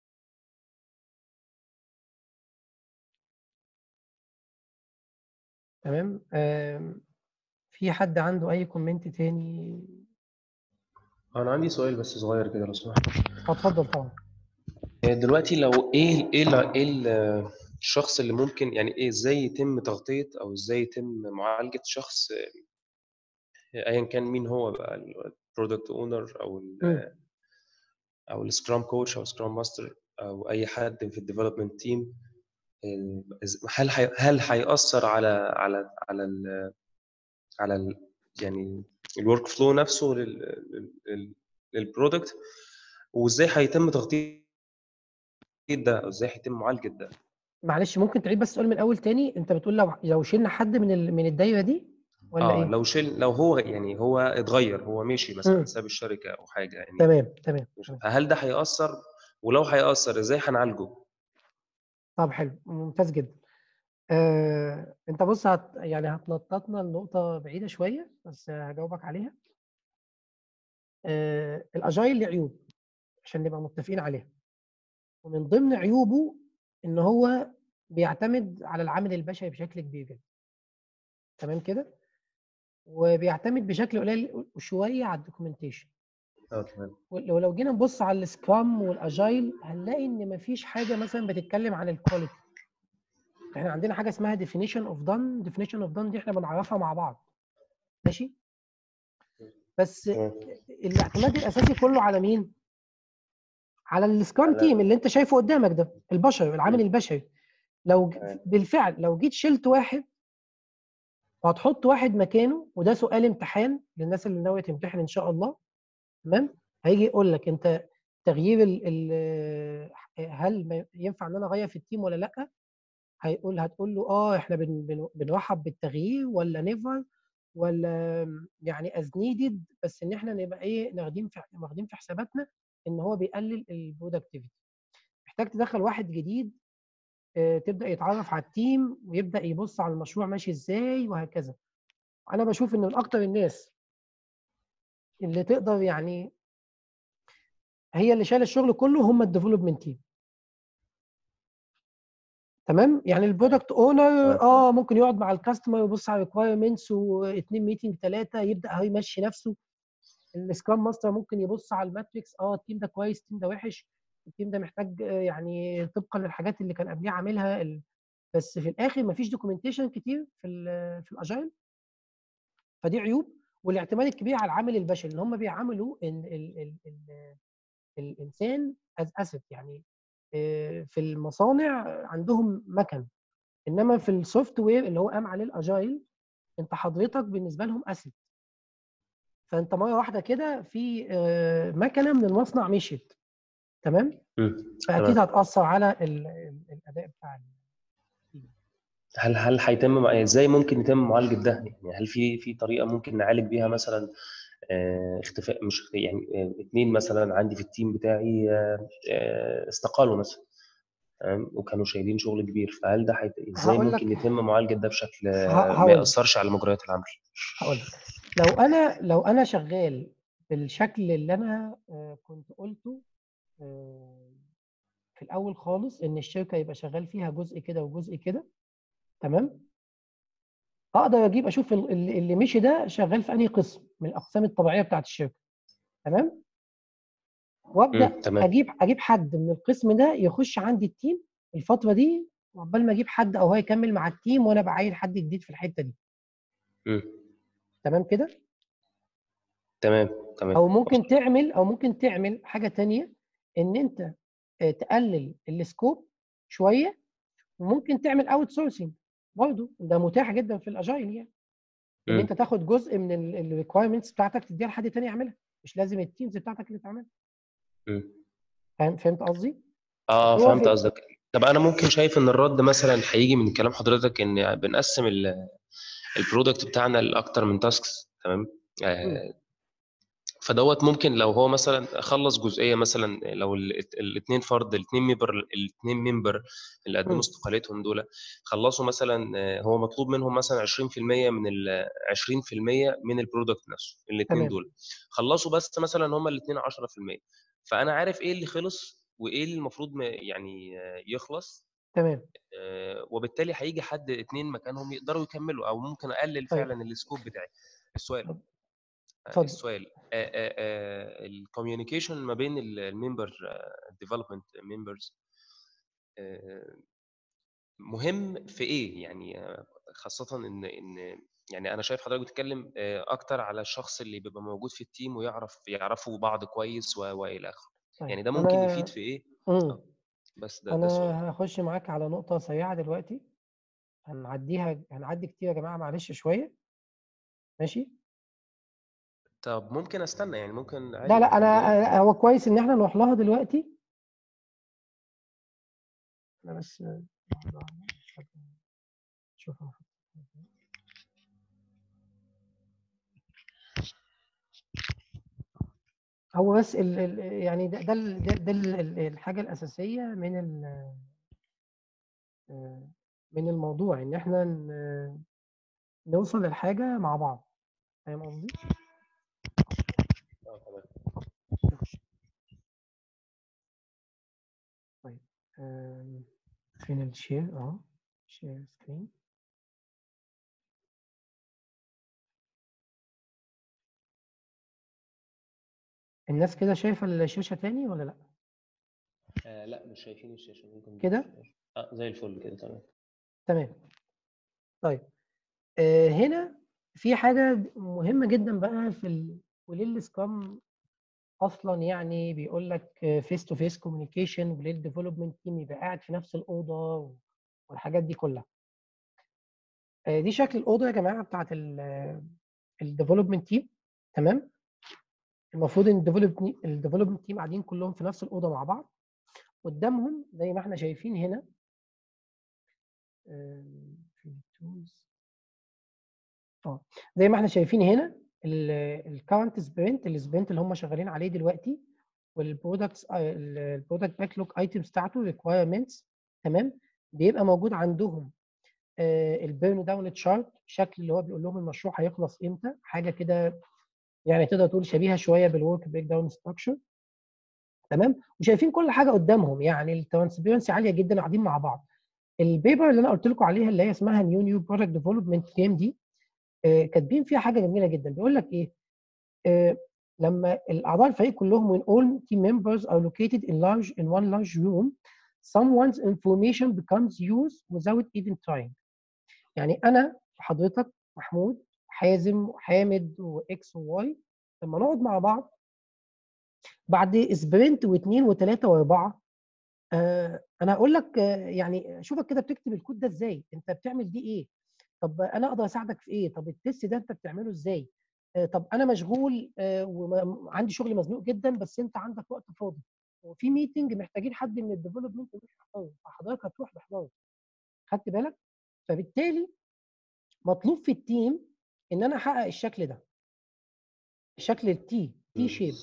تمام آم، في حد عنده اي كومنت تاني انا عندي سؤال بس صغير كده لو سمحت اتفضل طبعا دلوقتي لو ايه ايه ال- ايه ال- الشخص اللي ممكن يعني ايه ازاي يتم تغطية او ازاي يتم معالجة شخص ايا كان مين هو بقى البرودكت اونر او ال مم. او السكرام كوتش او سكرام ماستر او اي حد في الديفلوبمنت تيم هل هي- هل هيأثر على على على ال على ال يعني الورك فلو نفسه لل- لل- للبرودكت وازاي هيتم تغطيه ده او ازاي هيتم معالجه ده معلش ممكن تعيد بس السؤال من الاول تاني انت بتقول لو لو شلنا حد من ال... من الدايره دي ولا اه ايه لو شيل لو هو يعني هو اتغير هو مشي مثلا مم. ساب الشركه او حاجه يعني تمام تمام مش- تمام. فهل ده هيأثر ولو هيأثر ازاي هنعالجه؟ طب حلو ممتاز جدا آه، انت بص هت يعني هتنططنا لنقطه بعيده شويه بس هجاوبك عليها آه، الاجايل له عيوب عشان نبقى متفقين عليها ومن ضمن عيوبه ان هو بيعتمد على العامل البشري بشكل كبير جدا تمام كده وبيعتمد بشكل قليل شويه على الدوكيومنتيشن اه تمام ولو لو جينا نبص على السكرام والاجايل هنلاقي ان مفيش حاجه مثلا بتتكلم عن الكواليتي احنا عندنا حاجه اسمها definition of done definition of done دي احنا بنعرفها مع بعض ماشي بس تمام. الاعتماد الاساسي كله على مين على السكرام على- تيم اللي انت شايفه قدامك ده البشر العامل م. البشري لو ج- تمام. بالفعل لو جيت شلت واحد وهتحط واحد مكانه وده سؤال امتحان للناس اللي ناويه تمتحن ان شاء الله تمام هيجي يقول لك انت تغيير ال ال هل ما ينفع ان انا اغير في التيم ولا لا هيقول هتقول له اه احنا بن بن بنرحب بالتغيير ولا نيفر ولا يعني از نيدد بس ان احنا نبقى ايه واخدين في واخدين في حساباتنا ان هو بيقلل البرودكتيفيتي محتاج تدخل واحد جديد آه، تبدا يتعرف على التيم ويبدا يبص على المشروع ماشي ازاي وهكذا انا بشوف ان من اكتر الناس اللي تقدر يعني هي اللي شايله الشغل كله هم الديفلوبمنت تيم تمام يعني البرودكت اونر اه ممكن يقعد مع الكاستمر يبص على الريكوايرمنتس واثنين ميتنج ثلاثه يبدا هو يمشي نفسه السكرام ماستر ممكن يبص على الماتريكس اه التيم ده كويس التيم ده وحش التيم ده محتاج آه، يعني طبقا للحاجات اللي كان قبليه عاملها ال... بس في الاخر مفيش دوكيومنتيشن كتير في ال في الاجايل فدي عيوب والاعتماد الكبير على العامل البشري ان هم بيعاملوا ال ال ال ال الانسان از اسيت يعني آه، في المصانع عندهم مكن انما في السوفت وير اللي هو قام عليه الاجايل انت حضرتك بالنسبه لهم اسيت فانت مره واحده كده في آه، مكنه من المصنع مشيت تمام مم. فاكيد تمام. هتاثر على ال- ال- الاداء بتاع ال- هل هل هيتم مع- ازاي ممكن يتم معالجه ده؟ يعني هل في في طريقه ممكن نعالج بيها مثلا آه، اختفاء مش اختفاء، يعني آه، اتنين مثلا عندي في التيم بتاعي آه، آه، استقالوا مثلا تمام وكانوا شايلين شغل كبير فهل ده حيت... ازاي هقول لك- ممكن يتم معالجه ده بشكل آه، ه- ما هقول لك. ياثرش على مجريات العمل؟ هقول لك لو انا لو انا شغال بالشكل اللي انا آه، كنت قلته آه، في الاول خالص ان الشركه يبقى شغال فيها جزء كده وجزء كده تمام اقدر اجيب اشوف ال- ال- اللي مشي ده شغال في انهي قسم من الاقسام الطبيعيه بتاعت الشركه تمام وابدا مم، تمام. اجيب اجيب حد من القسم ده يخش عندي التيم الفتره دي وعقبال ما اجيب حد او هو يكمل مع التيم وانا بعين حد جديد في الحته دي مم. تمام كده تمام تمام او ممكن تعمل او ممكن تعمل حاجه تانية ان انت آه، تقلل السكوب شويه وممكن تعمل اوت سورسنج برضه ده متاح جدا في الاجايل يعني ان مم. انت تاخد جزء من الريكوايرمنتس بتاعتك تديها لحد تاني يعملها مش لازم التيمز بتاعتك اللي تعملها مم. فاهم فهمت قصدي؟ اه هو فهمت في- قصدك طب انا ممكن شايف ان الرد مثلا هيجي من كلام حضرتك ان بنقسم ال- البرودكت بتاعنا لاكتر من تاسكس تمام آه، فدوت ممكن لو هو مثلا خلص جزئيه مثلا لو الاثنين فرد الاثنين ممبر الاثنين ممبر اللي مم. قدموا استقالتهم دول خلصوا مثلا آه، هو مطلوب منهم مثلا 20% من ال 20% من البرودكت نفسه الاثنين تمام. دول خلصوا بس مثلا هم الاثنين 10% فانا عارف ايه اللي خلص وايه اللي المفروض م- يعني آه، يخلص تمام آه، وبالتالي هيجي حد اتنين مكانهم يقدروا يكملوا او ممكن اقلل طيب. فعلا السكوب بتاعي السؤال طب، آه، اتفضل. السؤال الكوميونيكيشن ما بين الممبر ديفلوبمنت ممبرز مهم في ايه يعني آه، خاصه ان ان يعني انا شايف حضرتك بتتكلم آه، اكتر على الشخص اللي بيبقى موجود في التيم ويعرف يعرفوا بعض كويس و- والى اخره طيب يعني ده ممكن أنا- يفيد في ايه مم. بس ده ده سؤال انا هخش معاك على نقطه سريعه دلوقتي هنعديها هنعدي كتير يا جماعه معلش شويه ماشي طب ممكن استنى يعني ممكن عادي لا لا نخليها- انا هو كويس ان احنا نروح لها دلوقتي انا بس شوفها هو بس ال ال يعني ده ده ال- ده, ده ال- ال- الحاجه الاساسيه من ال آه، من الموضوع ان احنا ن- نوصل للحاجه مع بعض فاهم قصدي؟ آه، تمام. طيب آم، فين الشير اهو شير سكرين الناس كده شايفه الشاشه تاني ولا لا؟ آه لا مش شايفين الشاشه ممكن كده؟ اه زي الفل كده تمام تمام طيب آه هنا في حاجة مهمة جدا بقى في ال... وليه السكرام أصلا يعني بيقول لك فيس تو فيس كوميونيكيشن وليه الديفلوبمنت تيم يبقى قاعد في نفس الأوضة والحاجات دي كلها. آه دي شكل الأوضة يا جماعة بتاعت الديفلوبمنت تيم تمام؟ المفروض ان الديفلوبمنت تيم قاعدين كلهم في نفس الأوضة مع بعض قدامهم زي ما احنا شايفين هنا آه، في التولز اه زي ما احنا شايفين هنا الكارنت سبرنت السبرنت اللي هم شغالين عليه دلوقتي والبرودكتس البرودكت باك لوج ايتمز بتاعته ريكوايرمنتس تمام بيبقى موجود عندهم البيرن داون تشارت شكل اللي هو بيقول لهم المشروع هيخلص امتى حاجه كده يعني تقدر تقول شبيهه شويه بالورك بريك داون ستراكشر تمام وشايفين كل حاجه قدامهم يعني الترانسبيرنسي عاليه جدا قاعدين مع بعض البيبر اللي انا قلت لكم عليها اللي هي اسمها نيو نيو برودكت ديفلوبمنت تيم دي آه، كاتبين فيها حاجه جميله جدا بيقول لك ايه آه، لما الاعضاء الفريق كلهم when all team members are located in large in one large room someone's information becomes yours without even trying يعني انا وحضرتك محمود حازم وحامد واكس وواي لما نقعد مع بعض بعد سبرنت واثنين وثلاثه واربعه آه انا هقول لك آه يعني شوفك كده بتكتب الكود ده ازاي انت بتعمل دي ايه طب انا اقدر اساعدك في ايه طب التست ده انت بتعمله ازاي آه طب انا مشغول آه وعندي شغل مزنوق جدا بس انت عندك وقت فاضي وفي ميتنج محتاجين حد من الديفلوبمنت يروح يحضره فحضرتك هتروح تحضره خدت بالك فبالتالي مطلوب في التيم ان انا احقق الشكل ده شكل التي تي شيب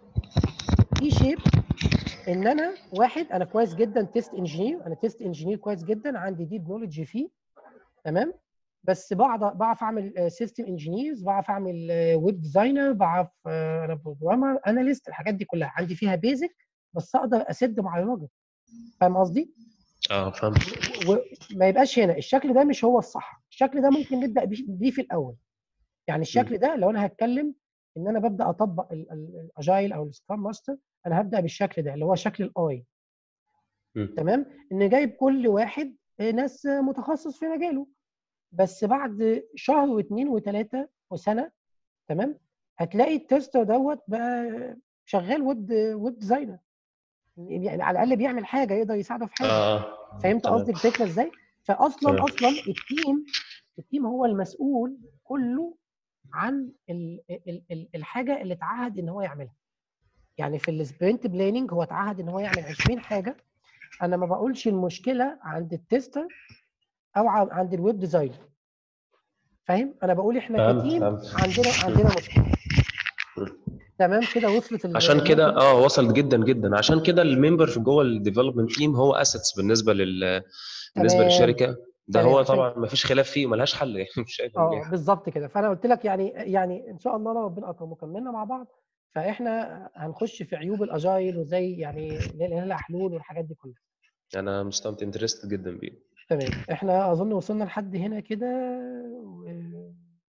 تي شيب ان انا واحد انا كويس جدا تيست انجينير انا تيست انجينير كويس جدا عندي ديب نولج فيه تمام بس بعرف بعرف اعمل سيستم انجينيرز بعرف اعمل ويب ديزاينر بعرف آه، انا بروجرامر اناليست الحاجات دي كلها عندي فيها بيزك بس اقدر اسد مع الراجل فاهم قصدي؟ اه فهمت وما يبقاش هنا الشكل ده مش هو الصح الشكل ده ممكن نبدا بيه بيه في الاول يعني الشكل ده لو انا هتكلم ان انا ببدا اطبق الاجايل او السكرام ماستر انا هبدا بالشكل ده اللي هو شكل الاي مم. تمام ان جايب كل واحد آه، ناس آه، متخصص في مجاله بس بعد شهر واثنين وثلاثه وسنه تمام هتلاقي التستر دوت بقى شغال ويب ويب ديزاينر يعني على الاقل بيعمل حاجه يقدر يساعده في حاجه اه فهمت تمام. قصدي الفكره ازاي؟ فاصلا تمام. اصلا التيم التيم هو المسؤول كله عن ال ال ال الحاجه اللي اتعهد ان هو يعملها. يعني في السبرنت بلاننج هو اتعهد ان هو يعمل 20 حاجه انا ما بقولش المشكله عند التستر او ع- عند الويب ديزاينر. فاهم؟ انا بقول احنا فهمت كتيم فهمت عندنا عندنا مشكله. تمام كده وصلت ال- عشان كده النقطة دي؟ اه وصلت جدا جدا عشان كده الممبر في جوه الديفلوبمنت تيم هو اسيتس بالنسبه لل بالنسبه تمام. للشركه ده تمام، هو عشان طبعا ما فيش خلاف فيه وملهاش حل يعني مش شايف إن اه ليها حل. بالظبط كده فانا قلت لك يعني يعني ان شاء الله لو ربنا اكرم وكملنا مع بعض فاحنا هنخش في عيوب الاجايل وزي يعني لها حلول والحاجات دي كلها انا مستمتع انترستد جدا بيه تمام احنا اظن وصلنا لحد هنا كده و...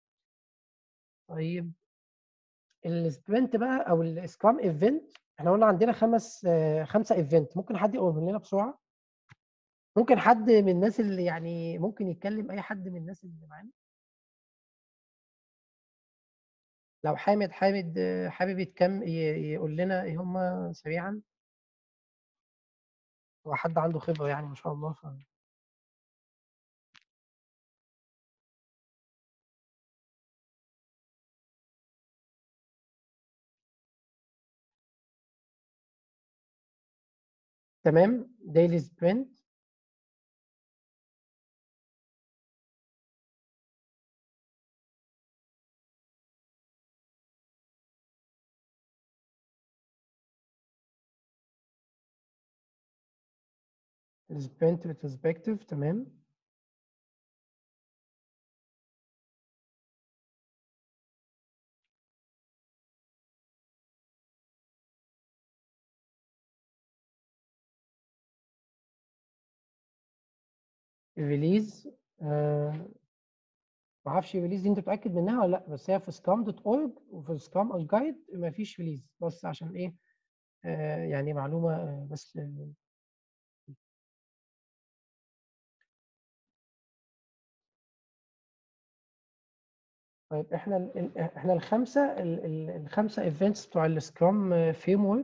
طيب السبرنت بقى او السكرام ايفنت احنا قلنا عندنا خمس آه، خمسه ايفنت ممكن حد يقولهم لنا بسرعه ممكن حد من الناس اللي يعني ممكن يتكلم اي حد من الناس اللي معانا لو حامد حامد آه، حابب يتكم ي- يقول لنا ايه هم سريعا هو حد عنده خبرة يعني ما شاء الله ف... تمام ديلي سبرنت السبرنت ريتروسبكتيف تمام الريليز آه ما اعرفش الريليز دي انت متاكد منها ولا لا بس هي في سكرام دوت اورج وفي سكرام جايد ما فيش ريليز بس عشان ايه آه يعني معلومه آه بس آه طيب احنا ال- ال- احنا الخمسه ال- ال- الخمسه ايفنتس بتوع السكرام فريم ورك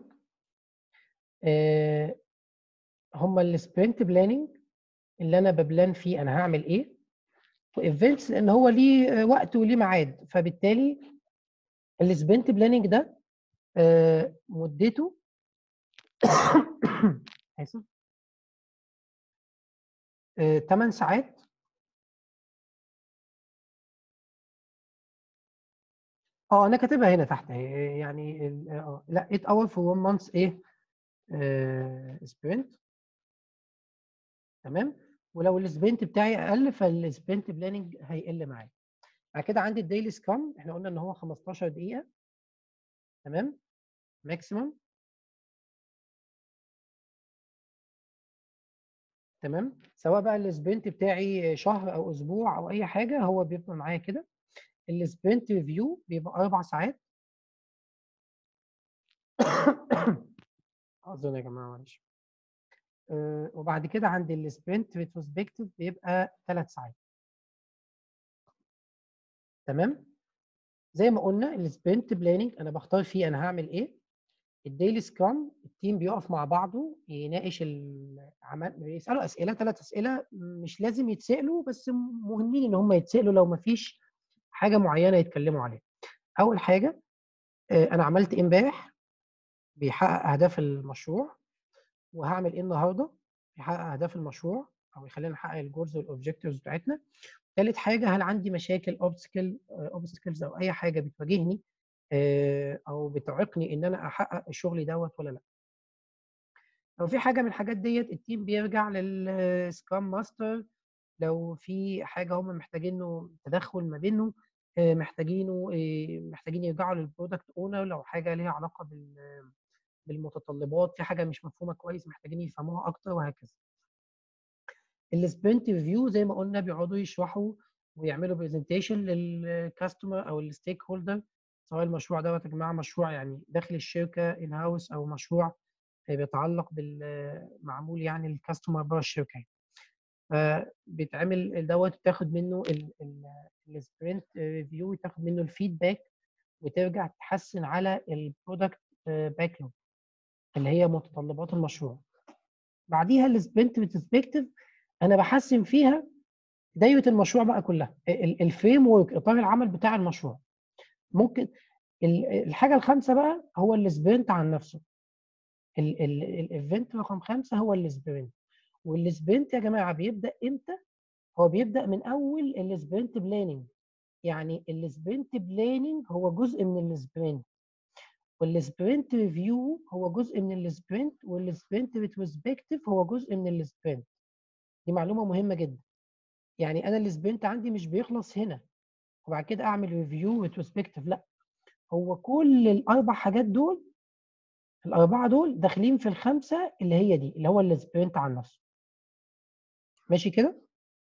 هم السبرنت بلاننج اللي انا ببلان فيه انا هعمل ايه وايفنتس لان هو ليه آه، وقت وليه ميعاد فبالتالي السبرنت بلاننج ده آه، مدته اسف 8 ساعات اه انا كاتبها هنا تحت اهي، يعني ال- اه لا 8 اور for 1 month ايه سبرنت تمام ولو السبرنت بتاعي اقل فالسبرنت بلاننج هيقل معايا بعد كده عندي الديلي سكرام احنا قلنا ان هو 15 دقيقه تمام ماكسيمم تمام سواء بقى السبرنت بتاعي شهر او اسبوع او اي حاجه هو بيبقى معايا كده السبرنت ريفيو بيبقى اربع ساعات اظن يا جماعه معلش آه، وبعد كده عند السبرنت ريتروسبكتيف بيبقى ثلاث ساعات تمام زي ما قلنا السبرنت بلاننج انا بختار فيه انا هعمل ايه الديلي سكرام التيم بيقف مع بعضه يناقش العمل يسالوا اسئله ثلاث اسئله مش لازم يتسالوا بس مهمين ان هم يتسالوا لو ما فيش حاجه معينه يتكلموا عليها اول حاجه آه، انا عملت ايه امبارح بيحقق اهداف المشروع وهعمل ايه النهارده يحقق اهداف المشروع او يخلينا نحقق الجولز والاوبجكتيفز بتاعتنا ثالث حاجه هل عندي مشاكل اوبستكل اوبستكلز او اي حاجه بتواجهني آه، او بتعيقني ان انا احقق الشغل دوت ولا لا لو في حاجه من الحاجات ديت التيم بيرجع للسكرام ماستر لو في حاجه هم محتاجينه تدخل ما بينه آه، محتاجينه آه، محتاجين يرجعوا للبرودكت اونر لو حاجه ليها علاقه بال بالمتطلبات في حاجه مش مفهومه كويس محتاجين يفهموها اكتر وهكذا السبرنت ريفيو زي ما قلنا بيقعدوا يشرحوا ويعملوا برزنتيشن للكاستمر او الستيك هولدر سواء المشروع دوت يا جماعه مشروع يعني داخل الشركه ان هاوس او مشروع بيتعلق بالمعمول يعني الكاستمر بره الشركه فبيتعمل دوت تاخد منه السبرنت ريفيو تاخد منه الفيدباك وترجع تحسن على البرودكت باكلوج اللي هي متطلبات المشروع بعديها السبرنت ريتروسبكتيف انا بحسن فيها دايره المشروع بقى كلها الفريم ورك اطار العمل بتاع المشروع ممكن ال- الحاجه الخامسه بقى هو السبرنت عن نفسه الايفنت رقم خمسه هو السبرنت والسبرنت يا جماعه بيبدا امتى؟ هو بيبدا من اول السبرنت بلاننج يعني السبرنت بلاننج هو جزء من السبرنت والسبرنت ريفيو هو جزء من السبرنت والسبرنت ريتروسبكتيف هو جزء من السبرنت دي معلومه مهمه جدا يعني انا السبرنت عندي مش بيخلص هنا وبعد كده اعمل ريفيو ريتروسبكتيف لا هو كل الاربع حاجات دول الاربعه دول داخلين في الخمسه اللي هي دي اللي هو السبرنت عن نفسه ماشي كده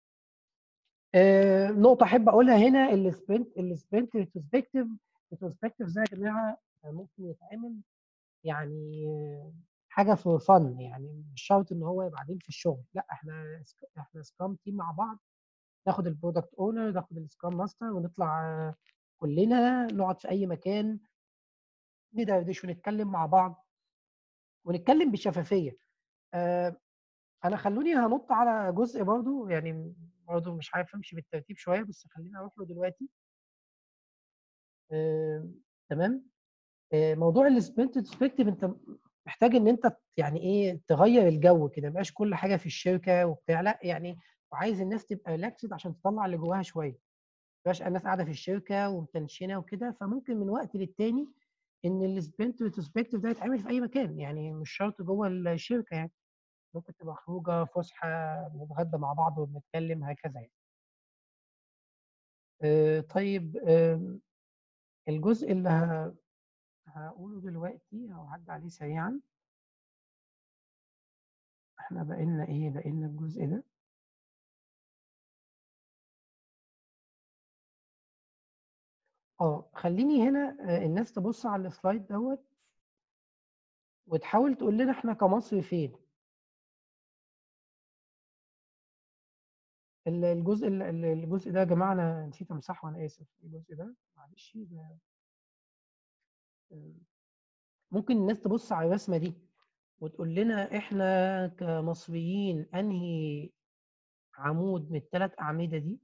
آه نقطه احب اقولها هنا السبرنت السبرنت ريتروسبكتيف ريتروسبكتيف ده يا جماعه ممكن يتعمل يعني حاجه في فن يعني مش شرط ان هو بعدين في الشغل لا احنا احنا سكرام تيم مع بعض ناخد البرودكت اونر ناخد السكرام ماستر ونطلع كلنا نقعد في اي مكان ندردش ونتكلم مع بعض ونتكلم بشفافيه آه انا خلوني هنط على جزء برضو يعني برضو مش عارف امشي بالترتيب شويه بس خلينا اروح له دلوقتي آه تمام آه موضوع السبرنت ريتروسبكتيف انت محتاج ان انت يعني ايه تغير الجو كده ما يبقاش كل حاجه في الشركه وبتاع لا يعني وعايز الناس تبقى ريلاكسد عشان تطلع اللي جواها شويه ما يبقاش الناس قاعده في الشركه ومتنشنه وكده فممكن من وقت للتاني ان السبنت ريتروسبكتيف ده يتعمل في اي مكان يعني مش شرط جوه الشركه يعني ممكن تبقى خروجه فسحه بنتغدى مع بعض وبنتكلم هكذا يعني آه، طيب آم، الجزء اللي ه- هقوله دلوقتي او هعدي عليه سريعا احنا بقينا ايه بقينا الجزء ده اه خليني هنا آه، الناس تبص على السلايد دوت وتحاول تقول لنا احنا كمصر فين ال- الجزء ال- ال- الجزء ده يا جماعه انا نسيت امسحه وانا اسف الجزء ده معلش ده آه، ممكن الناس تبص على الرسمه دي وتقول لنا احنا كمصريين انهي عمود من الثلاث اعمده دي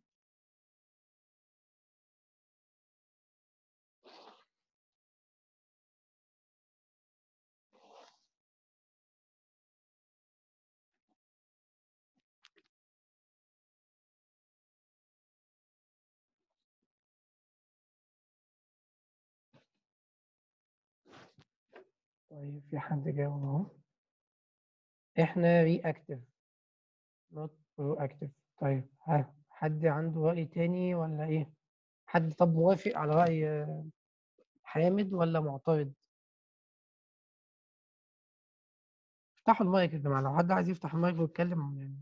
طيب في حد جاوب اهو احنا رياكتيف نوت برو اكتيف طيب ها حد عنده رأي تاني ولا ايه حد طب موافق على رأي آه، حامد ولا معترض افتحوا المايك يا جماعة لو حد عايز يفتح المايك ويتكلم يعني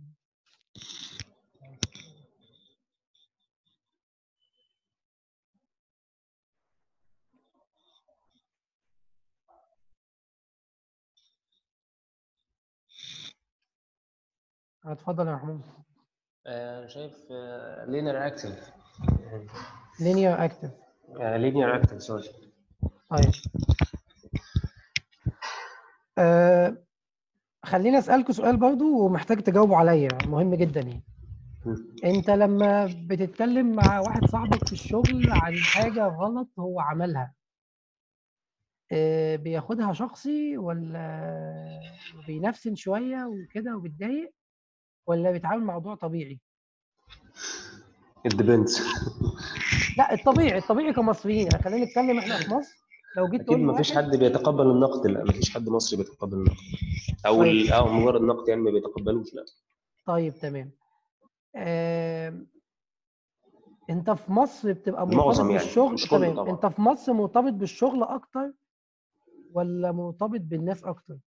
اتفضل يا محمود آه، انا شايف لينير اكتف linear active لينير اكتف سوري طيب أه خليني اسالكوا سؤال برضو ومحتاج تجاوبوا عليا مهم جدا يعني انت لما بتتكلم مع واحد صاحبك في الشغل عن حاجه غلط هو عملها أه بياخدها شخصي ولا بينفسن شويه وكده وبيتضايق ولا بيتعامل مع موضوع طبيعي it depends لا الطبيعي الطبيعي كمصريين يعني خلينا نتكلم احنا في مصر لو جيت اكيد تقول ما فيش لواحد- حد بيتقبل النقد لا ما فيش حد مصري بيتقبل النقد او طيب. ال- او مجرد نقد يعني ما بيتقبلوش لا طيب تمام آم، انت في مصر بتبقى مرتبط المعظم يعني، بالشغل مش كله تمام طبعا. انت في مصر مرتبط بالشغل اكتر ولا مرتبط بالناس اكتر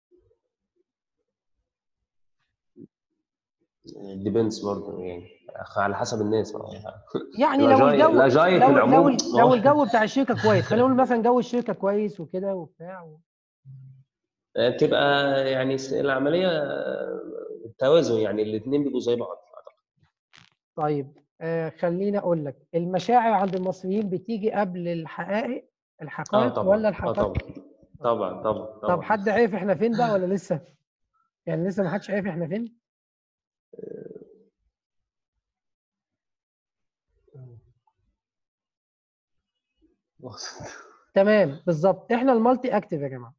ديبندز برضه يعني على حسب الناس بقى. يعني لو الأجاي- الجو الأجاي في لو لو, العموم لو آه. الجو بتاع الشركه كويس خلينا نقول مثلا جو الشركه كويس وكده وبتاع و... بتبقى يعني س- العمليه توازن يعني الاثنين بيبقوا زي بعض طيب آه خليني اقول لك المشاعر عند المصريين بتيجي قبل الحقائق اه الحقائق طبعا ولا اه الحقائق طبعا طبعا طبعا طبعا طب حد عارف احنا فين بقى ولا لسه يعني لسه ما حدش عارف احنا فين تمام بالظبط احنا المالتي اكتف يا جماعه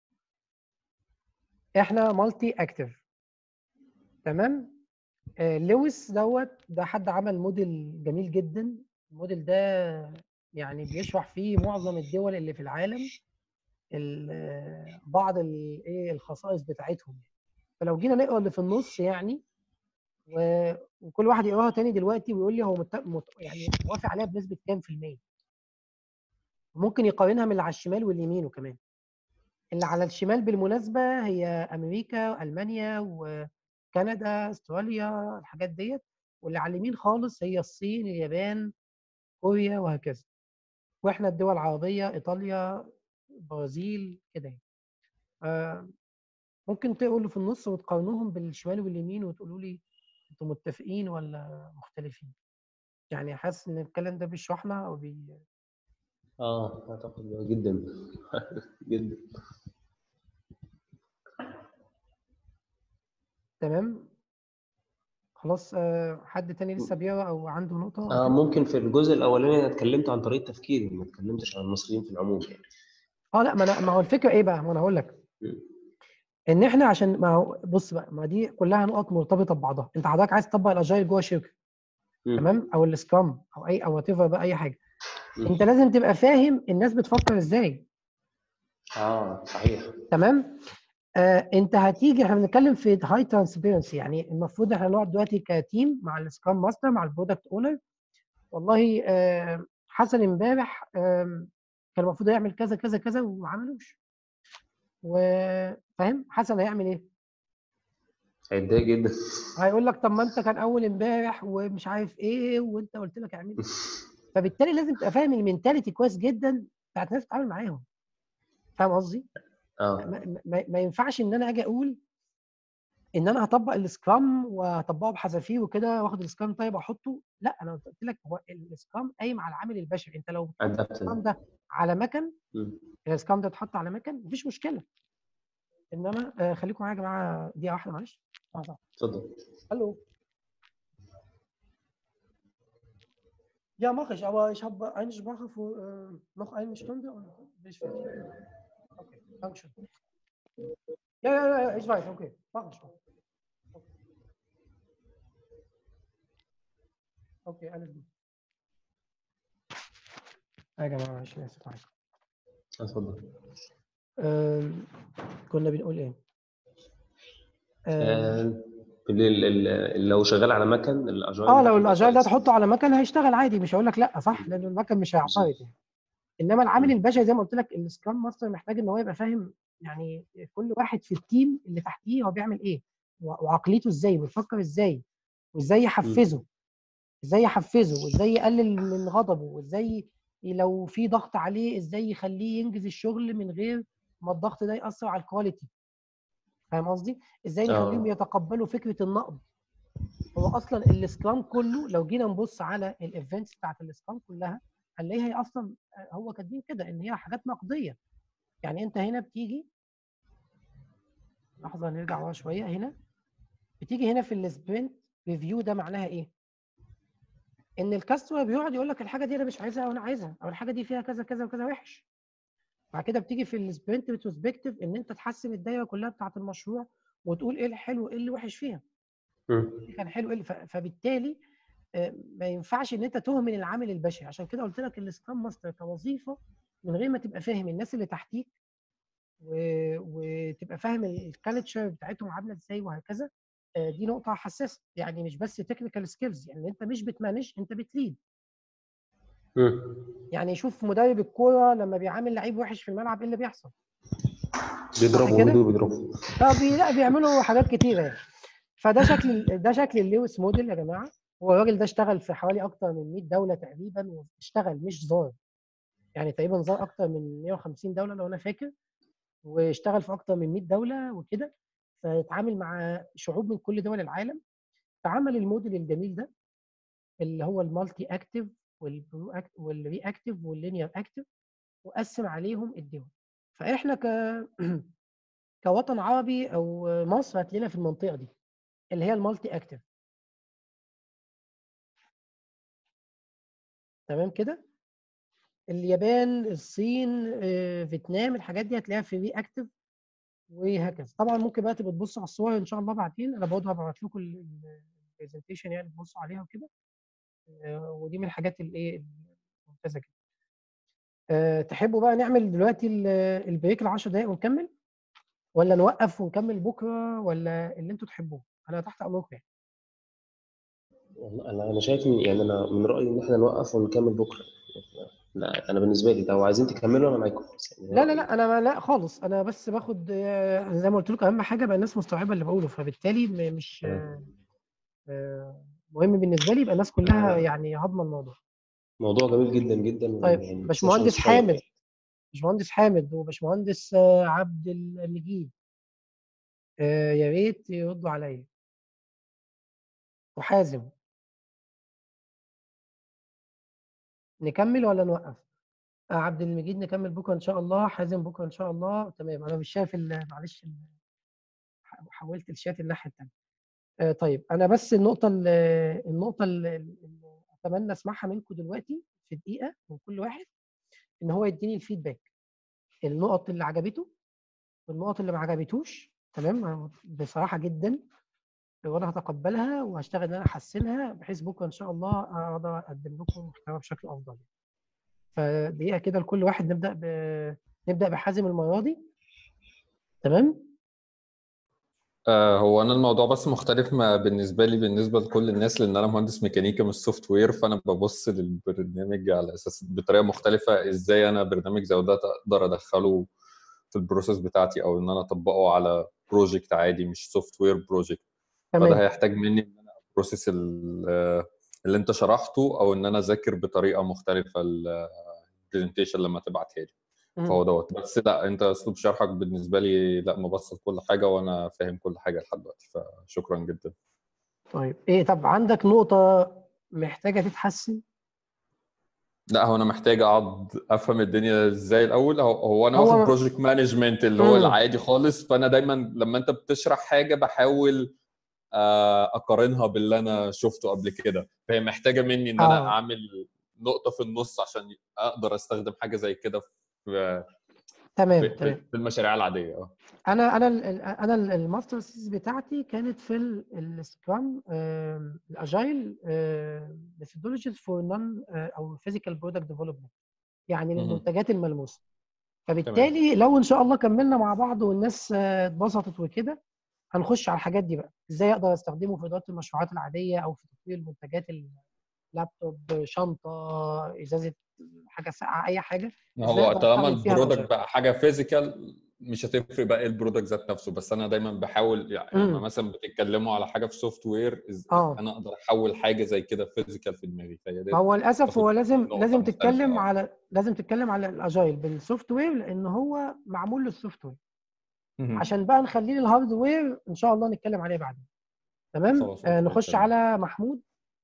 احنا مالتي اكتف تمام آه لويس دوت ده حد عمل موديل جميل جدا الموديل ده يعني بيشرح فيه معظم الدول اللي في العالم ال- آه، بعض ال- ايه الخصائص بتاعتهم فلو جينا نقرا اللي في النص يعني و- وكل واحد يقراها تاني دلوقتي ويقول لي هو مت... مت... يعني موافق عليها بنسبه كام في الميه ممكن يقارنها من اللي على الشمال واليمين وكمان اللي على الشمال بالمناسبة هي أمريكا ألمانيا وكندا أستراليا الحاجات ديت واللي على اليمين خالص هي الصين اليابان كوريا وهكذا وإحنا الدول العربية إيطاليا البرازيل كده يعني. آه، ممكن تقروا اللي في النص وتقارنوهم بالشمال واليمين وتقولوا لي انتوا متفقين ولا مختلفين يعني حاسس ان الكلام ده بيشرحنا او بي... اه اعتقد جدا جدا تمام خلاص آه، حد تاني لسه بيقرا او عنده نقطة أو آه كده؟ ممكن في الجزء الاولاني انا اتكلمت عن طريقه تفكيري ما اتكلمتش عن المصريين في العموم يعني اه لا ما انا ما هو الفكره ايه بقى ما انا هقول لك مم. ان احنا عشان ما هو بص بقى ما دي كلها نقط مرتبطه ببعضها انت حضرتك عايز تطبق الاجايل جوه شركه مم. تمام او السكرام او اي او وات بقى اي حاجه مم. انت لازم تبقى فاهم الناس بتفكر ازاي اه صحيح تمام آه انت هتيجي احنا بنتكلم في هاي ترانسبيرنسي يعني المفروض احنا نقعد دلوقتي كتيم مع السكرام ماستر مع البرودكت اونر والله آه حسن امبارح آه كان المفروض يعمل كذا كذا كذا وما عملوش وفاهم حسن هيعمل ايه؟ هيتضايق جدا هيقول لك طب ما انت كان اول امبارح ومش عارف ايه وانت قلت لك اعمل إيه. فبالتالي لازم تبقى فاهم المينتاليتي كويس جدا بتاعت الناس بتتعامل معاهم فاهم قصدي؟ اه ما, ما, ما ينفعش ان انا اجي اقول ان انا هطبق السكرام وهطبقه بحذافير وكده واخد السكرام طيب واحطه لا انا قلت لك هو السكرام قايم على العامل البشري انت لو بتحط السكرام ادابتد ده على مكن السكرام ده اتحط على مكن مفيش مشكله انما آه خليكم معايا يا جماعه دقيقه واحده معلش لحظة. اتفضل Hallo. Ja, mache ich, aber ich habe eine Sprache für äh, noch eine Stunde und bin ich fertig. Okay, danke schön. Ja, ja, ja, ja, ich weiß, okay, mache ich. Okay. Okay, alles gut. يا جماعة معلش أنا آسف معاكم. اتفضل آم، كنا بنقول إيه؟ آم، آه، ال- ال- لو شغال على مكن الاجايل اه ده لو بيبقى الاجايل ده كويس. تحطه على مكن هيشتغل عادي مش هقول لك لا صح لان المكن مش هيعترض يعني انما العامل مم. البشري زي ما قلت لك السكرام ماستر محتاج ان هو يبقى فاهم يعني كل واحد في التيم اللي تحتيه هو بيعمل ايه و- وعقليته ازاي وبيفكر ازاي وازاي يحفزه ازاي يحفزه وازاي يقلل من غضبه وازاي لو في ضغط عليه ازاي يخليه ينجز الشغل من غير ما الضغط ده ياثر على الكواليتي فاهم قصدي ازاي نخليهم آه. يتقبلوا فكره النقد هو اصلا السكرام كله لو جينا نبص على الايفنتس بتاعت السكرام كلها هنلاقيها هي اصلا هو كاتبين كده ان هي حاجات نقديه يعني انت هنا بتيجي لحظه نرجع ورا شويه هنا بتيجي هنا في السبرنت ريفيو ده معناها ايه؟ ان الكاستمر بيقعد يقول لك الحاجه دي انا مش عايزها وانا عايزها او الحاجه دي فيها كذا كذا وكذا وحش بعد كده بتيجي في السبرنت ريتروسبكتيف ان انت تحسن الدايره كلها بتاعت المشروع وتقول ايه الحلو وايه اللي وحش فيها مم. اللي كان حلو ايه اللي- ف- فبالتالي آه، ما ينفعش ان انت تهمل العامل البشري عشان كده قلت لك السكرام ماستر كوظيفه من غير ما تبقى فاهم الناس اللي تحتيك و... وتبقى فاهم الكالتشر بتاعتهم عامله ازاي وهكذا آه، دي نقطه حساسه يعني مش بس تكنيكال سكيلز يعني انت مش بتمانج انت بتليد مم. يعني شوف مدرب الكوره لما بيعامل لعيب وحش في الملعب ايه اللي بيحصل بيضربوا كده؟ ايده بيضربوا فبي... لا بيعملوا حاجات كتيره يعني فده شكل ال- ده شكل اللويس موديل يا جماعه هو الراجل ده اشتغل في حوالي اكتر من 100 دوله تقريبا واشتغل مش زار يعني تقريبا زار اكتر من 150 دوله لو انا فاكر واشتغل في اكتر من 100 دوله وكده فاتعامل مع شعوب من كل دول العالم فعمل الموديل الجميل ده اللي هو المالتي اكتف والبرو اكتف والري اكتف واللينير اكتف وقسم عليهم الدول فاحنا ك كوطن عربي او مصر هتلاقينا في المنطقه دي اللي هي المالتي اكتف تمام كده اليابان الصين آه، فيتنام الحاجات دي هتلاقيها في ري اكتف وهكذا طبعا ممكن بقى تبقى تبص على الصور ان شاء الله بعدين انا برضه هبعت لكم البرزنتيشن يعني تبصوا عليها وكده آه، ودي من الحاجات الايه الممتازه جدا أه تحبوا بقى نعمل دلوقتي ال- البريك ال 10 دقايق ونكمل ولا نوقف ونكمل بكره ولا اللي انتوا تحبوه انا تحت امركم يعني والله انا انا شايف إن- يعني انا من رايي ان احنا نوقف ونكمل بكره لا انا بالنسبه لي لو عايزين تكملوا انا معاكم بس يعني لا لا لا انا ما لا خالص انا بس باخد آه، زي ما قلت لكم اهم حاجه بقى الناس مستوعبه اللي بقوله فبالتالي م- مش آه، آه، مهم بالنسبه لي يبقى الناس كلها يعني هضمه الموضوع موضوع جميل جدا جدا طيب يعني باشمهندس session شيق. حامد باشمهندس حامد وباشمهندس آه، عبد المجيد آه، يا ريت يردوا عليا وحازم نكمل ولا نوقف؟ آه، عبد المجيد نكمل بكره ان شاء الله حازم بكره ان شاء الله تمام انا مش شايف ال- معلش ال- ح- حولت الشات الناحيه الثانيه آه، طيب انا بس النقطه ال- النقطه ال- اللي اتمنى اسمعها منكم دلوقتي في دقيقه من كل واحد ان هو يديني الفيدباك النقط اللي عجبته والنقط اللي ما عجبتوش تمام بصراحه جدا وانا هتقبلها وهشتغل ان انا احسنها بحيث بكره ان شاء الله اقدر اقدم لكم محتوى بشكل افضل فدقيقه كده لكل واحد نبدا ب... نبدا بحازم المره دي تمام آه هو انا الموضوع بس مختلف ما بالنسبه لي بالنسبه لكل الناس لان انا مهندس ميكانيكا مش سوفت وير فانا ببص للبرنامج على اساس بطريقه مختلفه ازاي انا برنامج زي ده اقدر ادخله في البروسيس بتاعتي او ان انا اطبقه على بروجكت عادي مش سوفت وير بروجكت فده تمام هيحتاج مني ان انا بروسيس اللي انت شرحته او ان انا اذاكر بطريقه مختلفه البرزنتيشن لما تبعتها لي مم. فهو دوت بس لا انت اسلوب شرحك بالنسبه لي لا مبسط كل حاجه وانا فاهم كل حاجه لحد دلوقتي فشكرا جدا طيب ايه طب عندك نقطه محتاجه تتحسن لا هو انا محتاج اقعد افهم الدنيا ازاي الاول هو, هو انا هو- واخد بروجكت مانجمنت اللي هو مم. العادي خالص فانا دايما لما انت بتشرح حاجه بحاول آه، اقارنها باللي انا شفته قبل كده فهي محتاجه مني ان انا آه. اعمل نقطه في النص عشان اقدر استخدم حاجه زي كده في تمام في, تمام في المشاريع العاديه اه انا انا ال- ال- انا ال- الماستر سيس بتاعتي كانت في ال- السكرام آم، الاجايل ميثودولوجيز فور نون او فيزيكال برودكت ديفلوبمنت يعني مهم. للمنتجات الملموسه فبالتالي لو ان شاء الله كملنا مع بعض والناس آه، اتبسطت وكده هنخش على الحاجات دي بقى ازاي اقدر استخدمه في اداره المشروعات العاديه او في تطوير المنتجات اللابتوب شنطه ازازه حاجه ساقعه اي حاجه ما إزاي هو أقدر طالما أستخدم فيها البرودكت الأجايل؟ بقى حاجه فيزيكال مش هتفرق بقى ايه البرودكت ذات نفسه بس انا دايما بحاول يعني مم. لما مثلا بتتكلموا على حاجه في سوفت وير اه انا اقدر احول حاجه زي كده فيزيكال في دماغي فهي دي ما هو للاسف تاخد هو لازم نقطة لازم مختلفة، تتكلم آه. على لازم تتكلم على الاجايل بالسوفت وير لان هو معمول للسوفت وير مهم. عشان بقى نخليه الهاردوير ان شاء الله نتكلم عليه بعدين تمام خلاص، آه أوكي، نخش تمام. على محمود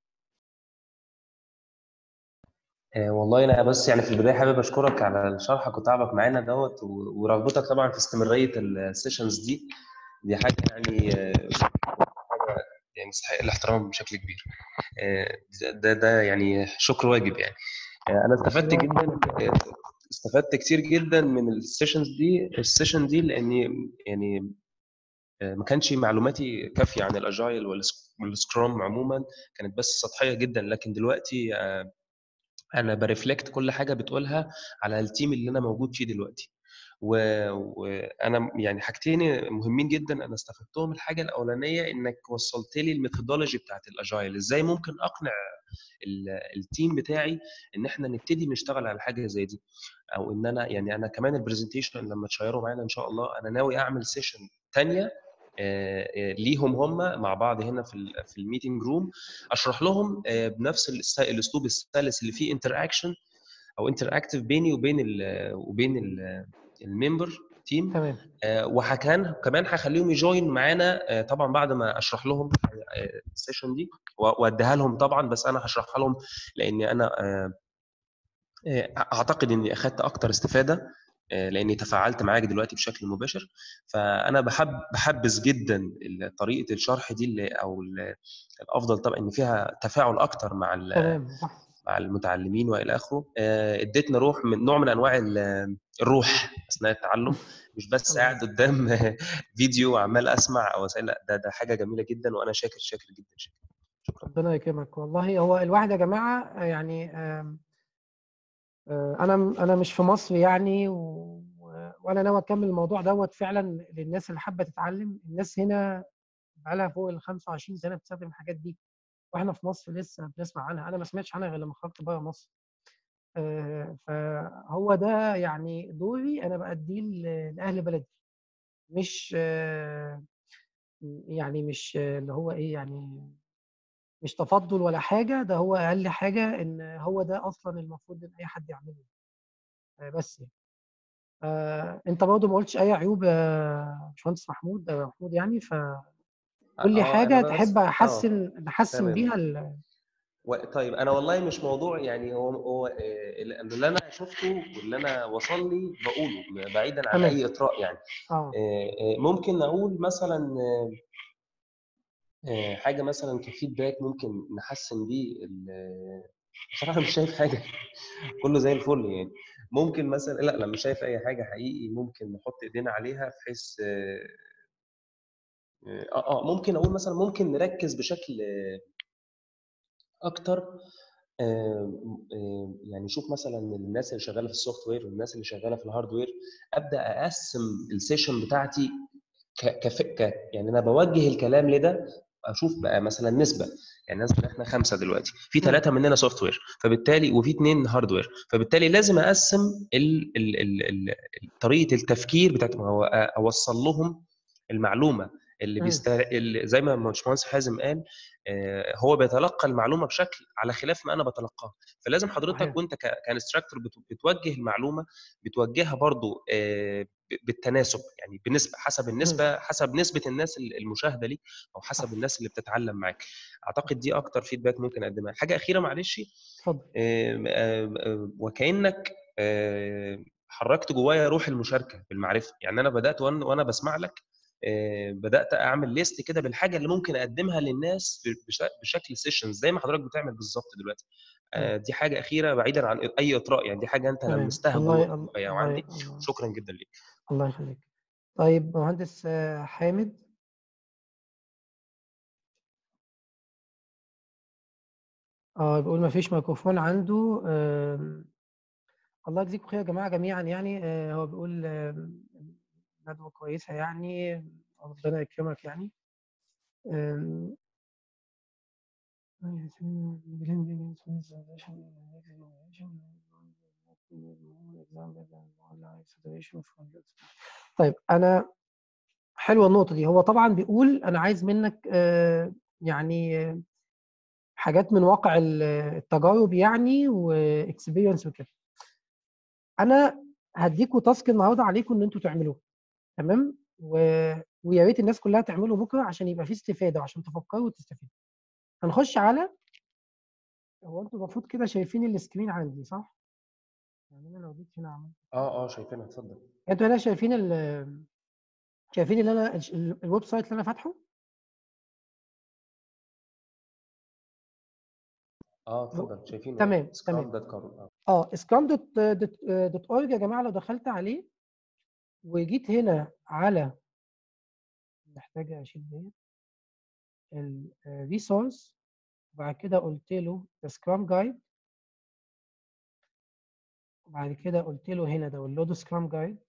آه، والله انا بس يعني في البدايه حابب اشكرك على شرحك وتعبك معانا دوت و- ورغبتك طبعا في استمراريه السيشنز دي دي حاجه يعني آه، حاجه يعني تستحق الاحترام بشكل كبير آه، ده ده يعني شكر واجب يعني آه، انا استفدت جدا آه، استفدت كتير جدا من السيشنز دي السيشن دي لاني يعني آه، ما كانش معلوماتي كافيه عن الاجايل والسك- والسكرام عموما كانت بس سطحيه جدا لكن دلوقتي آه، انا برفلكت كل حاجه بتقولها على التيم اللي انا موجود فيه دلوقتي و- وانا يعني حاجتين مهمين جدا انا استفدتهم الحاجه الاولانيه انك وصلت لي الميثودولوجي بتاعت الاجايل ازاي ممكن اقنع ال- التيم بتاعي ان احنا نبتدي نشتغل على حاجه زي دي او ان انا يعني انا كمان البرزنتيشن لما تشيروا معانا ان شاء الله انا ناوي اعمل سيشن تانية آه، آه، ليهم هم مع بعض هنا في ال في الميتنج روم اشرح لهم آه، بنفس الس- الاسلوب السلس اللي فيه انتر اكشن او انتر اكتف بيني وبين ال وبين ال- الممبر تيم تمام آه، وكان كمان هخليهم يجوين معانا آه، طبعا بعد ما اشرح لهم آه، السيشن دي و- واديها لهم طبعا بس انا هشرحها لهم لاني انا آه، آه، اعتقد اني اخذت اكتر استفاده آه، لاني تفاعلت معاك دلوقتي بشكل مباشر فانا بحب بحبذ جدا ال- طريقه الشرح دي اللي او ال- الافضل طبعا ان فيها تفاعل اكتر مع ال- تمام صح مع المتعلمين والى اخره آه، اديتنا روح من نوع من انواع ال- الروح اثناء التعلم مش بس الله. قاعد قدام فيديو وعمال اسمع او أسأل لا ده ده حاجه جميله جدا وانا شاكر شاكر جدا شكرا شكرا ربنا يكرمك والله هو الواحد يا جماعه آه، يعني آم، آه، انا انا مش في مصر يعني و- و- وانا ناوي اكمل الموضوع دوت فعلا للناس اللي حابه تتعلم الناس هنا بقالها فوق ال 25 سنه بتستخدم الحاجات دي واحنا في مصر لسه بنسمع عنها انا ما سمعتش عنها غير لما خرجت بره مصر آه، فهو ده يعني دوري انا بأديه ل- لاهل بلدي مش آه، يعني مش آه، اللي هو ايه يعني مش تفضل ولا حاجه ده هو اقل حاجه ان هو ده اصلا المفروض ان اي حد يعمله آه، بس يعني. آه، انت برضه ما قلتش اي عيوب يا باشمهندس محمود آه، محمود يعني فقول لي آه، حاجه أنا بس- تحب آه. احسن نحسن تمام. بيها ال- و- طيب انا والله مش موضوع يعني هو هو آه، اللي انا شفته واللي انا وصل لي بقوله بعيدا عن تمام. اي اطراء يعني اه آه، آه، ممكن اقول مثلا آه، آه، حاجه مثلا كفيدباك ممكن نحسن بيه ال- بصراحه مش شايف حاجه كله زي الفل يعني ممكن مثلا لا لا مش شايف اي حاجه حقيقي ممكن نحط ايدينا عليها بحيث اه اه آه، ممكن اقول مثلا ممكن نركز بشكل آه، اكتر آه، آه، يعني شوف مثلا الناس اللي شغاله في السوفت وير والناس اللي شغاله في الهاردوير ابدا اقسم السيشن بتاعتي ك كف ك يعني انا بوجه الكلام لده اشوف بقى مثلا نسبه يعني مثلا احنا خمسه دلوقتي في ثلاثه مننا سوفت وير فبالتالي وفي اثنين هاردوير فبالتالي لازم اقسم ال ال ال ال طريقه التفكير بتاعتهم هو اوصل لهم المعلومه اللي مم. بيست اللي زي ما باشمهندس حازم قال آه، هو بيتلقى المعلومه بشكل على خلاف ما انا بتلقاها فلازم حضرتك صحيح. وانت ك- كانستراكتور بت- بتوجه المعلومه بتوجهها برضو آه، ب- بالتناسب يعني بنسبه حسب النسبه حسب نسبه الناس ال- المشاهده ليك او حسب صح. الناس اللي بتتعلم معاك اعتقد دي اكتر فيدباك ممكن اقدمها حاجه اخيره معلش اتفضل آم، آم، آم، وكانك آم، حركت جوايا روح المشاركه بالمعرفه يعني انا بدات وأنا- وانا بسمع لك آه، بدات اعمل ليست كده بالحاجه اللي ممكن اقدمها للناس بش- بشكل سيشنز زي ما حضرتك بتعمل بالظبط دلوقتي آه، دي حاجه اخيره بعيدا عن اي اطراء يعني دي حاجه انت تمام لمستها الله جوه الله جوايا الله وعندي الله- شكرا جدا ليك الله يخليك طيب مهندس آه، حامد اه بيقول ما فيش ميكروفون عنده آم، الله يجزيكم خير يا جماعة جميعا يعني آه، هو بيقول آم، ندوة كويسة يعني ربنا يكرمك يعني آم، طيب انا حلوه النقطه دي هو طبعا بيقول انا عايز منك آه، يعني آه، حاجات من واقع ال- التجارب يعني واكسبيرينس وكده انا هديكوا تاسك النهارده عليكم ان انتوا تعملوه تمام و... ويا ريت الناس كلها تعمله بكره عشان يبقى في استفاده وعشان تفكروا وتستفيدوا هنخش على هو انتوا المفروض كده شايفين السكرين عندي صح؟ يعني انا لو جيت هنا عملت اه اه شايفينها اتفضل انتوا هنا شايفين ال شايفين اللي انا ال- الويب سايت اللي انا فاتحه؟ اه اتفضل شايفينه تمام، سكرام تمام. دوت كوم اه سكرام دوت دوت دوت اورج يا جماعه لو دخلت عليه وجيت هنا على محتاج اشيل ديت الريسورس وبعد كده قلت له سكرام جايد وبعد كده قلت له هنا داونلود سكرام جايد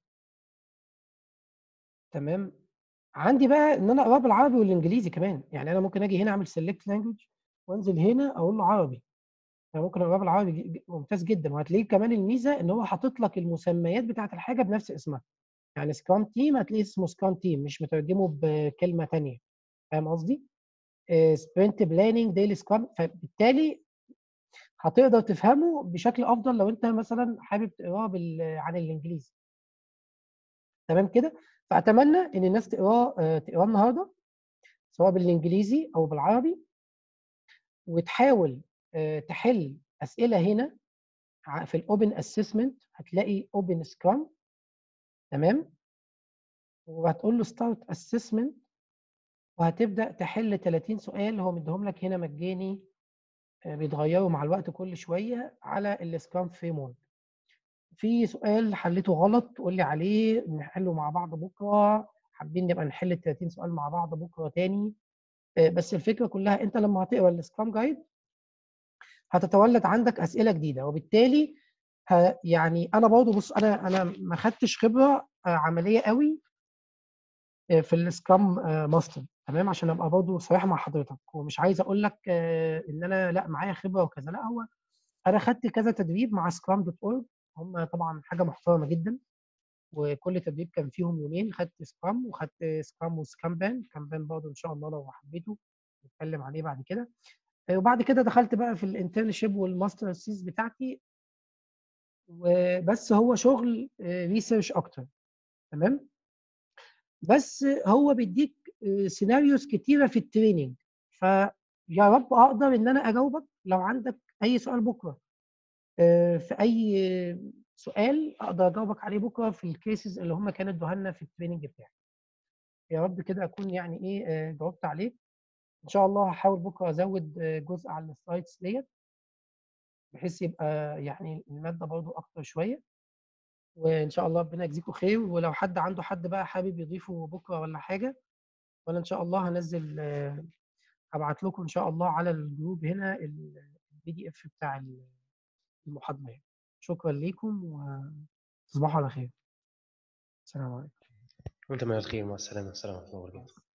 تمام عندي بقى ان انا اقراه بالعربي والانجليزي كمان يعني انا ممكن اجي هنا اعمل سيلكت لانجوج وانزل هنا اقول له عربي انا ممكن اقراه بالعربي ج- ج- ممتاز جدا وهتلاقيه كمان الميزه ان هو حاطط لك المسميات بتاعت الحاجه بنفس اسمها يعني سكرام تيم هتلاقيه اسمه سكرام تيم مش مترجمه بكلمه ثانيه فاهم قصدي؟ سبرنت بلاننج ديلي سكرام فبالتالي هتقدر تفهمه بشكل افضل لو انت مثلا حابب تقراه بال- عن الانجليزي تمام كده فاتمنى ان الناس تقراه آه، تقراه النهارده سواء بالانجليزي او بالعربي وتحاول آه، تحل اسئله هنا ع- في الاوبن اسسمنت هتلاقي اوبن سكرام تمام وهتقول له ستارت اسسمنت وهتبدا تحل 30 سؤال هو مديهم لك هنا مجاني آه، بيتغيروا مع الوقت كل شويه على السكرام فريم ورك في سؤال حليته غلط قول لي عليه نحله مع بعض بكره حابين نبقى نحل ال 30 سؤال مع بعض بكره تاني آه، بس الفكره كلها انت لما هتقرا السكرام جايد هتتولد عندك اسئله جديده وبالتالي ه- يعني انا برضه بص انا انا ما خدتش خبره آه، عمليه قوي آه، في السكرام آه، ماستر تمام عشان ابقى برضه صريح مع حضرتك ومش عايز اقول لك آه، ان انا لا معايا خبره وكذا لا هو انا خدت كذا تدريب مع سكرام دوت اورج هم طبعا حاجه محترمه جدا وكل تدريب كان فيهم يومين خدت سكرام وخدت سكرام وسكامبان كامبان برضه ان شاء الله لو حبيته نتكلم عليه بعد كده آه، وبعد كده دخلت بقى في الانترنشيب والماستر سيز بتاعتي وبس هو شغل ريسيرش اكتر تمام بس هو بيديك سيناريوز كتيره في التريننج فيا رب اقدر ان انا اجاوبك لو عندك اي سؤال بكره آه، في اي سؤال اقدر اجاوبك عليه بكره في الكيسز اللي هم كانوا ادوها لنا في التريننج بتاعي يا رب كده اكون يعني ايه آه، جاوبت عليك ان شاء الله هحاول بكره ازود آه، جزء على السلايدز ديت بحيث يبقى يعني الماده برضو اكتر شويه وان شاء الله ربنا يجزيكم خير ولو حد عنده حد بقى حابب يضيفه بكره ولا حاجه وانا ان شاء الله هنزل آه، هبعت لكم ان شاء الله على الجروب هنا البي دي اف بتاع المحاضره يعني. شكرا ليكم وتصبحوا على خير السلام عليكم وانت من الخير مع السلامه السلام عليكم ورحمه الله وبركاته